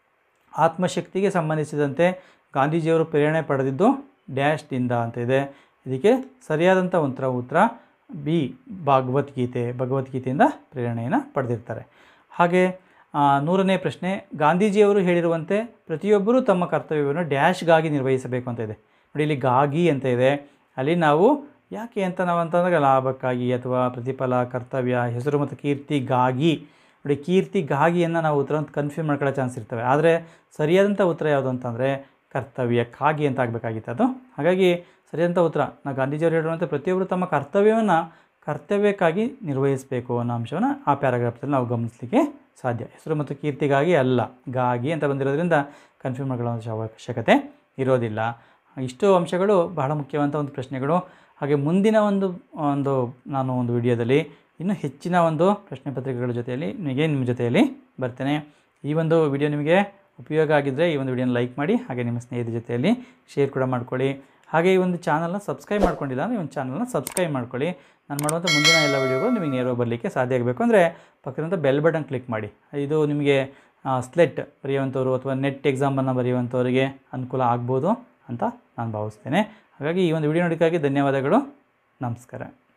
ಆತ್ಮಶಕ್ತಿಗೆ ಸಂಬಂಧಿಸಿದಂತೆ ಗಾಂಧೀಜಿಯವರು ಪ್ರೇರಣೆ ಪಡೆದಿದ್ದು ಡ್ಯಾಶ್ದಿಂದ ಅಂತ ಇದೆ ಇದಕ್ಕೆ ಸರಿಯಾದಂಥ ಉತ್ತರ ಉತ್ತರ ಬಿ ಭಗವದ್ಗೀತೆ ಭಗವದ್ಗೀತೆಯಿಂದ ಪ್ರೇರಣೆಯನ್ನು ಪಡೆದಿರ್ತಾರೆ ಹಾಗೆ ಆ, ನೂರನೇ ಪ್ರಶ್ನೆ ಗಾಂಧೀಜಿಯವರು ಹೇಳಿರುವಂತೆ ಪ್ರತಿಯೊಬ್ಬರೂ ತಮ್ಮ ಕರ್ತವ್ಯವನ್ನು ಡ್ಯಾಶ್ಗಾಗಿ ನಿರ್ವಹಿಸಬೇಕು ಅಂತ ಇದೆ ನೋಡಿ ಇಲ್ಲಿ ಗಾಗಿ ಅಂತ ಇದೆ ಅಲ್ಲಿ ನಾವು ಯಾಕೆ ಅಂತ ನಾವು ಅಂತಂದಾಗ ಲಾಭಕ್ಕಾಗಿ ಅಥವಾ ಪ್ರತಿಫಲ ಕರ್ತವ್ಯ ಹೆಸರು ಮತ್ತು ಕೀರ್ತಿಗಾಗಿ ನೋಡಿ ಕೀರ್ತಿಗಾಗಿಯನ್ನು ನಾವು ಉತ್ತರ ಕನ್ಫ್ಯೂಸ್ ಮಾಡ್ಕೊಳ್ಳೋ ಚಾನ್ಸ್ ಇರ್ತವೆ ಆದರೆ ಸರಿಯಾದಂಥ ಉತ್ತರ ಯಾವುದು ಅಂತಂದರೆ ಕರ್ತವ್ಯಕ್ಕಾಗಿ ಅಂತ ಆಗಬೇಕಾಗಿತ್ತು ಅದು ಹಾಗಾಗಿ ಸರಿಯಾದಂಥ ಉತ್ತರ ನಾವು ಗಾಂಧೀಜಿಯವರು ಹೇಳಿರುವಂತೆ ಪ್ರತಿಯೊಬ್ಬರು ತಮ್ಮ ಕರ್ತವ್ಯವನ್ನು ಕರ್ತವ್ಯಕ್ಕಾಗಿ ನಿರ್ವಹಿಸಬೇಕು ಅನ್ನೋ ಅಂಶವನ್ನು ಆ ಪ್ಯಾರಾಗ್ರಾಫ್ದಲ್ಲಿ ನಾವು ಗಮನಿಸಲಿಕ್ಕೆ ಸಾಧ್ಯ ಹೆಸರು ಮತ್ತು ಕೀರ್ತಿಗಾಗಿ ಅಲ್ಲ ಗಾಗಿ ಅಂತ ಬಂದಿರೋದ್ರಿಂದ ಕನ್ಫ್ಯೂಸ್ ಮಾಡ್ಕೊಳ್ಳೋ ಅವಶ್ಯಕತೆ ಇರೋದಿಲ್ಲ ಇಷ್ಟು ಅಂಶಗಳು ಬಹಳ ಮುಖ್ಯವಾದಂಥ ಒಂದು ಪ್ರಶ್ನೆಗಳು ಹಾಗೆ ಮುಂದಿನ ಒಂದು ಒಂದು ನಾನು ಒಂದು ವಿಡಿಯೋದಲ್ಲಿ ಇನ್ನೂ ಹೆಚ್ಚಿನ ಒಂದು ಪ್ರಶ್ನೆ ಪತ್ರಿಕೆಗಳ ಜೊತೆಯಲ್ಲಿ ನಿಮಗೆ ನಿಮ್ಮ ಜೊತೆಯಲ್ಲಿ ಬರ್ತೇನೆ ಈ ಒಂದು ವಿಡಿಯೋ ನಿಮಗೆ ಉಪಯೋಗ ಆಗಿದ್ದರೆ ಈ ಒಂದು ವಿಡಿಯೋನ ಲೈಕ್ ಮಾಡಿ ಹಾಗೆ ನಿಮ್ಮ ಸ್ನೇಹಿತರ ಜೊತೆಯಲ್ಲಿ ಶೇರ್ ಕೂಡ ಮಾಡ್ಕೊಳ್ಳಿ ಹಾಗೆ ಈ ಒಂದು ಚಾನಲ್ನ ಸಬ್ಸ್ಕ್ರೈಬ್ ಮಾಡ್ಕೊಂಡಿಲ್ಲ ಅಂದರೆ ಈ ಒಂದು ಚಾನಲ್ನ ಸಬ್ಸ್ಕ್ರೈಬ್ ಮಾಡ್ಕೊಳ್ಳಿ ನಾನು ಮಾಡುವಂಥ ಮುಂದಿನ ಎಲ್ಲ ವಿಡಿಯೋಗಳು ನಿಮಗೆ ನೇರವಾಗಿ ಬರಲಿಕ್ಕೆ ಸಾಧ್ಯ ಆಗಬೇಕು ಅಂದರೆ ಪಕ್ಕದಂಥ ಬೆಲ್ ಬಟನ್ ಕ್ಲಿಕ್ ಮಾಡಿ ಇದು ನಿಮಗೆ ಸ್ಲೆಟ್ ಬರೆಯುವಂಥವ್ರು ಅಥವಾ ನೆಟ್ ಎಕ್ಸಾಮನ್ನು ಬರೆಯುವಂಥವರಿಗೆ ಅನುಕೂಲ ಆಗ್ಬೋದು ಅಂತ ನಾನು ಭಾವಿಸ್ತೇನೆ ಹಾಗಾಗಿ ಈ ಒಂದು ವಿಡಿಯೋ ನೋಡೋಕ್ಕಾಗಿ ಧನ್ಯವಾದಗಳು ನಮಸ್ಕಾರ